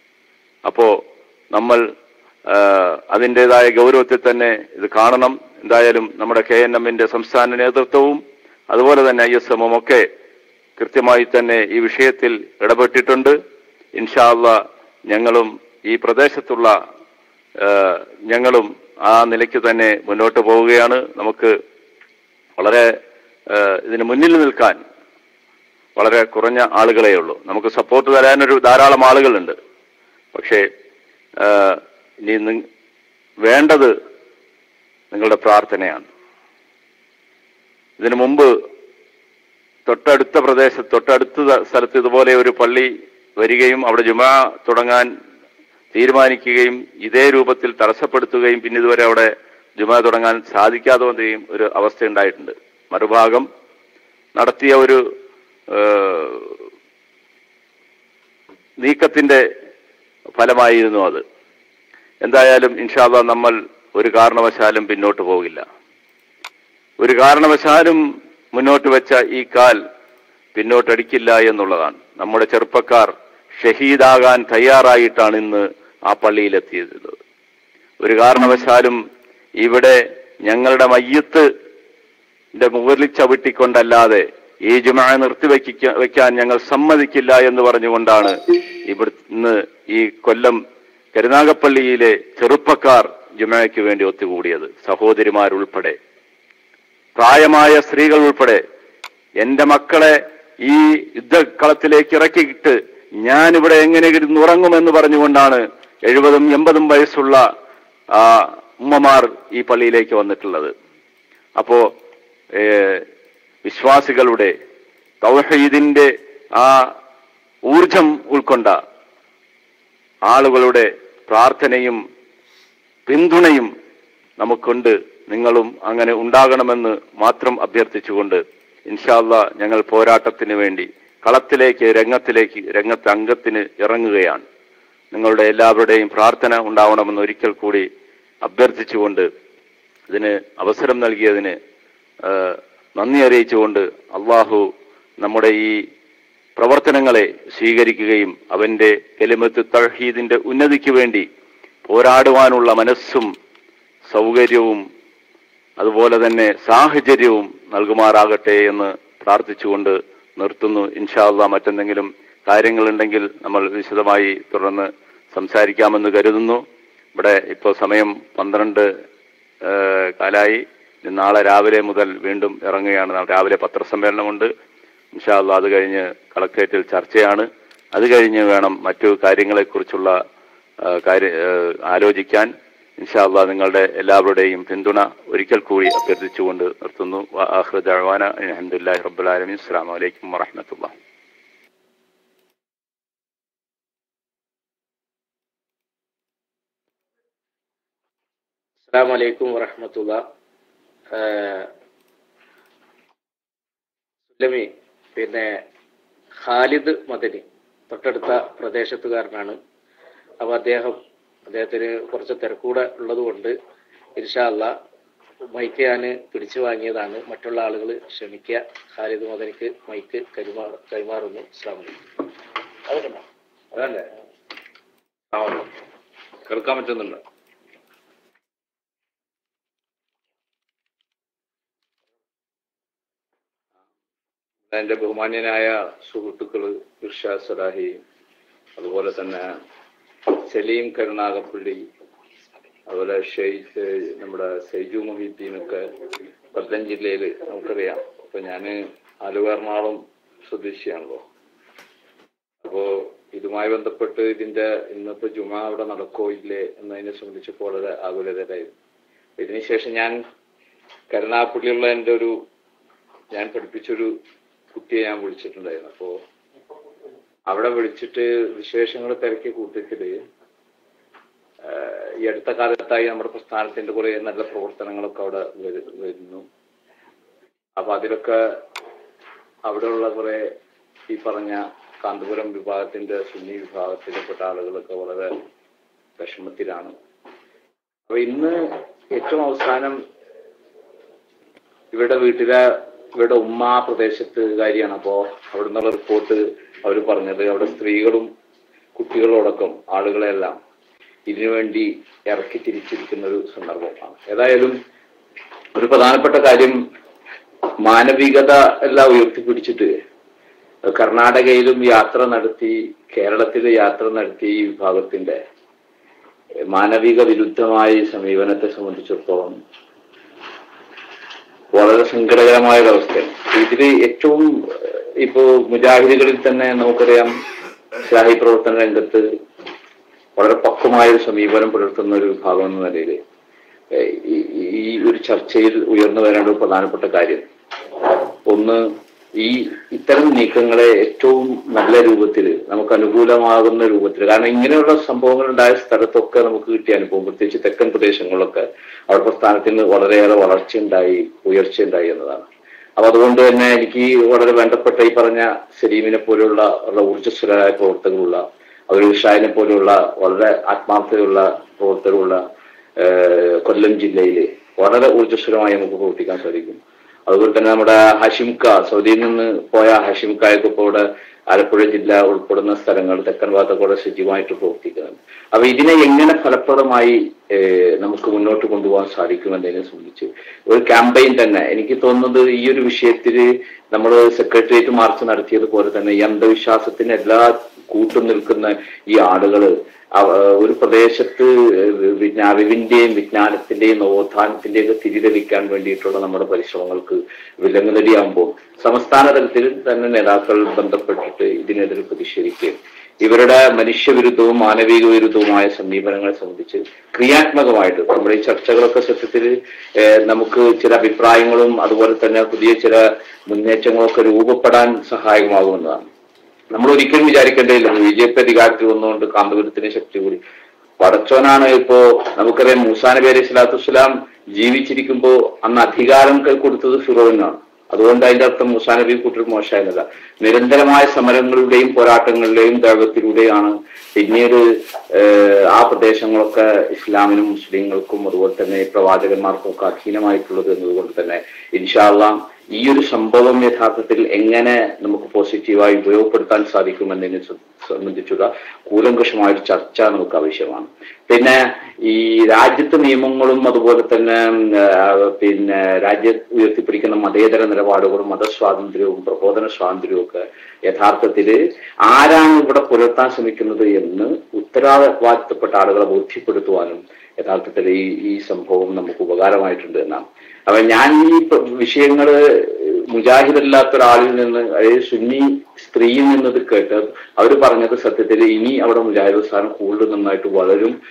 അപ്പോ നമ്മൾ ആ, അതിൻ്റെതായ ഗൗരവത്തിൽ തന്നെ ഇത് കാണണം എന്തായാലും നമ്മുടെ കെ എൻ എമ്മിന്റെ സംസ്ഥാന നേതൃത്വവും അതുപോലെ തന്നെ ഐ എസ് എമ്മും ഒക്കെ കൃത്യമായി തന്നെ ഈ വിഷയത്തിൽ ഇടപെട്ടിട്ടുണ്ട് ഇൻഷാല്ല ഞങ്ങളും ഈ പ്രദേശത്തുള്ള ആ, ഞങ്ങളും ആ നിലയ്ക്ക് തന്നെ മുന്നോട്ട് പോവുകയാണ് നമുക്ക് വളരെ ആ, ഇതിന് മുന്നിൽ നിൽക്കാൻ വളരെ കുറഞ്ഞ ആളുകളേ ഉള്ളൂ നമുക്ക് സപ്പോർട്ട് തരാനൊരു ധാരാളം ആളുകളുണ്ട് പക്ഷേ ആ, ഇനി നി- വേണ്ടത് നിങ്ങളുടെ പ്രാർത്ഥനയാണ് ഇതിനു മുമ്പ് തൊട്ടടുത്ത പ്രദേശത്ത് തൊട്ടടുത്ത ത- സ്ഥലത്ത് ഇതുപോലെ ഒരു പള്ളി വരികയും അവിടെ ജുമാ തുടങ്ങാൻ തീരുമാനിക്കുകയും ഇതേ രൂപത്തിൽ തടസ്സപ്പെടുത്തുകയും പിന്നെ ഇതുവരെ അവിടെ ജുമാ തുടങ്ങാൻ സാധിക്കാതെ വന്നതും ഒരു അവസ്ഥ ഉണ്ടായിട്ടുണ്ട് മറുഭാഗം നടത്തിയ ഒരു ഏഹ്, നീക്കത്തിന്റെ ഫലമായിരുന്നു അത് എന്തായാലും ഇൻഷാല്ല നമ്മൾ ഒരു കാരണവശാലും പിന്നോട്ട് പോകില്ല ഒരു കാരണവശാലും മുന്നോട്ട് വെച്ച ഈ കാൽ പിന്നോട്ടടിക്കില്ല എന്നുള്ളതാണ് നമ്മുടെ ചെറുപ്പക്കാർ ഷഹീദാകാൻ തയ്യാറായിട്ടാണ് ഇന്ന് ആ പള്ളിയിലെത്തിയത് ഒരു കാരണവശാലും ഇവിടെ ഞങ്ങളുടെ മയ്യത്ത് ന്റെ മുകളിൽ ചവിട്ടിക്കൊണ്ടല്ലാതെ ഈ ജുമാ നിർത്തിവെക്ക വെക്കാൻ ഞങ്ങൾ സമ്മതിക്കില്ല എന്ന് പറഞ്ഞുകൊണ്ടാണ് ഇവിടെ ഇന്ന് ഈ കൊല്ലം കരുനാഗപ്പള്ളിയിലെ ചെറുപ്പക്കാർ ജുമയ്ക്ക് വേണ്ടി ഒത്തുകൂടിയത് സഹോദരിമാരുൾപ്പെടെ പ്രായമായ സ്ത്രീകൾ ഉൾപ്പെടെ എന്റെ മക്കളെ ഈ യുദ്ധക്കളത്തിലേക്ക് ഇറക്കിയിട്ട് ഞാനിവിടെ എങ്ങനെ ഇരുന്ന് ഉറങ്ങുമെന്ന് പറഞ്ഞുകൊണ്ടാണ് എഴുപതും എൺപതും വയസ്സുള്ള ആ ഉമ്മമാർ ഈ പള്ളിയിലേക്ക് വന്നിട്ടുള്ളത് അപ്പോ ഏഹ്, വിശ്വാസികളുടെ തൗഹീദിന്റെ ആ ഊർജം ഉൾക്കൊണ്ട ആളുകളുടെ പ്രാർത്ഥനയും പിന്തുണയും നമുക്കുണ്ട് നിങ്ങളും അങ്ങനെ ഉണ്ടാകണമെന്ന് മാത്രം അഭ്യർത്ഥിച്ചുകൊണ്ട് ഇൻഷാല്ല ഞങ്ങൾ പോരാട്ടത്തിന് വേണ്ടി കളത്തിലേക്ക് രംഗത്തിലേക്ക് രംഗത്ത് അംഗത്തിന് ഇറങ്ങുകയാണ് നിങ്ങളുടെ എല്ലാവരുടെയും പ്രാർത്ഥന ഉണ്ടാവണമെന്ന് ഒരിക്കൽ കൂടി അഭ്യർത്ഥിച്ചുകൊണ്ട് ഇതിന് അവസരം നൽകിയതിന് ആ, നന്ദി അറിയിച്ചുകൊണ്ട് അള്ളാഹു നമ്മുടെ ഈ പ്രവർത്തനങ്ങളെ സ്വീകരിക്കുകയും അവന്റെ കെലിമത്ത് തഹീദിന്റെ ഉന്നതിക്ക് വേണ്ടി പോരാടുവാനുള്ള മനസ്സും സൗകര്യവും അതുപോലെ തന്നെ സാഹചര്യവും നൽകുമാറാകട്ടെ എന്ന് പ്രാർത്ഥിച്ചുകൊണ്ട് നിർത്തുന്നു ഇൻഷാല്ല മറ്റെന്തെങ്കിലും കാര്യങ്ങളുണ്ടെങ്കിൽ നമ്മൾ വിശദമായി തുടർന്ന് സംസാരിക്കാമെന്ന് കരുതുന്നു ഇവിടെ ഇപ്പോൾ സമയം പന്ത്രണ്ട് ഏഹ്, കാലായി ഇനി നാളെ രാവിലെ മുതൽ വീണ്ടും ഇറങ്ങുകയാണ് നാളെ രാവിലെ പത്രസമ്മേളനമുണ്ട് ഇൻഷാല്ല അത് കഴിഞ്ഞ് കളക്ട്രേറ്റിൽ ചർച്ചയാണ് അത് കഴിഞ്ഞ് വേണം മറ്റു കാര്യങ്ങളെക്കുറിച്ചുള്ള ആ, കാര്യ ആ, ആലോചിക്കാൻ ഇൻഷാല്ല നിങ്ങളുടെ എല്ലാവരുടെയും പിന്തുണ ഒരിക്കൽ കൂടി അഭ്യർത്ഥിച്ചുകൊണ്ട് നിർത്തുന്നു അഹ്റദാന അലഹമുല്ലാഹി റബ്ബുലാലമീൻ അസ്സാം വലൈക്കും വറഹമത്തുള്ള അസ്സാം വലൈക്കും വറഹമത്തുള്ള സുല്ലമി പിന്നെ ഖാലിദ് മദനി തൊട്ടടുത്ത പ്രദേശത്തുകാരനാണ് അപ്പോൾ അദ്ദേഹം അദ്ദേഹത്തിന് കുറച്ച് തിരക്കൂടെ ഉള്ളതുകൊണ്ട് ഇൻഷാല്ല മൈക്ക് ഞാൻ പിടിച്ചു വാങ്ങിയതാണ് മറ്റുള്ള ആളുകൾ ക്ഷമിക്കുക ഖാലിദ് മദനിക്ക് മൈക്ക് കൈമാ കൈമാറുന്നു അസ്സാം വലൈക്കും അതൊക്കെ അതല്ലേ കേൾക്കാൻ പറ്റുന്നുണ്ട് എൻ്റെ ബഹുമാന്യനായ സുഹൃത്തുക്കള് ഇർഷാദ് സലാഹി അതുപോലെ തന്നെ സലീം കരുണാകപ്പള്ളി അതുപോലെ ഷെയ്ഖ് നമ്മുടെ സൈജു മൊഹീദ്ദീനൊക്കെ കൊല്ലം ജില്ലയിൽ നമുക്കറിയാം അപ്പൊ ഞാന് ആലുവ എറണാകുളം സ്വദേശിയാണല്ലോ അപ്പോ ഇതുമായി ബന്ധപ്പെട്ട് ഇതിന്റെ ഇന്നത്തെ ജുമ അവിടെ നടക്കോ ഇല്ലേ എന്നതിനെ സംബന്ധിച്ചപ്പോൾ വളരെ ആകുലതരായിരുന്നു ഇതിനുശേഷം ഞാൻ കരുണാപ്പള്ളിയുള്ള എൻ്റെ ഒരു ഞാൻ പഠിപ്പിച്ചൊരു കുട്ടിയെ ഞാൻ വിളിച്ചിട്ടുണ്ടായിരുന്നു അപ്പോ അവിടെ വിളിച്ചിട്ട് വിശേഷങ്ങൾ തിരക്കിയ കൂട്ടത്തില് ആഹ് ഈ അടുത്ത കാലത്തായി നമ്മുടെ പ്രസ്ഥാനത്തിന്റെ കുറെ നല്ല പ്രവർത്തനങ്ങളൊക്കെ അവിടെ വരു- വരുന്നു അപ്പൊ അതിലൊക്കെ അവിടെയുള്ള കുറെ ഈ പറഞ്ഞ കാന്തപുരം വിഭാഗത്തിന്റെ സുന്നി വിഭാഗത്തിൽപ്പെട്ട ആളുകളൊക്കെ വളരെ വിഷമത്തിലാണ് അപ്പൊ ഇന്ന് ഏറ്റവും അവസാനം ഇവരുടെ വീട്ടിലെ ഇവരുടെ ഉമ്മ ആ പ്രദേശത്ത് കാര്യമാണ് അപ്പോ അവിടെ നിന്നുള്ള റിപ്പോർട്ട് അവർ പറഞ്ഞത് അവിടെ സ്ത്രീകളും കുട്ടികളോടൊപ്പം ആളുകളെല്ലാം ഇതിനുവേണ്ടി ഇറക്കി തിരിച്ചിരിക്കുന്ന ഒരു സന്ദർഭമാണ് ഏതായാലും ഒരു പ്രധാനപ്പെട്ട കാര്യം മാനവികത എല്ലാം ഉയർത്തിപ്പിടിച്ചിട്ട് കർണാടകയിലും യാത്ര നടത്തി കേരളത്തിൽ യാത്ര നടത്തിയ ഈ വിഭാഗത്തിന്റെ മാനവിക വിരുദ്ധമായ ഈ സമീപനത്തെ സംബന്ധിച്ചിടത്തോളം വളരെ സങ്കടകരമായ ഒരു അവസ്ഥയാണ് ഇതില് ഏറ്റവും ഏഹ്, ഇപ്പോ മുജാഹിദുകളിൽ തന്നെ നമുക്കറിയാം ഷാഹി പ്രവർത്തന രംഗത്ത് വളരെ പക്വമായ ഒരു സമീപനം പുലർത്തുന്ന ഒരു വിഭാഗം എന്ന നിലയിൽ ഏഹ്, ഈ- ഈ ഒരു ചർച്ചയിൽ ഉയർന്നു വരേണ്ട ഒരു പ്രധാനപ്പെട്ട കാര്യം ഒന്ന് ഈ ഇത്തരം നീക്കങ്ങളെ ഏറ്റവും നല്ല രൂപത്തിൽ നമുക്ക് അനുകൂലമാകുന്ന രൂപത്തിൽ കാരണം ഇങ്ങനെയുള്ള സംഭവങ്ങൾ ഉണ്ടായ സ്ഥലത്തൊക്കെ നമുക്ക് കിട്ടിയ അനുഭവം പ്രത്യേകിച്ച് തെക്കൻ പ്രദേശങ്ങളിലൊക്കെ അവിടെ പ്രസ്ഥാനത്തിന് വളരെയേറെ വളർച്ചയുണ്ടായി ഉയർച്ചയുണ്ടായി എന്നതാണ് അപ്പൊ അതുകൊണ്ട് തന്നെ എനിക്ക് വളരെ വേണ്ടപ്പെട്ട ഈ പറഞ്ഞ സലീമിനെ പോലെയുള്ള വളരെ ഊർജ്ജസ്വലരായ പ്രവർത്തകരുള്ള അവർ ഷാഹിനെ പോലെയുള്ള വളരെ ആത്മാർത്ഥതയുള്ള പ്രവർത്തകരുള്ള ഏഹ്, കൊല്ലം ജില്ലയിൽ വളരെ ഊർജ്ജസ്വലമായി നമുക്ക് പ്രവർത്തിക്കാൻ സാധിക്കും അതുപോലെ തന്നെ നമ്മുടെ ഹഷിംക സൗദിയിൽ നിന്ന് പോയ ഹഷിംകായൊക്കെ ഇപ്പോൾ ഇവിടെ ആലപ്പുഴ ജില്ല ഉൾപ്പെടുന്ന സ്ഥലങ്ങൾ തെക്കൻ ഭാഗത്തൊക്കെ ഇവിടെ സജീവമായിട്ട് പ്രവർത്തിക്കുന്നുണ്ട് അപ്പൊ ഇതിനെ എങ്ങനെ ഫലപ്രദമായി ഏഹ്, നമുക്ക് മുന്നോട്ട് കൊണ്ടുപോകാൻ സാധിക്കുമെന്നതിനെ സംബന്ധിച്ച് ഒരു ക്യാമ്പയിൻ തന്നെ എനിക്ക് തോന്നുന്നത് ഈ ഒരു വിഷയത്തിൽ നമ്മൾ സെക്രട്ടേറിയറ്റ് മാർച്ച് നടത്തിയതുപോലെ തന്നെ ഈ അന്ധവിശ്വാസത്തിന് എല്ലാ കൂട്ടു നിൽക്കുന്ന ഈ ആളുകള് അവ- ഒരു പ്രദേശത്ത് പിന്നെ അറിവിന്റെയും വിജ്ഞാനത്തിന്റെയും നവോത്ഥാനത്തിന്റെയും ഒക്കെ തിരിതെളിക്കാൻ വേണ്ടിയിട്ടുള്ള നമ്മുടെ പരിശ്രമങ്ങൾക്ക് വിലങ്ങുതടിയാകുമ്പോൾ സംസ്ഥാന തലത്തിൽ തന്നെ നേതാക്കൾ ബന്ധപ്പെട്ടിട്ട് ഇതിനെതിരെ പ്രതിഷേധിക്കുകയും ഇവരുടെ മനുഷ്യവിരുദ്ധവും മാനവിക വിരുദ്ധവുമായ സമീപനങ്ങളെ സംബന്ധിച്ച് ക്രിയാത്മകമായിട്ട് നമ്മുടെ ഈ ചർച്ചകളൊക്കെ സത്യത്തിൽ ഏഹ്, നമുക്ക് ചില അഭിപ്രായങ്ങളും അതുപോലെ തന്നെ പുതിയ ചില മുന്നേറ്റങ്ങളൊക്കെ രൂപപ്പെടാൻ സഹായകമാകുമെന്നതാണ് നമ്മൾ ഒരിക്കലും വിചാരിക്കേണ്ടതില്ല ബി ജെ പി അധികാരത്തിൽ വന്നുകൊണ്ട് കാന്തപുരത്തിന് ശക്തി കൂടി പടച്ചോനാണ് ഇപ്പോ നമുക്കറിയാം മൂസാ നബി അലൈഹി സ്വലാത്തു വസ്സലാം ജീവിച്ചിരിക്കുമ്പോ അന്ന് അധികാരം കൈ കൊടുത്തത് ഫിറോവിനാണ് അതുകൊണ്ട് അതിന്റെ അർത്ഥം മൂസാ നബി കൂട്ടർ മോശമായിരുന്നില്ല നിരന്തരമായ സമരങ്ങളുടെയും പോരാട്ടങ്ങളുടെയും ദേവത്തിലൂടെയാണ് പിന്നീട് ഏഹ്, ആ പ്രദേശങ്ങളൊക്കെ ഇസ്ലാമിനും മുസ്ലിങ്ങൾക്കും അതുപോലെ തന്നെ പ്രവാചകന്മാർക്കും ഒക്കെ അധീനമായിട്ടുള്ളത് എന്നതുകൊണ്ട് തന്നെ ഇൻഷാല്ലാം ഈ ഒരു സംഭവം യഥാർത്ഥത്തിൽ എങ്ങനെ നമുക്ക് പോസിറ്റീവായി ഉപയോഗപ്പെടുത്താൻ സാധിക്കുമെന്നതിനെ സ- സംബന്ധിച്ചുള്ള കൂലങ്കഷമായ ഒരു ചർച്ച നമുക്ക് ആവശ്യമാണ് പിന്നെ ഈ രാജ്യത്തെ നിയമങ്ങളും അതുപോലെ തന്നെ ഉം, ആ, പിന്നെ രാജ്യം ഉയർത്തിപ്പിടിക്കുന്ന മതേതര നിലപാടുകളും മതസ്വാതന്ത്ര്യവും പ്രബോധന സ്വാതന്ത്ര്യവും ഒക്കെ യഥാർത്ഥത്തിൽ ആരാണ് ഇവിടെ പുലർത്താൻ ശ്രമിക്കുന്നത് എന്ന് ഉത്തരവാദിത്തപ്പെട്ട ആളുകളെ ബോധ്യപ്പെടുത്തുവാനും യഥാർത്ഥത്തിൽ ഈ ഈ സംഭവം നമുക്ക് ഉപകാരമായിട്ടുണ്ട് എന്നാണ് അപ്പൊ ഞാൻ ഈ പ- വിഷയങ്ങള് മുജാഹിദല്ലാത്ത ഒരാളിൽ നിന്ന് അതായത് സുന്നി സ്ത്രീയിൽ നിന്നത് കേട്ട് അവർ പറഞ്ഞത് സത്യത്തിൽ ഇനി അവിടെ മുജാഹിദ് സ്ഥാനം കൂടുതൽ നന്നായിട്ട് വളരും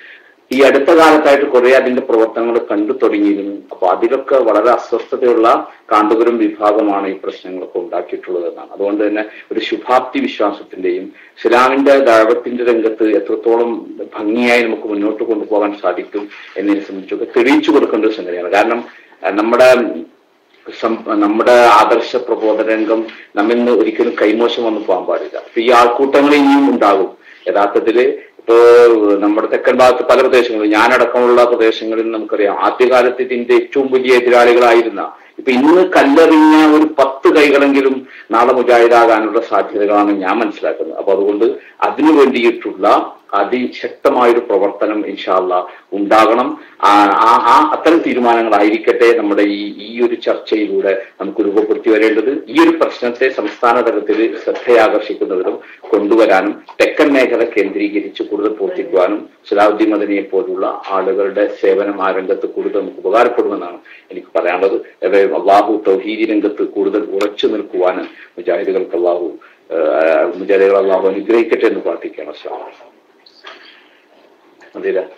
ഈ അടുത്ത കാലത്തായിട്ട് കുറെ അതിന്റെ പ്രവർത്തനങ്ങൾ കണ്ടു തുടങ്ങിയിരുന്നു അപ്പൊ അതിലൊക്കെ വളരെ അസ്വസ്ഥതയുള്ള കാന്തപുരം വിഭാഗമാണ് ഈ പ്രശ്നങ്ങളൊക്കെ ഉണ്ടാക്കിയിട്ടുള്ളത് എന്നാണ് അതുകൊണ്ട് തന്നെ ഒരു ശുഭാപ്തി വിശ്വാസത്തിന്റെയും ഇസ്ലാമിന്റെ ദൈവത്തിന്റെ രംഗത്ത് എത്രത്തോളം ഭംഗിയായി നമുക്ക് മുന്നോട്ട് കൊണ്ടുപോകാൻ സാധിക്കും എന്നതിനെ സംബന്ധിച്ചൊക്കെ തെളിയിച്ചു കൊടുക്കേണ്ട ഒരു സംഗതിയാണ് കാരണം അഹ് നമ്മുടെ സം- നമ്മുടെ ആദർശ പ്രബോധന രംഗം നമ്മിൽ നിന്ന് ഒരിക്കലും കൈമോശം വന്നു പോകാൻ പാടില്ല അപ്പൊ ഈ ആൾക്കൂട്ടങ്ങൾ ഇനിയും ഉണ്ടാകും യഥാർത്ഥത്തില് ഇപ്പോ നമ്മുടെ തെക്കൻ ഭാഗത്ത് പല പ്രദേശങ്ങളും ഞാനടക്കമുള്ള പ്രദേശങ്ങളിൽ നമുക്കറിയാം ആദ്യകാലത്ത് ഇതിന്റെ ഏറ്റവും വലിയ എതിരാളികളായിരുന്ന ഇപ്പൊ ഇന്ന് കല്ലെറിഞ്ഞ ഒരു പത്ത് കൈകളെങ്കിലും നാളെ മുജാഹിദാകാനുള്ള സാധ്യതകളാണ് ഞാൻ മനസ്സിലാക്കുന്നത് അപ്പൊ അതുകൊണ്ട് അതിനു വേണ്ടിയിട്ടുള്ള അതിശക്തമായൊരു പ്രവർത്തനം ഇൻഷാല്ല ഉണ്ടാകണം ആ ആ- ആ അത്തരം തീരുമാനങ്ങളായിരിക്കട്ടെ നമ്മുടെ ഈ ഈ ഒരു ചർച്ചയിലൂടെ നമുക്ക് രൂപപ്പെടുത്തി വരേണ്ടത് ഈ ഒരു പ്രശ്നത്തെ സംസ്ഥാന തലത്തിൽ ശ്രദ്ധയാകർഷിക്കുന്നതിനും കൊണ്ടുവരാനും തെക്കൻ മേഖല കേന്ദ്രീകരിച്ച് കൂടുതൽ പ്രവർത്തിക്കുവാനും സലാഹുദ്ദീൻ മദനിയെ പോലുള്ള ആളുകളുടെ സേവനം ആ രംഗത്ത് കൂടുതൽ നമുക്ക് ഉപകാരപ്പെടുമെന്നാണ് എനിക്ക് പറയാനുള്ളത് ഏതായാലും അള്ളാഹു തൗഹീദി രംഗത്ത് കൂടുതൽ ഉറച്ചു നിൽക്കുവാൻ മുജാഹിദുകൾക്ക് അള്ളാഹു ഏഹ്, മുജാഹിദുകൾ അള്ളാഹു അനുഗ്രഹിക്കട്ടെ എന്ന് പ്രാർത്ഥിക്കുകയാണ് അസ്സലാമു അലൈക്കും. മതിയില്ലേ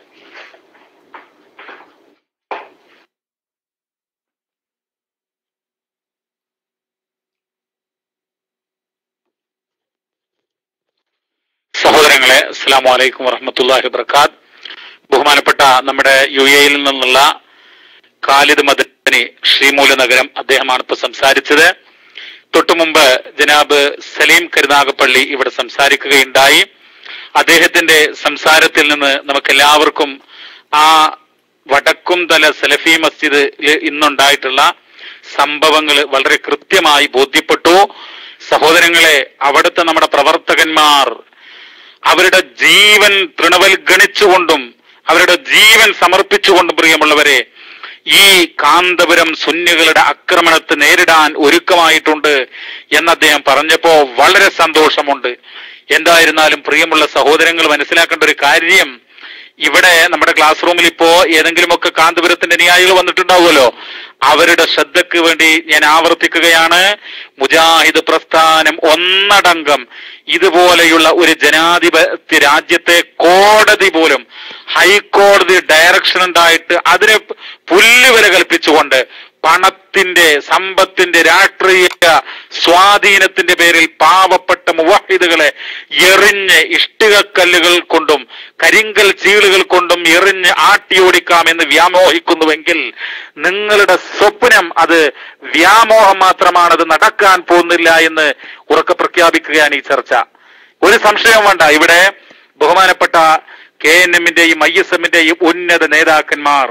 സഹോദരങ്ങളെ അസ്സാം വലൈക്കും വറഹമത്തല്ലാഹി വബർക്കാത്ത് ബഹുമാനപ്പെട്ട നമ്മുടെ യു എയിൽ നിന്നുള്ള ഖാലിദ് മദനി ശ്രീമൂല നഗരം അദ്ദേഹമാണ് ഇപ്പൊ സംസാരിച്ചത് തൊട്ടു മുമ്പ് ജനാബ് സലീം കരുനാഗപ്പള്ളി ഇവിടെ സംസാരിക്കുകയുണ്ടായി അദ്ദേഹത്തിന്റെ സംസാരത്തിൽ നിന്ന് നമുക്ക് എല്ലാവർക്കും ആ വടക്കുംതല സലഫി മസ്ജിദിൽ ഇന്നുണ്ടായിട്ടുള്ള സംഭവങ്ങൾ വളരെ കൃത്യമായി ബോധ്യപ്പെട്ടു സഹോദരങ്ങളെ അവിടുത്തെ നമ്മുടെ പ്രവർത്തകന്മാർ അവരുടെ ജീവൻ തൃണവൽഗണിച്ചുകൊണ്ടും അവരുടെ ജീവൻ സമർപ്പിച്ചുകൊണ്ടും പ്രിയമുള്ളവരെ ഈ കാന്തപുരം സുന്നികളുടെ ആക്രമണത്തെ നേരിടാൻ ഒരുക്കമായിട്ടുണ്ട് എന്ന് അദ്ദേഹം പറഞ്ഞപ്പോ വളരെ സന്തോഷമുണ്ട് എന്തായിരുന്നാലും പ്രിയമുള്ള സഹോദരങ്ങൾ മനസ്സിലാക്കേണ്ട ഒരു കാര്യം ഇവിടെ നമ്മുടെ ക്ലാസ് റൂമിൽ ഇപ്പോ ഏതെങ്കിലുമൊക്കെ കാന്തപുരത്തിന്റെ അനുയായികൾ വന്നിട്ടുണ്ടാവുമല്ലോ അവരുടെ ശ്രദ്ധയ്ക്ക് വേണ്ടി ഞാൻ ആവർത്തിക്കുകയാണ് മുജാഹിദ് പ്രസ്ഥാനം ഒന്നടങ്കം ഇതുപോലെയുള്ള ഒരു ജനാധിപത്യ രാജ്യത്തെ കോടതി പോലും ഹൈക്കോടതി ഡയറക്ഷൻ ഉണ്ടായിട്ട് അതിന് പുല്ലുവില കൽപ്പിച്ചുകൊണ്ട് പണത്തിന്റെ സമ്പത്തിന്റെ രാഷ്ട്രീയ സ്വാധീനത്തിന്റെ പേരിൽ പാവപ്പെട്ട മുവാഹിദുകളെ എറിഞ്ഞ് ഇഷ്ടികക്കല്ലുകൾ കൊണ്ടും കരിങ്കൽ ചീളുകൾ കൊണ്ടും എറിഞ്ഞ് ആട്ടിയോടിക്കാമെന്ന് വ്യാമോഹിക്കുന്നുവെങ്കിൽ നിങ്ങളുടെ സ്വപ്നം അത് വ്യാമോഹം മാത്രമാണ് അത് നടക്കാൻ പോകുന്നില്ല എന്ന് ഉറക്കെ പ്രഖ്യാപിക്കുകയാണ് ഈ ചർച്ച ഒരു സംശയം വേണ്ട ഇവിടെ ബഹുമാനപ്പെട്ട കെ എൻ എമ്മിന്റെയും ഐ എസ് എമ്മിന്റെയും ഉന്നത നേതാക്കന്മാർ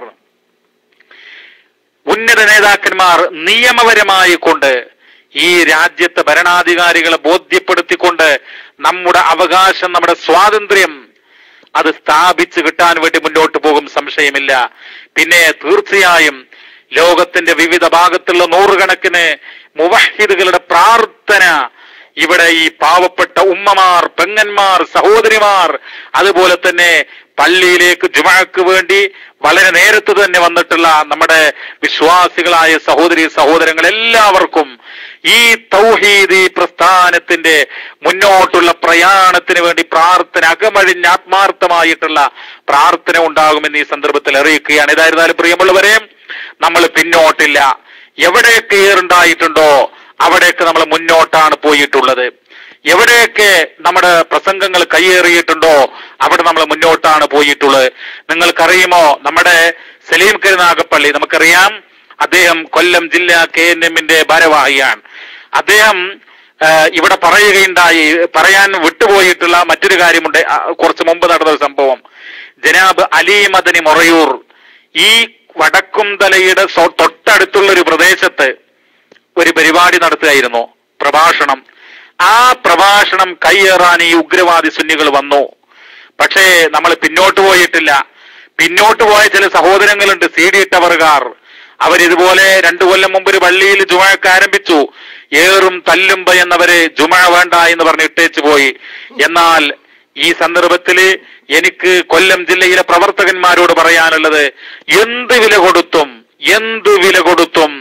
ഉന്നത നേതാക്കന്മാർ നിയമപരമായി കൊണ്ട് ഈ രാജ്യത്തെ ഭരണാധികാരികളെ ബോധ്യപ്പെടുത്തിക്കൊണ്ട് നമ്മുടെ അവകാശം നമ്മുടെ സ്വാതന്ത്ര്യം അത് സ്ഥാപിച്ചു കിട്ടാൻ വേണ്ടി മുന്നോട്ട് പോകും സംശയമില്ല പിന്നെ തീർച്ചയായും ലോകത്തിന്റെ വിവിധ ഭാഗത്തുള്ള നൂറുകണക്കിന് മുവഹിദുകളുടെ പ്രാർത്ഥന ഇവിടെ ഈ പാവപ്പെട്ട ഉമ്മമാർ പെങ്ങന്മാർ സഹോദരിമാർ അതുപോലെ തന്നെ പള്ളിയിലേക്ക് ജുമഴക്ക് വേണ്ടി വളരെ നേരത്തെ തന്നെ വന്നിട്ടുള്ള നമ്മുടെ വിശ്വാസികളായ സഹോദരി സഹോദരങ്ങൾ എല്ലാവർക്കും ഈ തൗഹീദി പ്രസ്ഥാനത്തിന്റെ മുന്നോട്ടുള്ള പ്രയാണത്തിന് വേണ്ടി പ്രാർത്ഥന അകമഴിഞ്ഞ് ആത്മാർത്ഥമായിട്ടുള്ള പ്രാർത്ഥന ഉണ്ടാകുമെന്ന് ഈ സന്ദർഭത്തിൽ അറിയിക്കുകയാണ് ഏതായിരുന്നാലും പ്രിയമുള്ളവരെ നമ്മൾ പിന്നോട്ടില്ല എവിടെയൊക്കെ ഏറുണ്ടായിട്ടുണ്ടോ അവിടെയൊക്കെ നമ്മൾ മുന്നോട്ടാണ് പോയിട്ടുള്ളത് എവിടെയൊക്കെ നമ്മുടെ പ്രസംഗങ്ങൾ കയ്യേറിയിട്ടുണ്ടോ അവിടെ നമ്മൾ മുന്നോട്ടാണ് പോയിട്ടുള്ളത് നിങ്ങൾക്കറിയുമോ നമ്മുടെ സലീം കരുനാഗപ്പള്ളി നമുക്കറിയാം അദ്ദേഹം കൊല്ലം ജില്ലാ കെ എൻ എമ്മിന്റെ ഭാരവാഹിയാണ് അദ്ദേഹം ആ, ഇവിടെ പറയുകയുണ്ടായി പറയാൻ വിട്ടുപോയിട്ടുള്ള മറ്റൊരു കാര്യമുണ്ട് ആ, കുറച്ച് മുമ്പ് നടന്ന ഒരു സംഭവം ജനാബ് അലി മദനി മൊറയൂർ ഈ വടക്കുംതലയുടെ സ്വ- തൊട്ടടുത്തുള്ള ഒരു പ്രദേശത്ത് ഒരു പരിപാടി നടത്തുകയായിരുന്നു പ്രഭാഷണം ആ പ്രഭാഷണം കയ്യേറാൻ ഈ ഉഗ്രവാദി സുന്നികൾ വന്നു പക്ഷേ നമ്മൾ പിന്നോട്ട് പോയിട്ടില്ല പിന്നോട്ട് പോയ ചില സഹോദരങ്ങളുണ്ട് സി ഡി ടവറുകാർ അവരിതുപോലെ രണ്ടു കൊല്ലം മുമ്പ് ഒരു പള്ളിയിൽ ജുമഴക്ക് ആരംഭിച്ചു ഏറും തല്ലും എന്നവര് ജുമ വേണ്ട എന്ന് പറഞ്ഞ് ഇട്ടേച്ചു പോയി എന്നാൽ ഈ സന്ദർഭത്തില് എനിക്ക് കൊല്ലം ജില്ലയിലെ പ്രവർത്തകന്മാരോട് പറയാനുള്ളത് എന്ത് വില കൊടുത്തും എന്ത് വില കൊടുത്തും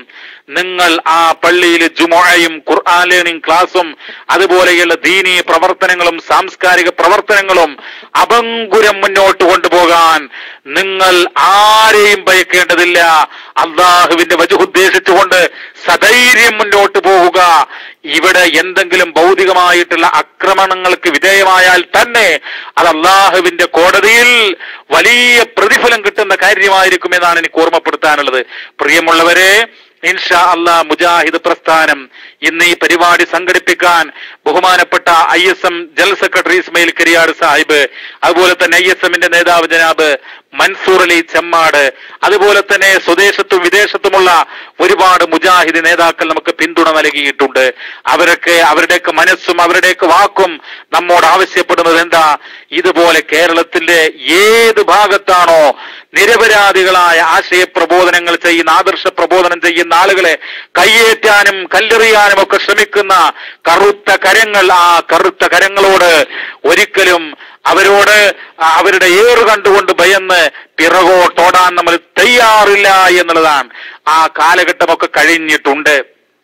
നിങ്ങൾ ആ പള്ളിയിൽ ജുമുഅയും ഖുർആൻ ലേണിംഗ് ക്ലാസും അതുപോലെയുള്ള ദീനീ പ്രവർത്തനങ്ങളും സാംസ്കാരിക പ്രവർത്തനങ്ങളും അപങ്കുരം മുന്നോട്ട് കൊണ്ടുപോകാൻ നിങ്ങൾ ആരെയും ഭയക്കേണ്ടതില്ല അള്ളാഹുവിന്റെ വജുദ്ദേശിച്ചുകൊണ്ട് സധൈര്യം മുന്നോട്ട് പോവുക ഇവിടെ എന്തെങ്കിലും ഭൗതികമായിട്ടുള്ള ആക്രമണങ്ങൾക്ക് വിധേയമായാൽ തന്നെ അത് അള്ളാഹുവിന്റെ കോടതിയിൽ വലിയ പ്രതിഫലം കിട്ടുന്ന കാര്യമായിരിക്കും എന്നാണ് എനിക്ക് ഓർമ്മപ്പെടുത്താനുള്ളത് പ്രിയമുള്ളവരെ ഇൻഷാ അള്ളാ മുജാഹിദ് പ്രസ്ഥാനം ഇന്ന് ഈ പരിപാടി സംഘടിപ്പിക്കാൻ ബഹുമാനപ്പെട്ട I S M general secretary Ismail Kariyad Sahib അതുപോലെ തന്നെ ഐ എസ് എമ്മിന്റെ നേതാവ് ജനാബ് മൻസൂർ അലി ചെമ്മാട് അതുപോലെ തന്നെ സ്വദേശത്തും വിദേശത്തുമുള്ള ഒരുപാട് മുജാഹിദ് നേതാക്കൾ നമുക്ക് പിന്തുണ നൽകിയിട്ടുണ്ട് അവരൊക്കെ അവരുടെയൊക്കെ മനസ്സും അവരുടെയൊക്കെ വാക്കും നമ്മോട് ആവശ്യപ്പെടുന്നത് എന്താ ഇതുപോലെ കേരളത്തിന്റെ ഏത് ഭാഗത്താണോ നിരപരാധികളായ ആശയ പ്രബോധനങ്ങൾ ചെയ്യുന്ന ആദർശ പ്രബോധനം ചെയ്യുന്ന ആളുകളെ കയ്യേറ്റാനും കല്ലെറിയാനും ഒക്കെ ശ്രമിക്കുന്ന കറുത്ത കരങ്ങൾ ആ കറുത്ത കരങ്ങളോട് ഒരിക്കലും അവരോട് അവരുടെ ഏറ് കണ്ടുകൊണ്ട് ഭയന്ന് പിറകോട്ടോടാൻ നമ്മൾ തയ്യാറില്ല എന്നുള്ളതാണ് ആ കാലഘട്ടമൊക്കെ കഴിഞ്ഞിട്ടുണ്ട്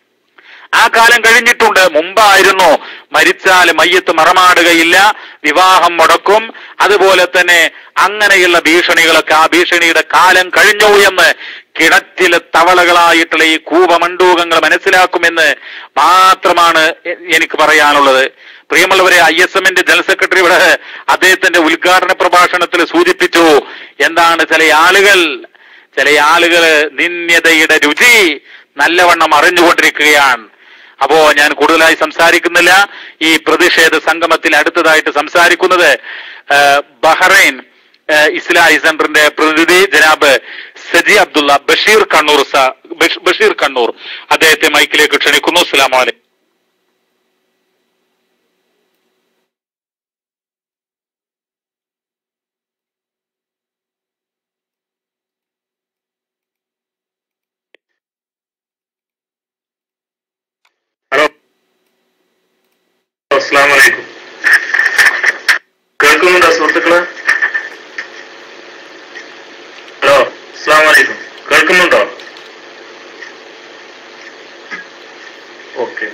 ആ കാലം കഴിഞ്ഞിട്ടുണ്ട് മുമ്പായിരുന്നു മരിച്ചാൽ മയ്യത്ത് മറമാടുകയില്ല വിവാഹം മുടക്കും അതുപോലെ തന്നെ അങ്ങനെയുള്ള ഭീഷണികളൊക്കെ ആ ഭീഷണിയുടെ കാലം കഴിഞ്ഞു എന്ന് കിണറ്റിലെ തവളകളായിട്ടുള്ള ഈ കൂപമണ്ടൂകങ്ങൾ മനസ്സിലാക്കുമെന്ന് മാത്രമാണ് എ- എനിക്ക് പറയാനുള്ളത് പ്രിയമുള്ളവരെ ഐ എസ് എമ്മിന്റെ ജനറൽ സെക്രട്ടറി ഇവിടെ അദ്ദേഹത്തിന്റെ ഉദ്ഘാടന പ്രഭാഷണത്തിൽ സൂചിപ്പിച്ചു എന്താണ് ചില ആളുകൾ ചില ആളുകൾ നിന്യതയുടെ രുചി നല്ലവണ്ണം അറിഞ്ഞുകൊണ്ടിരിക്കുകയാണ് അപ്പോ ഞാൻ കൂടുതലായി സംസാരിക്കുന്നില്ല ഈ പ്രതിഷേധ സംഗമത്തിൽ അടുത്തതായിട്ട് സംസാരിക്കുന്നത് ആ, ബഹ്റൈൻ ആ, ഇസ്ലാഹി സെന്ററിന്റെ പ്രതിനിധി ജനാബ് സജി അബ്ദുള്ള ബഷീർ കണ്ണൂർ സ- ബഷ്- ബഷീർ കണ്ണൂർ അദ്ദേഹത്തെ മൈക്കിലേക്ക് ക്ഷണിക്കുന്നു അസ്സലാമു അലൈക്കും ഹലോ അസ്സാം വലൈക്കും കേൾക്കുന്നുണ്ടോ സുഹൃത്തുക്കള് ഹലോ അസ്സാം വലൈക്കും കേൾക്കുന്നുണ്ടോ ഓക്കെ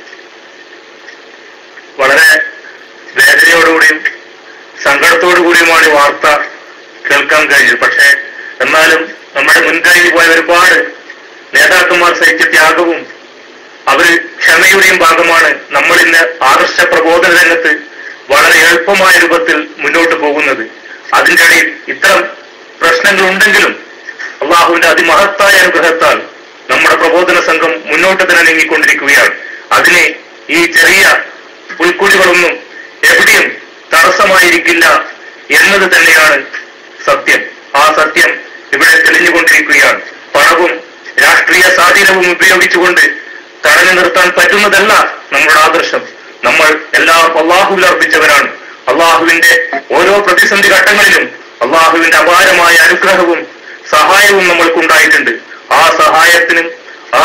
വളരെ വേദനയോടുകൂടിയും സങ്കടത്തോടു കൂടിയുമാണ് ഈ വാർത്ത കേൾക്കാൻ കഴിഞ്ഞത് പക്ഷേ എന്നാലും നമ്മുടെ മുൻകഴിഞ്ഞു പോയ ഒരുപാട് നേതാക്കന്മാർ സഹിച്ച ത്യാഗവും അവര് ക്ഷമയുടെയും ഭാഗമാണ് നമ്മൾ ഇന്ന് ആദർശ പ്രബോധന രംഗത്ത് വളരെ എളുപ്പമായ രൂപത്തിൽ മുന്നോട്ട് പോകുന്നത് അതിന്റെ ഇടയിൽ ഇത്തരം പ്രശ്നങ്ങൾ ഉണ്ടെങ്കിലും അള്ളാഹുവിന്റെ അതിമഹത്തായ അനുഗ്രഹത്താൽ നമ്മുടെ പ്രബോധന സംഘം മുന്നോട്ട് തന്നെ നീങ്ങിക്കൊണ്ടിരിക്കുകയാണ് അതിന് ഈ ചെറിയ പുൽക്കുഴികളൊന്നും എവിടെയും തടസ്സമായിരിക്കില്ല എന്നത് തന്നെയാണ് സത്യം ആ സത്യം ഇവിടെ തെളിഞ്ഞുകൊണ്ടിരിക്കുകയാണ് പണവും രാഷ്ട്രീയ സ്വാധീനവും ഉപയോഗിച്ചുകൊണ്ട് തടഞ്ഞു നിർത്താൻ പറ്റുന്നതല്ല നമ്മുടെ ആദർശം നമ്മൾ എല്ലാം അള്ളാഹുവിൽ അർപ്പിച്ചവരാണ് അള്ളാഹുവിന്റെ ഓരോ പ്രതിസന്ധി ഘട്ടങ്ങളിലും അള്ളാഹുവിന്റെ അപാരമായ അനുഗ്രഹവും സഹായവും നമ്മൾക്കുണ്ടായിട്ടുണ്ട് ആ സഹായത്തിനും ആ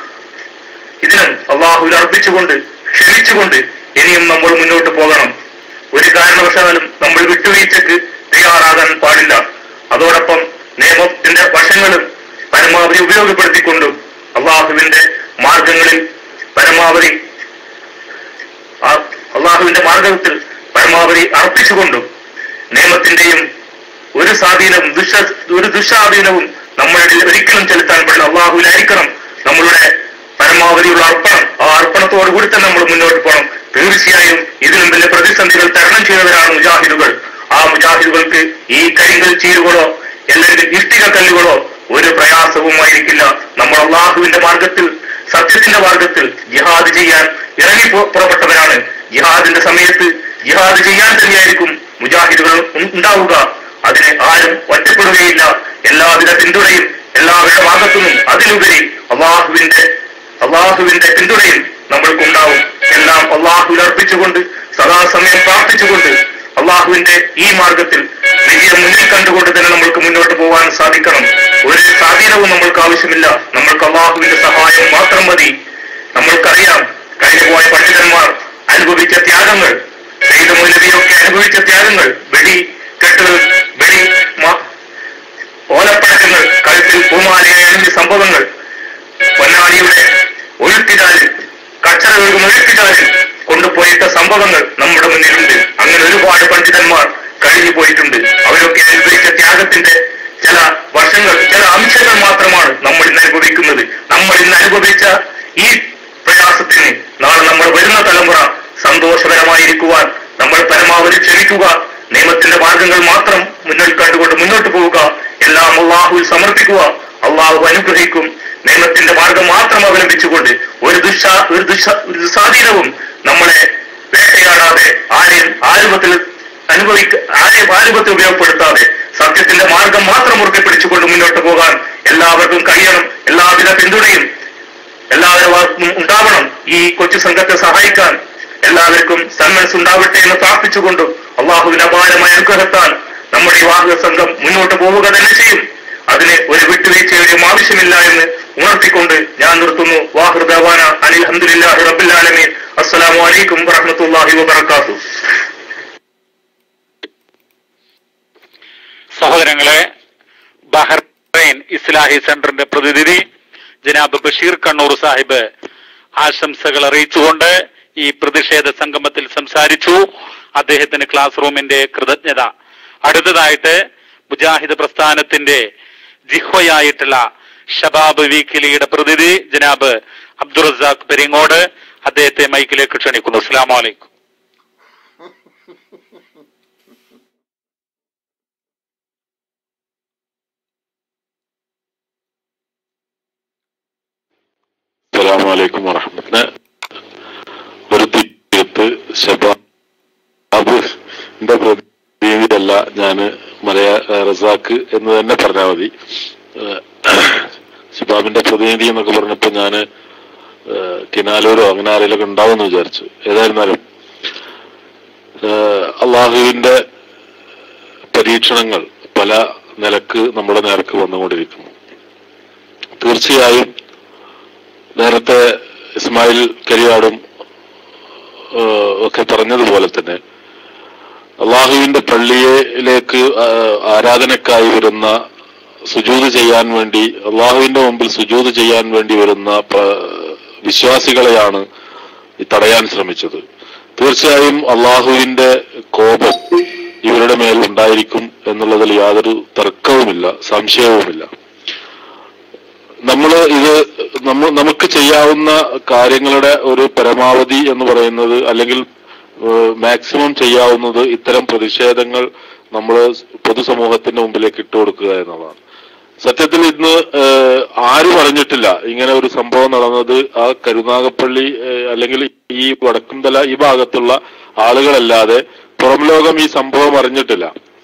ഇതിനും അള്ളാഹുവിൽ അർപ്പിച്ചുകൊണ്ട് ക്ഷമിച്ചുകൊണ്ട് ഇനിയും നമ്മൾ മുന്നോട്ട് പോകണം ഒരു കാരണവശാലും നമ്മൾ വിട്ടുവീഴ്ചക്ക് തയ്യാറാകാൻ പാടില്ല അതോടൊപ്പം നിയമത്തിന്റെ വശങ്ങളും പരമാവധി ഉപയോഗപ്പെടുത്തിക്കൊണ്ടും അള്ളാഹുവിന്റെ മാർഗങ്ങളിൽ പരമാവധി ആ അള്ളാഹുവിന്റെ മാർഗത്തിൽ പരമാവധി അർപ്പിച്ചുകൊണ്ടും നിയമത്തിന്റെയും ഒരു സ്വാധീനവും ദുഷ ഒരു ദുസ്വാധീനവും നമ്മളുടെ ഒരിക്കലും ചെലുത്താൻ പാടില്ല അള്ളാഹുവിലായിരിക്കണം നമ്മളുടെ പരമാവധിയുള്ള അർപ്പണം ആ അർപ്പണത്തോടു കൂടി തന്നെ നമ്മൾ മുന്നോട്ട് പോകണം തീർച്ചയായും ഇതിലും വലിയ പ്രതിസന്ധികൾ തരണം ചെയ്തവരാണ് മുജാഹിദുകൾ ആ മുജാഹിദുകൾക്ക് ഈ കരിങ്കൽ ചീരുകളോ അല്ലെങ്കിൽ ഇഷ്ടിക കല്ലുകളോ ഒരു പ്രയാസവുമായിരിക്കില്ല നമ്മൾ അള്ളാഹുവിന്റെ മാർഗത്തിൽ സത്യത്തിന്റെ മാർഗത്തിൽ ജിഹാദ് ചെയ്യാൻ ഇറങ്ങി പു- പുറപ്പെട്ടവരാണ് ജിഹാദിന്റെ സമയത്ത് ജിഹാദ് ചെയ്യാൻ തന്നെയായിരിക്കും മുജാഹിദുകൾ ഉ- ഉണ്ടാവുക അതിന് ആരും ഒറ്റപ്പെടുകയില്ല എല്ലാവിധ പിന്തുണയും എല്ലാവരുടെ ഭാഗത്തുനിന്നും അതിലുപരി അള്ളാഹുവിന്റെ അള്ളാഹുവിന്റെ പിന്തുണയും നമ്മൾക്കുണ്ടാവും എല്ലാം അള്ളാഹുവിൽ അർപ്പിച്ചുകൊണ്ട് സദാസമയം പ്രാർത്ഥിച്ചുകൊണ്ട് അള്ളാഹുവിന്റെ ഈ മാർഗത്തിൽ വിജയം മുന്നിൽ കണ്ടുകൊണ്ട് തന്നെ നമ്മൾക്ക് മുന്നോട്ട് പോകാൻ സാധിക്കണം ഒരു സ്വാധീനവും നമ്മൾക്ക് ആവശ്യമില്ല നമ്മൾക്ക് അള്ളാഹുവിന്റെ സഹായം മാത്രം മതി നമ്മൾക്കറിയാം കഴിഞ്ഞു പോയ പണ്ഡിതന്മാർ അനുഭവിച്ച ത്യാഗങ്ങൾ സൈദ് മൗലവിയൊക്കെ അനുഭവിച്ച ത്യാഗങ്ങൾ വെടി കെട്ടുകൾ വെടി മ- ഓലപ്പഴക്കങ്ങൾ കഴുത്തിൽ പൂമാലയായ അണിഞ്ഞ സംഭവങ്ങൾ പൊന്നാനിയുടെ മുഴുക്കിച്ചാല് കച്ചറ ഒഴുകി മുഴുക്കിച്ചാല് കൊണ്ടുപോയിട്ട സംഭവങ്ങൾ നമ്മുടെ മുന്നിലുണ്ട് അങ്ങനെ ഒരുപാട് പണ്ഡിതന്മാർ കഴിഞ്ഞു പോയിട്ടുണ്ട് അവരൊക്കെ അനുഭവിച്ച ത്യാഗത്തിന്റെ ചില വർഷങ്ങൾ ചില അംശങ്ങൾ മാത്രമാണ് നമ്മൾ ഇന്ന് അനുഭവിക്കുന്നത് നമ്മൾ ഇന്ന് അനുഭവിച്ച ഈ പ്രയാസത്തിന് നാളെ നമ്മൾ വരുന്ന തലമുറ സന്തോഷകരമായിരിക്കുവാൻ നമ്മൾ പരമാവധി ക്ഷമിക്കുക നിയമത്തിന്റെ മാർഗങ്ങൾ മാത്രം മുന്നിൽ കണ്ടുകൊണ്ട് മുന്നോട്ട് പോവുക എല്ലാം അള്ളാഹുവിൽ സമർപ്പിക്കുക അള്ളാഹു അനുഗ്രഹിക്കും നിയമത്തിന്റെ മാർഗം മാത്രം അവലംബിച്ചുകൊണ്ട് ഒരു ദുഷ ഒരു ദുഷ ഒരു ദുസ്വാധീനവും നമ്മളെ വേട്ടയാടാതെ ആരെയും ആരൂപത്തിൽ അനുഭവിക്ക ആരെയും ആരൂപത്തിൽ ഉപയോഗപ്പെടുത്താതെ സത്യത്തിന്റെ മാർഗം മാത്രം മുറുകെ പിടിച്ചുകൊണ്ട് മുന്നോട്ട് പോകാൻ എല്ലാവർക്കും കഴിയണം എല്ലാവിധ പിന്തുണയും എല്ലാവരും ഉണ്ടാവണം ഈ കൊച്ചു സംഘത്തെ സഹായിക്കാൻ എല്ലാവർക്കും സന്മനസ് ഉണ്ടാവട്ടെ എന്ന് പ്രാർത്ഥിച്ചുകൊണ്ടും അള്ളാഹുവിന്റെ അപാരമായ അനുഗ്രഹത്താൽ നമ്മുടെ ഈ വാഹക സംഘം മുന്നോട്ട് പോവുക തന്നെ ചെയ്യും അതിന് ഒരു വിട്ടുവീഴ്ചയുടെയും ആവശ്യമില്ല എന്ന് ഉണർത്തിക്കൊണ്ട് ഞാൻ നിർത്തുന്നു വാഹൃദാന അനിൽ അഹമ്മദില്ലാഹി റബ്ബിലാലമീൻ അസ്സലാമു അലൈക്കും വറഹ്മത്തുള്ളാഹി വബറകാതുഹു സഹോദരങ്ങളെ ബഹ്റൈൻ ഇസ്ലാഹി സെന്ററിന്റെ പ്രതിനിധി ജനാബ് ബഷീർ കണ്ണൂർ സാഹിബ് ആശംസകൾ അറിയിച്ചുകൊണ്ട് ഈ പ്രതിഷേധ സംഗമത്തിൽ സംസാരിച്ചു അദ്ദേഹത്തിന് ക്ലാസ് റൂമിന്റെ കൃതജ്ഞത അടുത്തതായിട്ട് മുജാഹിദ് പ്രസ്ഥാനത്തിന്റെ ജിഹ്വയായിട്ടുള്ള ഷബാബ് വീക്കിലിയുടെ പ്രതിനിധി ജനാബ് അബ്ദുൾ റസാഖ് പെരിങ്ങോട് അദ്ദേഹത്തെ മൈക്കിലേക്ക് ക്ഷണിക്കുന്നു അസ്സാം വലൈക്കും അസ്സലാമലൈക്കും വറഹമത്തുള്ള ഒരു തീയത്ത് ഷബാബിന്റെ പ്രതിനിധിയല്ല ഞാന് മലയാ റസാക്ക് എന്ന് തന്നെ പറഞ്ഞാൽ മതി ഏഹ് ഷബാബിന്റെ പ്രതിനിധി എന്നൊക്കെ പറഞ്ഞപ്പോ ഞാന് ഏഹ് കിനാലൂരോ അങ്ങനെ ആരെങ്കിലൊക്കെ ഉണ്ടാവുമെന്ന് വിചാരിച്ചു ഏതായിരുന്നാലും ഏഹ് അള്ളാഹുവിന്റെ പരീക്ഷണങ്ങൾ പല നിലക്ക് നമ്മുടെ നേർക്ക് വന്നുകൊണ്ടിരിക്കുന്നു തീർച്ചയായും നേരത്തെ ഇസ്മായിൽ കരിയാടും ഏഹ്, ഒക്കെ പറഞ്ഞതുപോലെ തന്നെ അള്ളാഹുവിന്റെ പള്ളിയിലേക്ക് ആ- ആരാധനക്കായി വരുന്ന സുജൂത് ചെയ്യാൻ വേണ്ടി അള്ളാഹുവിന്റെ മുമ്പിൽ സുജൂത് ചെയ്യാൻ വേണ്ടി വരുന്ന പ- വിശ്വാസികളെയാണ് ഈ തടയാൻ ശ്രമിച്ചത് തീർച്ചയായും അള്ളാഹുവിന്റെ കോപം ഇവരുടെ മേൽ ഉണ്ടായിരിക്കും എന്നുള്ളതിൽ യാതൊരു തർക്കവുമില്ല സംശയവുമില്ല നമ്മൾ ഇത് നമ്മൾ നമുക്ക് ചെയ്യാവുന്ന കാര്യങ്ങളുടെ ഒരു പരമാവധി എന്ന് പറയുന്നത് അല്ലെങ്കിൽ മാക്സിമം ചെയ്യാവുന്നത് ഇത്തരം പ്രതിഷേധങ്ങൾ നമ്മൾ പൊതുസമൂഹത്തിന്റെ മുമ്പിലേക്ക് ഇട്ടുകൊടുക്കുക എന്നുള്ളതാണ് സത്യത്തിൽ ഇന്ന് ഏഹ്, ആരും അറിഞ്ഞിട്ടില്ല ഇങ്ങനെ ഒരു സംഭവം നടന്നത് ആ കരുനാഗപ്പള്ളി ഏഹ്, അല്ലെങ്കിൽ ഈ വടക്കുംതല ഈ ഭാഗത്തുള്ള ആളുകളല്ലാതെ പുറം ലോകം ഈ സംഭവം അറിഞ്ഞിട്ടില്ല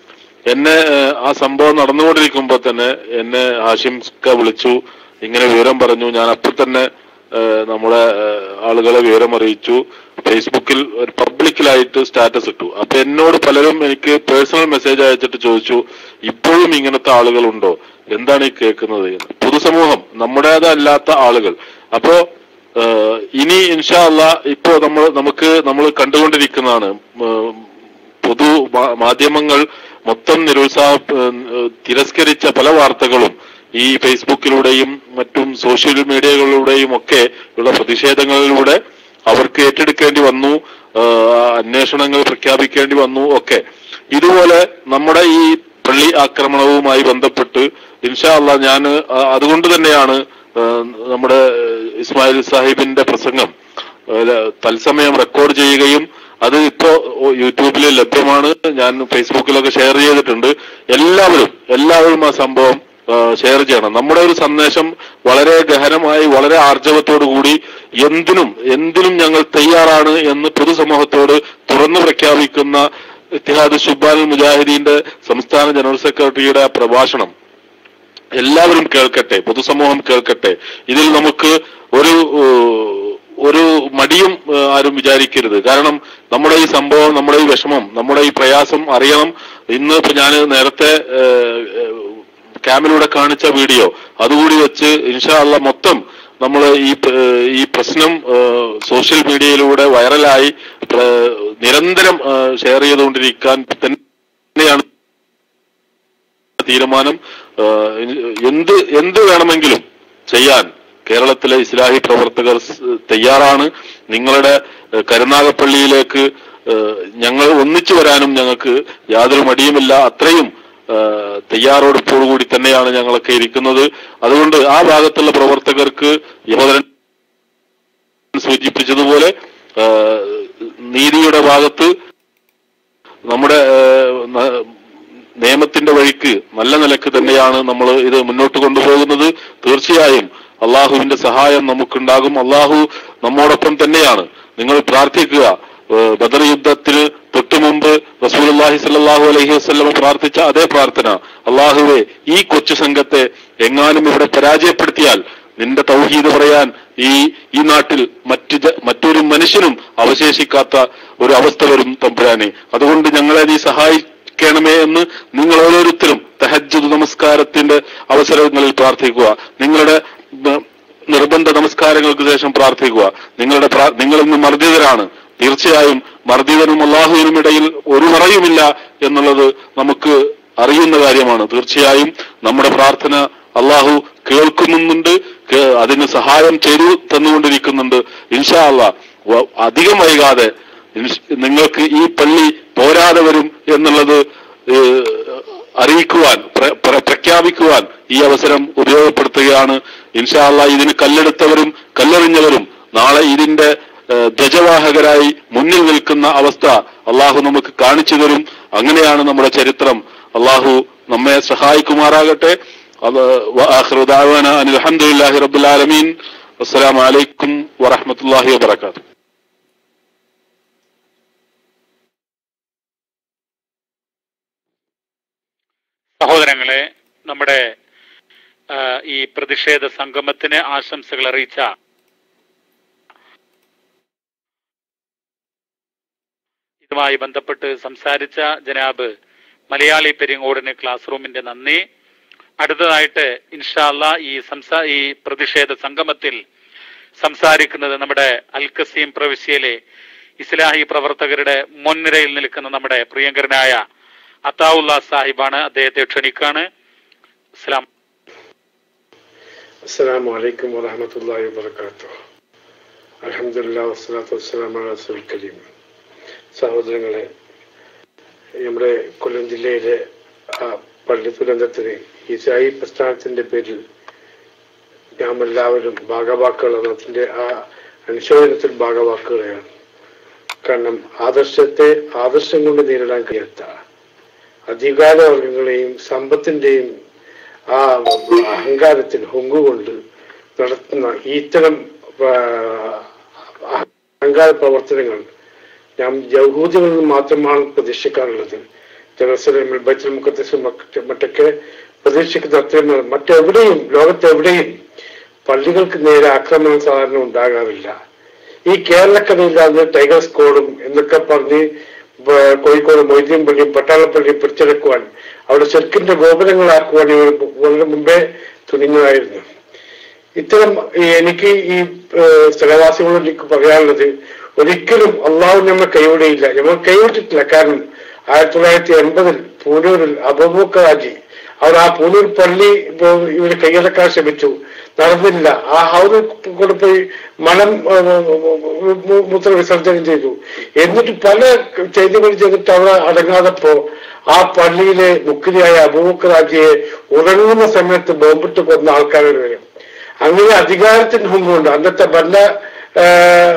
എന്നെ ഏഹ്, ആ സംഭവം നടന്നുകൊണ്ടിരിക്കുമ്പോൾ തന്നെ എന്നെ ഹാഷിംക വിളിച്ചു ഇങ്ങനെ വിവരം പറഞ്ഞു ഞാൻ അപ്പോൾ തന്നെ ഏഹ്, നമ്മുടെ ഏഹ്, ആളുകളെ വിവരം അറിയിച്ചു ഫേസ്ബുക്കിൽ ഒരു പബ്ലിക്കിലായിട്ട് സ്റ്റാറ്റസ് ഇട്ടു അപ്പൊ എന്നോട് പലരും എനിക്ക് പേഴ്സണൽ മെസ്സേജ് അയച്ചിട്ട് ചോദിച്ചു ഇപ്പോഴും ഇങ്ങനത്തെ ആളുകളുണ്ടോ എന്താണ് ഈ കേൾക്കുന്നത് എന്ന് പൊതുസമൂഹം നമ്മുടേതല്ലാത്ത ആളുകൾ അപ്പോ ഏഹ്, ഇനി ഇൻഷാ അല്ലാ ഇപ്പോ നമ്മൾ നമുക്ക് നമ്മൾ കണ്ടുകൊണ്ടിരിക്കുന്നതാണ് ഉം, പൊതു മാ- മാധ്യമങ്ങൾ മൊത്തം നിരുത്സാഹ ഏഹ്, തിരസ്കരിച്ച പല വാർത്തകളും ഈ ഫേസ്ബുക്കിലൂടെയും മറ്റും സോഷ്യൽ മീഡിയകളിലൂടെയും ഒക്കെ ഉള്ള പ്രതിഷേധങ്ങളിലൂടെ അവർക്ക് ഏറ്റെടുക്കേണ്ടി വന്നു ഏഹ്, അന്വേഷണങ്ങൾ പ്രഖ്യാപിക്കേണ്ടി വന്നു ഒക്കെ ഇതുപോലെ നമ്മുടെ ഈ പള്ളി ആക്രമണവുമായി ബന്ധപ്പെട്ട് ഇൻഷാ അള്ളാ ഞാൻ അതുകൊണ്ട് തന്നെയാണ് ഏഹ്, നമ്മുടെ ഏഹ്, ഇസ്മായിൽ സാഹിബിന്റെ പ്രസംഗം ഏഹ്, തത്സമയം റെക്കോർഡ് ചെയ്യുകയും അത് ഇപ്പോ യൂട്യൂബിൽ ലഭ്യമാണ് ഞാൻ ഫേസ്ബുക്കിലൊക്കെ ഷെയർ ചെയ്തിട്ടുണ്ട് എല്ലാവരും എല്ലാവരും ആ സംഭവം ഷെയർ ചെയ്യണം നമ്മുടെ ഒരു സന്ദേശം വളരെ ഗഹനമായി വളരെ ആർജവത്തോടു കൂടി എന്തിനും എന്തിനും ഞങ്ങൾ തയ്യാറാണ് എന്ന് പൊതുസമൂഹത്തോട് തുറന്നു പ്രഖ്യാപിക്കുന്ന ഇത്തിഹാദ് ഷുബാൻ മുജാഹിദീന്റെ സംസ്ഥാന ജനറൽ സെക്രട്ടറിയുടെ ആ പ്രഭാഷണം എല്ലാവരും കേൾക്കട്ടെ പൊതുസമൂഹം കേൾക്കട്ടെ ഇതിൽ നമുക്ക് ഒരു ഏഹ്, ഒരു മടിയും ഏഹ്, ആരും വിചാരിക്കരുത് കാരണം നമ്മുടെ ഈ സംഭവം നമ്മുടെ ഈ വിഷമം നമ്മുടെ ഈ പ്രയാസം അറിയണം ഇന്ന് ഇപ്പൊ ഞാൻ നേരത്തെ ഏഹ്, ഏഹ്, ക്യാമിലൂടെ കാണിച്ച വീഡിയോ അതുകൂടി വെച്ച് ഇൻഷാ അല്ല മൊത്തം നമ്മൾ ഈ പ- ഏഹ്, ഈ പ്രശ്നം ഏഹ്, സോഷ്യൽ മീഡിയയിലൂടെ വൈറലായി പ്ര- നിരന്തരം ഏഹ്, ഷെയർ ചെയ്തുകൊണ്ടിരിക്കാൻ തന്നെയാണ് തീരുമാനം ഏഹ്, എന്ത് എന്ത് വേണമെങ്കിലും ചെയ്യാൻ കേരളത്തിലെ ഇസ്ലാഹി പ്രവർത്തകർ സ് തയ്യാറാണ് നിങ്ങളുടെ ഏഹ്, കരുനാഗപ്പള്ളിയിലേക്ക് ഏഹ്, ഞങ്ങൾ ഒന്നിച്ചു വരാനും ഞങ്ങൾക്ക് യാതൊരു മടിയുമില്ല അത്രയും ഏഹ്, തയ്യാറെടുപ്പോടുകൂടി തന്നെയാണ് ഞങ്ങളൊക്കെ ഇരിക്കുന്നത് അതുകൊണ്ട് ആ ഭാഗത്തുള്ള പ്രവർത്തകർക്ക് യഹോദരൻ സൂചിപ്പിച്ചതുപോലെ ഏഹ്, നീതിയുടെ ഭാഗത്ത് നമ്മുടെ ഏഹ്, ന- നിയമത്തിന്റെ വഴിക്ക് നല്ല നിലക്ക് തന്നെയാണ് നമ്മൾ ഇത് മുന്നോട്ട് കൊണ്ടുപോകുന്നത് തീർച്ചയായും അള്ളാഹുവിന്റെ സഹായം നമുക്കുണ്ടാകും അള്ളാഹു നമ്മോടൊപ്പം തന്നെയാണ് നിങ്ങൾ പ്രാർത്ഥിക്കുക ഏഹ്, ബദർ യുദ്ധത്തിന് തൊട്ടു മുമ്പ് റസൂലുള്ളാഹി സ്വല്ലല്ലാഹു അലൈഹി വസല്ലം പ്രാർത്ഥിച്ച അതേ പ്രാർത്ഥന അള്ളാഹുവെ ഈ കൊച്ചു സംഘത്തെ എങ്ങാനും ഇവിടെ പരാജയപ്പെടുത്തിയാൽ നിന്റെ തൗഹീദ് പറയാൻ ഈ ഈ നാട്ടിൽ മറ്റു ജ- മറ്റൊരു മനുഷ്യനും അവശേഷിക്കാത്ത ഒരു അവസ്ഥ വരും തമ്പുരാനെ അതുകൊണ്ട് ഞങ്ങളെ നീ സഹായിക്കണമേ എന്ന് നിങ്ങൾ ഓരോരുത്തരും തഹജ്ജുദ് നമസ്കാരത്തിന്റെ അവസരങ്ങളിൽ പ്രാർത്ഥിക്കുക നിങ്ങളുടെ ബ- നിർബന്ധ നമസ്കാരങ്ങൾക്ക് ശേഷം പ്രാർത്ഥിക്കുക നിങ്ങളുടെ പ്രാ- നിങ്ങൾ ഇന്ന് മർദ്ദിതരാണ് തീർച്ചയായും മർദ്ദിതനും അള്ളാഹുവിനും ഇടയിൽ ഒരു മറയുമില്ല എന്നുള്ളത് നമുക്ക് അറിയുന്ന കാര്യമാണ് തീർച്ചയായും നമ്മുടെ പ്രാർത്ഥന അള്ളാഹു കേൾക്കുന്നുണ്ട് കേ- അതിന് സഹായം ചെയ്തു തന്നുകൊണ്ടിരിക്കുന്നുണ്ട് ഇൻഷാ അള്ളാ വ- അധികം വൈകാതെ ഇൻഷ്- നിങ്ങൾക്ക് ഈ പള്ളി പോരാതെ വരും എന്നുള്ളത് ഏഹ്, അറിയിക്കുവാൻ പ്ര- പ്ര- പ്രഖ്യാപിക്കുവാൻ ഈ അവസരം ഉപയോഗപ്പെടുത്തുകയാണ് ഇൻഷാ അള്ളാ ഇതിന് കല്ലെടുത്തവരും കല്ലെറിഞ്ഞവരും നാളെ ഇതിന്റെ ഏഹ്, ധ്വജവാഹകരായി മുന്നിൽ നിൽക്കുന്ന അവസ്ഥ അള്ളാഹു നമുക്ക് കാണിച്ചു തരും അങ്ങനെയാണ് നമ്മുടെ ചരിത്രം അള്ളാഹു നമ്മെ സഹായിക്കുമാറാകട്ടെ അത് വആഖിറു ദഅവാന അനിൽ ഹംദുലില്ലാഹി റബ്ബിൽ ആലമീൻ അസ്സലാമു അലൈക്കും വറഹ്മത്തുള്ളാഹി വബറകാതുഹു സഹോദരങ്ങളെ നമ്മുടെ ആ, ഈ പ്രതിഷേധ സംഗമത്തിന് ആശംസകൾ അറിയിച്ച ഇതുമായി ബന്ധപ്പെട്ട് സംസാരിച്ച ജനാബ് മലയാളി പെരിങ്ങോടിന് ക്ലാസ് റൂമിന്റെ നന്ദി അടുത്തതായിട്ട് ഇൻഷാല്ല ഈ സംസാ ഈ പ്രതിഷേധ സംഗമത്തിൽ സംസാരിക്കുന്നത് നമ്മുടെ അൽക്കസീം പ്രവിശ്യയിലെ ഇസ്ലാഹി പ്രവർത്തകരുടെ മുൻനിരയിൽ നിൽക്കുന്ന നമ്മുടെ പ്രിയങ്കരനായ അത്താവുല്ല സാഹിബാണ് അദ്ദേഹത്തെ ക്ഷണിക്കാണ് ഇസ്ലാം അസ്സലാമു അലൈക്കും വറഹമത്തല്ലാഹി വബർക്കാത്തു അലഹമുല്ലാ വസ്സലാത്തു വസ്സലാം അലാ റസൂൽ കരീം സഹോദരങ്ങളെ നമ്മുടെ കൊല്ലം ജില്ലയിലെ ആ പള്ളി ദുരന്തത്തിന് ഈസായി പ്രസ്ഥാനത്തിന്റെ പേരിൽ നാം എല്ലാവരും ഭാഗവാക്കുകളാണ് അതിന്റെ ആ അനുശോചനത്തിൽ ഭാഗവാക്കുകളെയാണ് കാരണം ആദർശത്തെ ആദർശം കൊണ്ട് നേരിടാൻ കഴിയാത്ത അധികാരവർഗങ്ങളെയും സമ്പത്തിന്റെയും ആ അഹങ്കാരത്തിന് ഹൊങ്കുകൊണ്ട് നടത്തുന്ന ഈ ഇത്തരം ആ, അഹങ്കാര പ്രവർത്തനങ്ങൾ നാം യഹൂദികളിൽ നിന്ന് മാത്രമാണ് പ്രതീക്ഷിക്കാറുള്ളത് ജെറുസലേമിൽ ബൈത്തുൽ മുഖദ്ദസ് മറ്റ് മറ്റൊക്കെ പ്രതീക്ഷിക്കുന്ന അത്രയും മറ്റെവിടെയും ലോകത്തെവിടെയും പള്ളികൾക്ക് നേരെ ആക്രമണം സാധാരണ ഉണ്ടാകാറില്ല ഈ കേരളക്കരയിലാണ് ടൈഗർ സ്കോഡും എന്നൊക്കെ പറഞ്ഞ് ബ- കോഴിക്കോട് മൊയ്തീൻ പള്ളിയും പട്ടാളപ്പള്ളിയും പിടിച്ചെടുക്കുവാൻ അവിടെ ചെറുക്കിന്റെ ഗോപുരങ്ങളാക്കുവാൻ ഇവർ വളരെ മുമ്പേ തുനിഞ്ഞതായിരുന്നു ഇത്തരം ഈ എനിക്ക് ഈ ഏഹ്, സ്ഥലവാസികളോട് എനിക്ക് പറയാനുള്ളത് ഒരിക്കലും അള്ളാഹു നമ്മെ കൈവിടയില്ല നമ്മൾ കൈവിട്ടിട്ടില്ല കാരണം ആയിരത്തി തൊള്ളായിരത്തി എൺപതിൽ പൂനൂരിൽ അബൂബക്കറാജി അവർ ആ പൂനൂർ പള്ളി ഇപ്പൊ ഇവര് കൈയടക്കാൻ ശ്രമിച്ചു നടന്നില്ല ആ ഹൗദിൽ കൂടെ പോയി മണം മൂത്ര വിസർജനം ചെയ്തു എന്നിട്ട് പല ചെയ്തികൾ ചെയ്തിട്ട് അവിടെ അടങ്ങാതപ്പോ ആ പള്ളിയിലെ മുക്കിരിയായ അബൂബക്കറാജിയെ ഉറങ്ങുന്ന സമയത്ത് ബോംബിട്ട് കൊന്ന ആൾക്കാർ വരും അങ്ങനെ അധികാരത്തിന് മുമ്പുണ്ട് അന്നത്തെ ഭരണ ആ,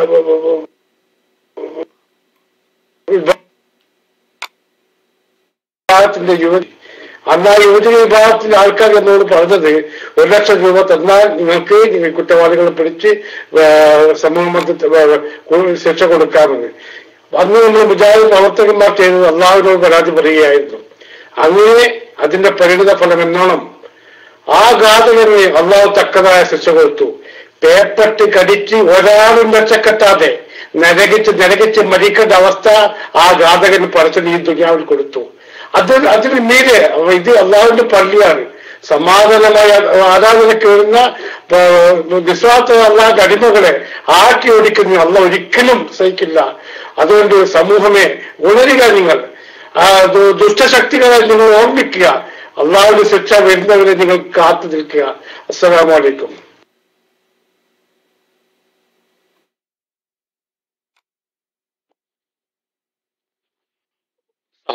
വിഭാഗത്തിന്റെ യുവതി അന്ന് ആ യുവതി വിഭാഗത്തിലെ ആൾക്കാർ എന്നോട് പറഞ്ഞത് ഒരു ലക്ഷം രൂപ തന്നാൽ നിങ്ങൾക്ക് നിങ്ങൾ കുറ്റവാളികളെ പിടിച്ച് ആ, സമൂഹ മധ്യത്തിൽ ആ, കു- ശിക്ഷ കൊടുക്കാമെന്ന് അന്ന് നമ്മൾ മുജാഹിദ് പ്രവർത്തകന്മാർ ചെയ്തത് അള്ളാഹുവിനോട് പരാതി പറയുകയായിരുന്നു അങ്ങനെ അതിന്റെ പരിണിത ഫലം എന്നോണം ആ ഘാതകന് അള്ളാഹു തക്കതായ ശിക്ഷ കൊടുത്തു പേപ്പട്ട് കടിച്ച് ഒരാളും രക്ഷക്കെട്ടാതെ നരകിച്ച് നരകിച്ച് മരിക്കേണ്ട അവസ്ഥ ആ ഘാതകന് പടച്ചത് ഈ ദുനിയാവിൽ കൊടുത്തു അത് അതിന് മീതെ ഇത് അള്ളാഹുവിന്റെ പള്ളിയാണ് സമാധാനമായ ആരാധനയ്ക്ക് വരുന്ന വിശ്വാസ അള്ളാഹ് അടിമകളെ ആട്ടി ഓടിക്കുന്ന അള്ള ഒരിക്കലും സഹിക്കില്ല അതുകൊണ്ട് സമൂഹമേ ഉണരുക നിങ്ങൾ ആ ദു- ദുഷ്ടശക്തികളെ നിങ്ങൾ ഓർമ്മിക്കുക അള്ളാഹുവിന്റെ ശിക്ഷ വരുന്നവരെ നിങ്ങൾ കാത്തു നിൽക്കുക അസ്സലാമലൈക്കും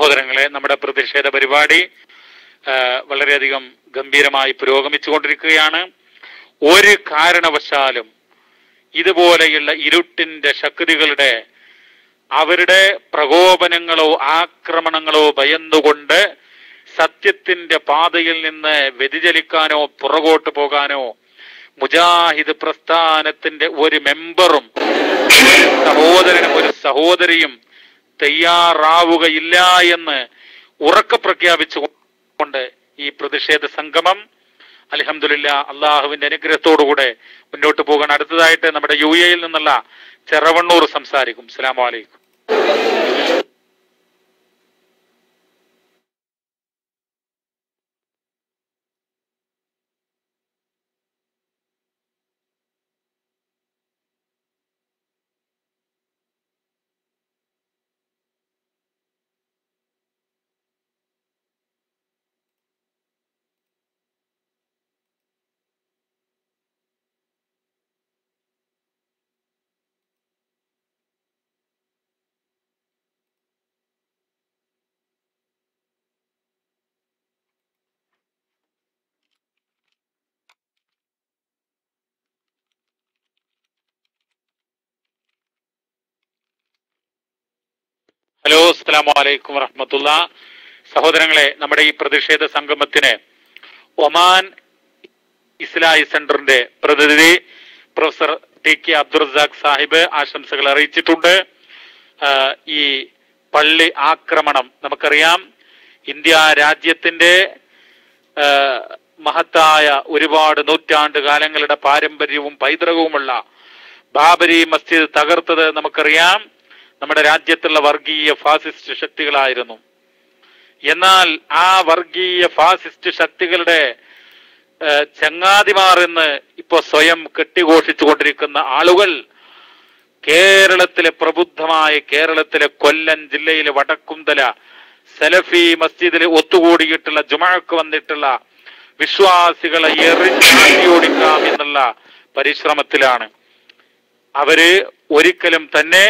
സഹോദരങ്ങളെ നമ്മുടെ പ്രതിഷേധ പരിപാടി ആ, വളരെയധികം ഗംഭീരമായി പുരോഗമിച്ചുകൊണ്ടിരിക്കുകയാണ് ഒരു കാരണവശാലും ഇതുപോലെയുള്ള ഇരുട്ടിന്റെ ശക്തികളുടെ അവരുടെ പ്രകോപനങ്ങളോ ആക്രമണങ്ങളോ ഭയന്നുകൊണ്ട് സത്യത്തിന്റെ പാതയിൽ നിന്ന് വ്യതിചലിക്കാനോ പുറകോട്ട് പോകാനോ മുജാഹിദ് പ്രസ്ഥാനത്തിന്റെ ഒരു മെമ്പറും ഒരു സഹോദരനും ഒരു സഹോദരിയും തയ്യാറാവുകയില്ല എന്ന് ഉറക്കെ പ്രഖ്യാപിച്ചുകൊണ്ട് ഈ പ്രതിഷേധ സംഗമം അലഹമില്ല അള്ളാഹുവിന്റെ അനുഗ്രഹത്തോടുകൂടെ മുന്നോട്ട് പോകാൻ അടുത്തതായിട്ട് നമ്മുടെ യു എയിൽ നിന്നുള്ള ചെറവണ്ണൂർ സംസാരിക്കും അസ്സലാമു അലൈക്കും ഹലോ അസ്സലാമു അലൈക്കും വറഹമത്തുള്ള സഹോദരങ്ങളെ നമ്മുടെ ഈ പ്രതിഷേധ സംഗമത്തിന് ഒമാൻ ഇസ്ലാഹി സെന്ററിന്റെ പ്രതിനിധി professor T K Abdurazak Sahib ആശംസകൾ അറിയിച്ചിട്ടുണ്ട് ആ, ഈ പള്ളി ആക്രമണം നമുക്കറിയാം ഇന്ത്യ രാജ്യത്തിന്റെ ആ, മഹത്തായ ഒരുപാട് നൂറ്റാണ്ട് കാലങ്ങളുടെ പാരമ്പര്യവും പൈതൃകവുമുള്ള ബാബരി മസ്ജിദ് തകർത്തത് നമുക്കറിയാം നമ്മുടെ രാജ്യത്തുള്ള വർഗീയ ഫാസിസ്റ്റ് ശക്തികളായിരുന്നു എന്നാൽ ആ വർഗീയ ഫാസിസ്റ്റ് ശക്തികളുടെ ആ, ചങ്ങാതിമാർ എന്ന് ഇപ്പോ സ്വയം കെട്ടിഘോഷിച്ചുകൊണ്ടിരിക്കുന്ന ആളുകൾ കേരളത്തിലെ പ്രബുദ്ധമായ കേരളത്തിലെ കൊല്ലം ജില്ലയിലെ വടക്കുംതല സലഫി മസ്ജിദിൽ ഒത്തുകൂടിയിട്ടുള്ള ജുമഴക്ക് വന്നിട്ടുള്ള വിശ്വാസികളെ എറിഞ്ഞോടിക്കാം എന്നുള്ള പരിശ്രമത്തിലാണ് അവര് ഒരിക്കലും തന്നെ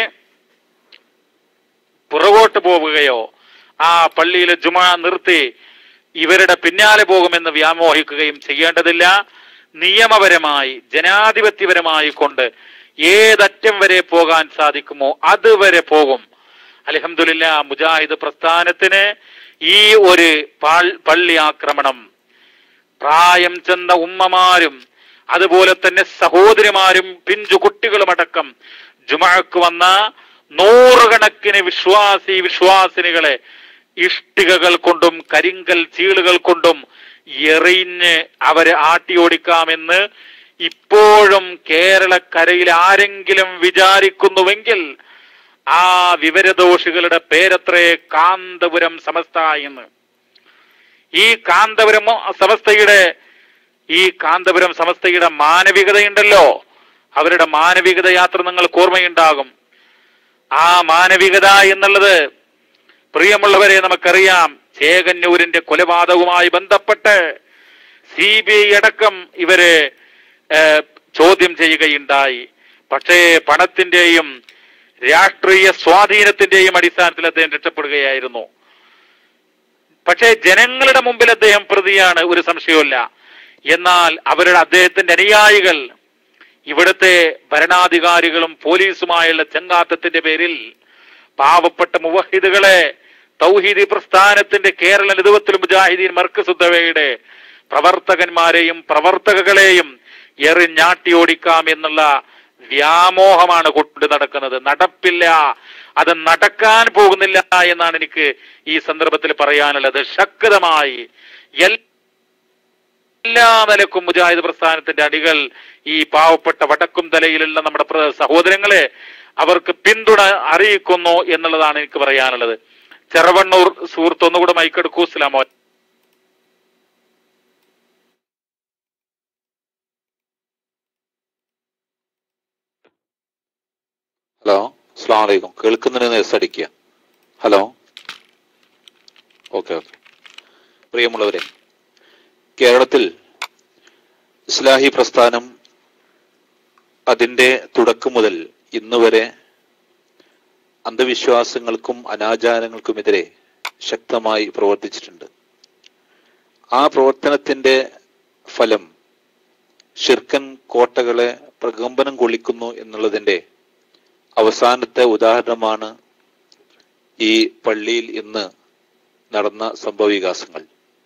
പുറകോട്ട് പോവുകയോ ആ പള്ളിയിലെ ജുമ നിർത്തി ഇവരുടെ പിന്നാലെ പോകുമെന്ന് വ്യാമോഹിക്കുകയും ചെയ്യേണ്ടതില്ല നിയമപരമായി ജനാധിപത്യപരമായി കൊണ്ട് ഏതറ്റം വരെ പോകാൻ സാധിക്കുമോ അതുവരെ പോകും അലഹമില്ല മുജാഹിദ് പ്രസ്ഥാനത്തിന് ഈ ഒരു പാൾ- പള്ളി ആക്രമണം പ്രായം ചെന്ന ഉമ്മമാരും അതുപോലെ തന്നെ സഹോദരിമാരും പിഞ്ചു കുട്ടികളുമടക്കം ജുമഴക്ക് വന്ന നൂറുകണക്കിന് വിശ്വാസി വിശ്വാസിനികളെ ഇഷ്ടികകൾ കൊണ്ടും കരിങ്കൽ ചീളുകൾ കൊണ്ടും എറിഞ്ഞ് അവരെ ആട്ടിയോടിക്കാമെന്ന് ഇപ്പോഴും കേരളക്കരയിൽ ആരെങ്കിലും വിചാരിക്കുന്നുവെങ്കിൽ ആ വിവരദോഷികളുടെ പേരത്രേ കാന്തപുരം സമസ്ത എന്ന് ഈ കാന്തപുരം സമസ്തയുടെ ഈ കാന്തപുരം സമസ്തയുടെ മാനവികതയുണ്ടല്ലോ അവരുടെ മാനവികത യാത്ര നിങ്ങൾക്ക് ഓർമ്മയുണ്ടാകും ആ മാനവികത എന്നുള്ളത് പ്രിയമുള്ളവരെ നമുക്കറിയാം ചേകന്നൂരിന്റെ കൊലപാതകവുമായി ബന്ധപ്പെട്ട് സി ബി ഐ അടക്കം ഇവരെ ഏഹ്, ചോദ്യം ചെയ്യുകയുണ്ടായി പക്ഷേ പണത്തിന്റെയും രാഷ്ട്രീയ സ്വാധീനത്തിന്റെയും അടിസ്ഥാനത്തിൽ അദ്ദേഹം രക്ഷപ്പെടുകയായിരുന്നു പക്ഷേ ജനങ്ങളുടെ മുമ്പിൽ അദ്ദേഹം പ്രതിയാണ് ഒരു സംശയവുമില്ല എന്നാൽ അവരുടെ അദ്ദേഹത്തിന്റെ അനുയായികൾ ഇവിടുത്തെ ഭരണാധികാരികളും പോലീസുമായുള്ള ചങ്ങാത്തത്തിന്റെ പേരിൽ പാവപ്പെട്ട മുവഹിദുകളെ തൗഹീദി പ്രസ്ഥാനത്തിന്റെ കേരള നിതുവത്തിൽ മുജാഹിദീൻ മർക്കസുദ്ധവയുടെ പ്രവർത്തകന്മാരെയും പ്രവർത്തകകളെയും എറിഞ്ഞാട്ടിയോടിക്കാം എന്നുള്ള വ്യാമോഹമാണ് കൊണ്ട് നടക്കുന്നത് നടപ്പില്ല അത് നടക്കാൻ പോകുന്നില്ല എന്നാണ് എനിക്ക് ഈ സന്ദർഭത്തിൽ പറയാനുള്ളത് ശക്തമായി എല്ലാ എല്ലാ നിലക്കും മുജാഹിദ് പ്രസ്ഥാനത്തിന്റെ അടികൾ ഈ പാവപ്പെട്ട വടക്കും തലയിലുള്ള നമ്മുടെ പ്ര- സഹോദരങ്ങളെ അവർക്ക് പിന്തുണ അറിയിക്കുന്നു എന്നുള്ളതാണ് എനിക്ക് പറയാനുള്ളത് ചെറവണ്ണൂർ സുഹൃത്ത് ഒന്നുകൂടെ മൈക്കെടുക്കൂ ഇസ്ലാമോ ഹലോ അസ്സാം വലൈക്കും കേൾക്കുന്നതിന് എസ് അടിക്കുക ഹലോ ഓക്കെ ഓക്കെ പ്രിയമുള്ളവരെ കേരളത്തിൽ ഇസ്ലാഹി പ്രസ്ഥാനം അതിന്റെ തുടക്കം മുതൽ ഇന്ന് വരെ അന്ധവിശ്വാസങ്ങൾക്കും അനാചാരങ്ങൾക്കുമെതിരെ ശക്തമായി പ്രവർത്തിച്ചിട്ടുണ്ട് ആ പ്രവർത്തനത്തിന്റെ ഫലം ഷിർക്കൻ കോട്ടകളെ പ്രകമ്പനം കൊള്ളിക്കുന്നു എന്നുള്ളതിന്റെ അവസാനത്തെ ഉദാഹരണമാണ് ഈ പള്ളിയിൽ ഇന്ന് നടന്ന സംഭവവികാസങ്ങൾ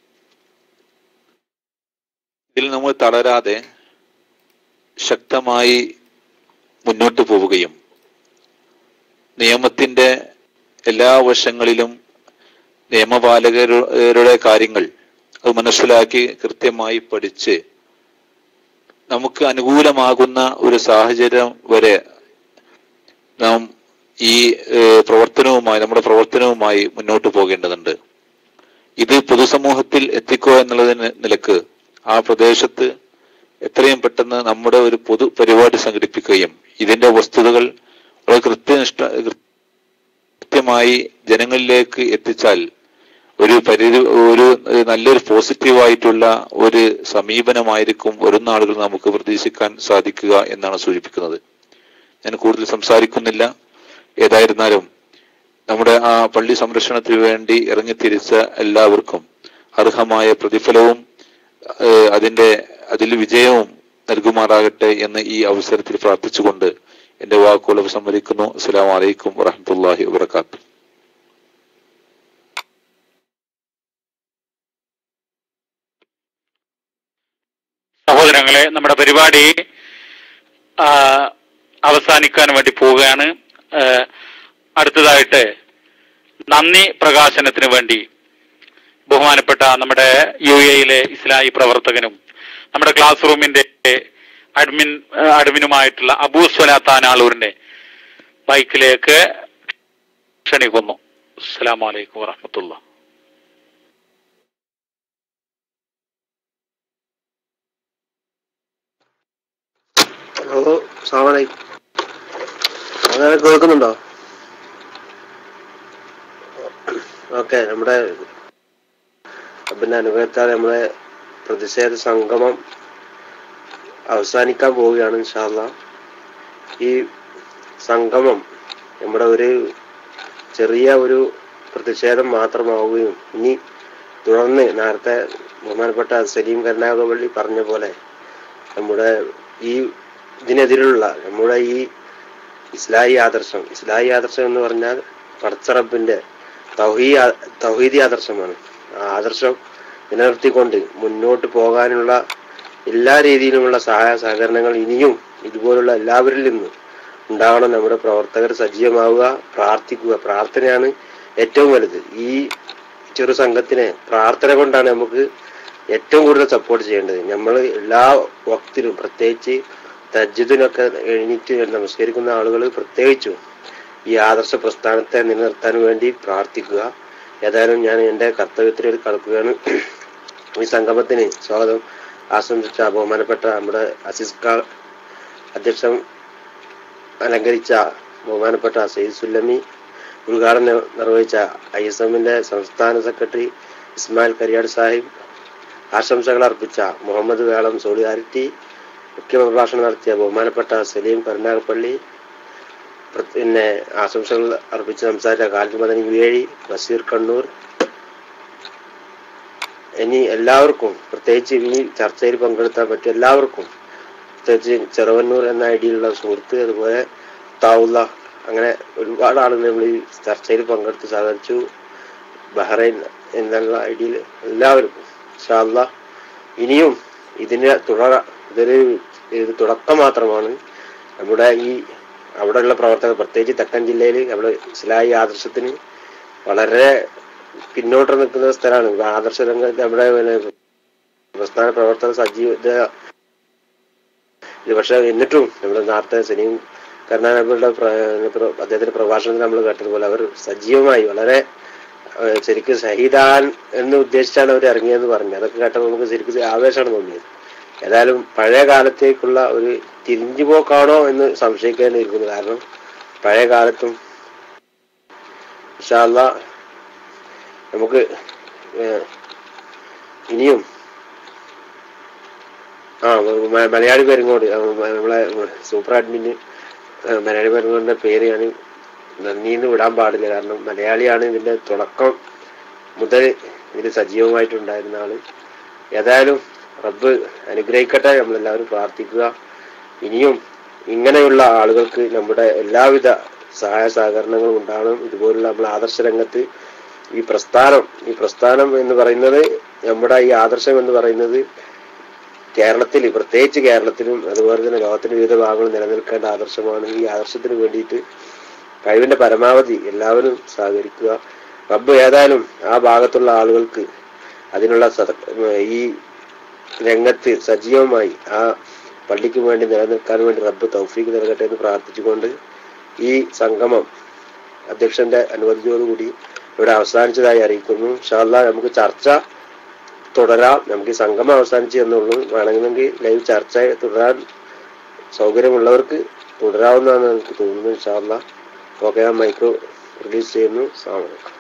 ഇതിൽ നമ്മൾ തളരാതെ ശക്തമായി മുന്നോട്ട് പോവുകയും നിയമത്തിന്റെ എല്ലാ വശങ്ങളിലും നിയമപാലകരുടെ കാര്യങ്ങൾ അത് മനസ്സിലാക്കി കൃത്യമായി പഠിച്ച് നമുക്ക് അനുകൂലമാകുന്ന ഒരു സാഹചര്യം വരെ നാം ഈ ഏഹ്, പ്രവർത്തനവുമായി നമ്മുടെ പ്രവർത്തനവുമായി മുന്നോട്ട് പോകേണ്ടതുണ്ട് ഇത് പൊതുസമൂഹത്തിൽ എത്തിക്കുക എന്നുള്ളതിന് നിലക്ക് ആ പ്രദേശത്ത് എത്രയും പെട്ടെന്ന് നമ്മുടെ ഒരു പൊതു പരിപാടി സംഘടിപ്പിക്കുകയും ഇതിന്റെ വസ്തുതകൾ വളരെ കൃത്യനിഷ്ഠ കൃത്യമായി ജനങ്ങളിലേക്ക് എത്തിച്ചാൽ ഒരു പരിധി ഒരു ഒരു നല്ലൊരു പോസിറ്റീവായിട്ടുള്ള ഒരു സമീപനമായിരിക്കും വരുന്ന ആളുകൾ നമുക്ക് പ്രതീക്ഷിക്കാൻ സാധിക്കുക എന്നാണ് സൂചിപ്പിക്കുന്നത് ഞാൻ കൂടുതൽ സംസാരിക്കുന്നില്ല ഏതായിരുന്നാലും നമ്മുടെ ആ പള്ളി സംരക്ഷണത്തിന് വേണ്ടി ഇറങ്ങിത്തിരിച്ച എല്ലാവർക്കും അർഹമായ പ്രതിഫലവും ഏഹ്, അതിന്റെ അതിൽ വിജയവും നൽകുമാറാകട്ടെ എന്ന് ഈ അവസരത്തിൽ പ്രാർത്ഥിച്ചുകൊണ്ട് എന്റെ വാക്കുകൾ ഉപസംഹരിക്കുന്നു അസ്സലാമു അലൈക്കും വറഹ്മത്തുള്ളാഹി വബറകാതുഹു സഹോദരങ്ങളെ നമ്മുടെ പരിപാടി ആ, അവസാനിക്കാൻ വേണ്ടി പോവുകയാണ് ആ, അടുത്തതായിട്ട് നന്ദി പ്രകാശനത്തിന് വേണ്ടി ബഹുമാനപ്പെട്ട നമ്മുടെ യു എയിലെ ഇസ്ലാഹി പ്രവർത്തകനും നമ്മുടെ ക്ലാസ് റൂമിന്റെ അഡ്മിൻ ആ, അഡ്മിനുമായിട്ടുള്ള അബൂ സ്വലാത്താനാളൂരിന്റെ ബൈക്കിലേക്ക് ക്ഷണിക്കുന്നു അസ്സലാമു അലൈക്കും വറഹമത്തുള്ള ഹലോ സാമലൈക്കും അങ്ങനെ കേൾക്കുന്നുണ്ടോ ഓക്കെ നമ്മുടെ പിന്നെ അനുഭവത്താൽ നമ്മുടെ പ്രതിഷേധ സംഗമം അവസാനിക്കാൻ പോവുകയാണ് ഇൻഷാല്ല ഈ സംഗമം നമ്മുടെ ഒരു ചെറിയ ഒരു പ്രതിഷേധം മാത്രമാവുകയും ഇനി തുടർന്ന് നേരത്തെ ബഹുമാനപ്പെട്ട സലീം കരുനാഗപള്ളി പറഞ്ഞ പോലെ നമ്മുടെ ഈ ഇതിനെതിരുള്ള നമ്മുടെ ഈ ഇസ്ലാഹി ആദർശം ഇസ്ലാഹി ആദർശം എന്ന് പറഞ്ഞാൽ പടച്ചറബിന്റെ തൗഹീ തൗഹീദി ആദർശമാണ് ആ ആദർശം നിലനിർത്തിക്കൊണ്ട് മുന്നോട്ട് പോകാനുള്ള എല്ലാ രീതിയിലുമുള്ള സഹായ സഹകരണങ്ങൾ ഇനിയും ഇതുപോലുള്ള എല്ലാവരിൽ നിന്നും ഉണ്ടാവണം നമ്മുടെ പ്രവർത്തകർ സജീവമാവുക പ്രാർത്ഥിക്കുക പ്രാർത്ഥനയാണ് ഏറ്റവും വലുത് ഈ ചെറു സംഘത്തിനെ പ്രാർത്ഥന കൊണ്ടാണ് നമുക്ക് ഏറ്റവും കൂടുതൽ സപ്പോർട്ട് ചെയ്യേണ്ടത് നമ്മൾ എല്ലാ വക്തിലും പ്രത്യേകിച്ച് തജ്ജിദിനൊക്കെ എഴുന്നേറ്റ് നമസ്കരിക്കുന്ന ആളുകൾ പ്രത്യേകിച്ചും ഈ ആദർശ പ്രസ്ഥാനത്തെ നിലനിർത്താൻ വേണ്ടി പ്രാർത്ഥിക്കുക ഏതായാലും ഞാൻ എൻ്റെ കർത്തവ്യത്തിലേക്ക് കടക്കുകയാണ് ഈ സംഗമത്തിന് സ്വാഗതം ആശംസിച്ച ബഹുമാനപ്പെട്ട നമ്മുടെ അസിസ് ഖാൻ അധ്യക്ഷൻ അലങ്കരിച്ച ബഹുമാനപ്പെട്ട സയ്യിദ് സുല്ലമി ഉദ്ഘാടനം നിർവഹിച്ച ഐ എസ് എമ്മിന്റെ സംസ്ഥാന സെക്രട്ടറി ഇസ്മായിൽ കരിയാട് സാഹിബ് ആശംസകൾ അർപ്പിച്ച മുഹമ്മദ് വേളം സോളിഡാരിറ്റി മുഖ്യപ്രഭാഷണം നടത്തിയ ബഹുമാനപ്പെട്ട സലീം കരുനാഗപ്പള്ളി പ്ര- പിന്നെ ആശംസകൾ അർപ്പിച്ച് സംസാരിച്ച ഖാലിദ് മദനി വേഴി ബഷീർ കണ്ണൂർ ഇനി എല്ലാവർക്കും പ്രത്യേകിച്ച് ഈ ചർച്ചയിൽ പങ്കെടുത്ത മറ്റു എല്ലാവർക്കും പ്രത്യേകിച്ച് ചെറുവന്നൂർ എന്ന ഐഡിയിലുള്ള സുഹൃത്ത് അതുപോലെ താവുള്ള അങ്ങനെ ഒരുപാട് ആളുകൾ നമ്മൾ ഈ ചർച്ചയിൽ പങ്കെടുത്ത് സഹകരിച്ചു ബഹ്റൈൻ എന്നുള്ള ഐഡിയിൽ എല്ലാവർക്കും ഇൻഷാല്ല ഇനിയും ഇതിന് തുടർ ഇതൊരു ഇത് തുടക്കം മാത്രമാണ് നമ്മുടെ ഈ അവിടെയുള്ള പ്രവർത്തകർ പ്രത്യേകിച്ച് തെക്കൻ ജില്ലയിൽ നമ്മുടെ ഇസ്ലാഹി ആദർശത്തിന് വളരെ പിന്നോട്ട് നിൽക്കുന്ന സ്ഥലമാണ് ആദർശ രംഗത്ത് നമ്മുടെ പിന്നെ പ്രസ്ഥാന പ്രവർത്തക സജീവത ഇത് പക്ഷെ എന്നിട്ടും നമ്മുടെ നേരത്തെ സലീം കരുണാനബിയുടെ അദ്ദേഹത്തിന്റെ പ്രഭാഷണത്തിൽ നമ്മൾ കേട്ടതുപോലെ അവർ സജീവമായി വളരെ ഏഹ്, ശരിക്കും ഷഹീദാൻ എന്ന് ഉദ്ദേശിച്ചാണ് അവർ ഇറങ്ങിയെന്ന് പറഞ്ഞു അതൊക്കെ കേട്ടപ്പോൾ നമുക്ക് ശരിക്കും ആവേശമാണ് തോന്നിയത് ഏതായാലും പഴയ കാലത്തേക്കുള്ള ഒരു തിരിഞ്ഞുപോക്കാണോ എന്ന് സംശയിക്കേണ്ടിയിരിക്കുന്നു കാരണം പഴയ കാലത്തും ഇൻഷാല്ല നമുക്ക് ഏഹ്, ഇനിയും ആ മ- മലയാളി പെരുങ്ങോട് ആ, മ- നമ്മളെ സൂപ്പർ അഡ്മിന് ആ, മലയാളി പെരുങ്ങോടിന്റെ പേര് ഞാൻ നന്ദിന്ന് വിടാൻ പാടില്ല കാരണം മലയാളിയാണ് ഇതിന്റെ തുടക്കം മുതൽ ഇതിൽ സജീവമായിട്ടുണ്ടായിരുന്ന ആള് ഏതായാലും റബ്ബ് അനുഗ്രഹിക്കട്ടെ നമ്മളെല്ലാവരും പ്രാർത്ഥിക്കുക ഇനിയും ഇങ്ങനെയുള്ള ആളുകൾക്ക് നമ്മുടെ എല്ലാവിധ സഹായ സഹകരണങ്ങളും ഉണ്ടാവണം ഇതുപോലുള്ള നമ്മൾ ആദർശ രംഗത്ത് ഈ പ്രസ്ഥാനം ഈ പ്രസ്ഥാനം എന്ന് പറയുന്നത് നമ്മുടെ ഈ ആദർശം എന്ന് പറയുന്നത് കേരളത്തിൽ പ്രത്യേകിച്ച് കേരളത്തിലും അതുപോലെ തന്നെ ലോകത്തിന്റെ വിവിധ ഭാഗങ്ങളിൽ നിലനിൽക്കേണ്ട ആദർശമാണ് ഈ ആദർശത്തിന് വേണ്ടിയിട്ട് കഴിവിന്റെ പരമാവധി എല്ലാവരും സഹകരിക്കുക റബ്ബ് ഏതായാലും ആ ഭാഗത്തുള്ള ആളുകൾക്ക് അതിനുള്ള സത- ഈ രംഗത്ത് സജീവമായി ആ പള്ളിക്ക് വേണ്ടി നിലനിൽക്കാൻ വേണ്ടി റബ്ബ് തൗഫീക്ക് നൽകട്ടെ എന്ന് പ്രാർത്ഥിച്ചുകൊണ്ട് ഈ സംഗമം അധ്യക്ഷന്റെ അനുമതിയോടുകൂടി ഇവിടെ അവസാനിച്ചതായി അറിയിക്കുന്നു ഷാല്ല നമുക്ക് ചർച്ച തുടരാം നമുക്ക് ഈ സംഗമം അവസാനിച്ചു എന്നുള്ളൂ വേണമെങ്കിൽ ലൈവ് ചർച്ച തുടരാൻ സൗകര്യമുള്ളവർക്ക് തുടരാവുന്നതാണ് എനിക്ക് തോന്നുന്നത് ഷാല്ല ഓക്കെ ഞാൻ മൈക്രോ റിലീസ് ചെയ്യുന്നു സാമലൈക്കും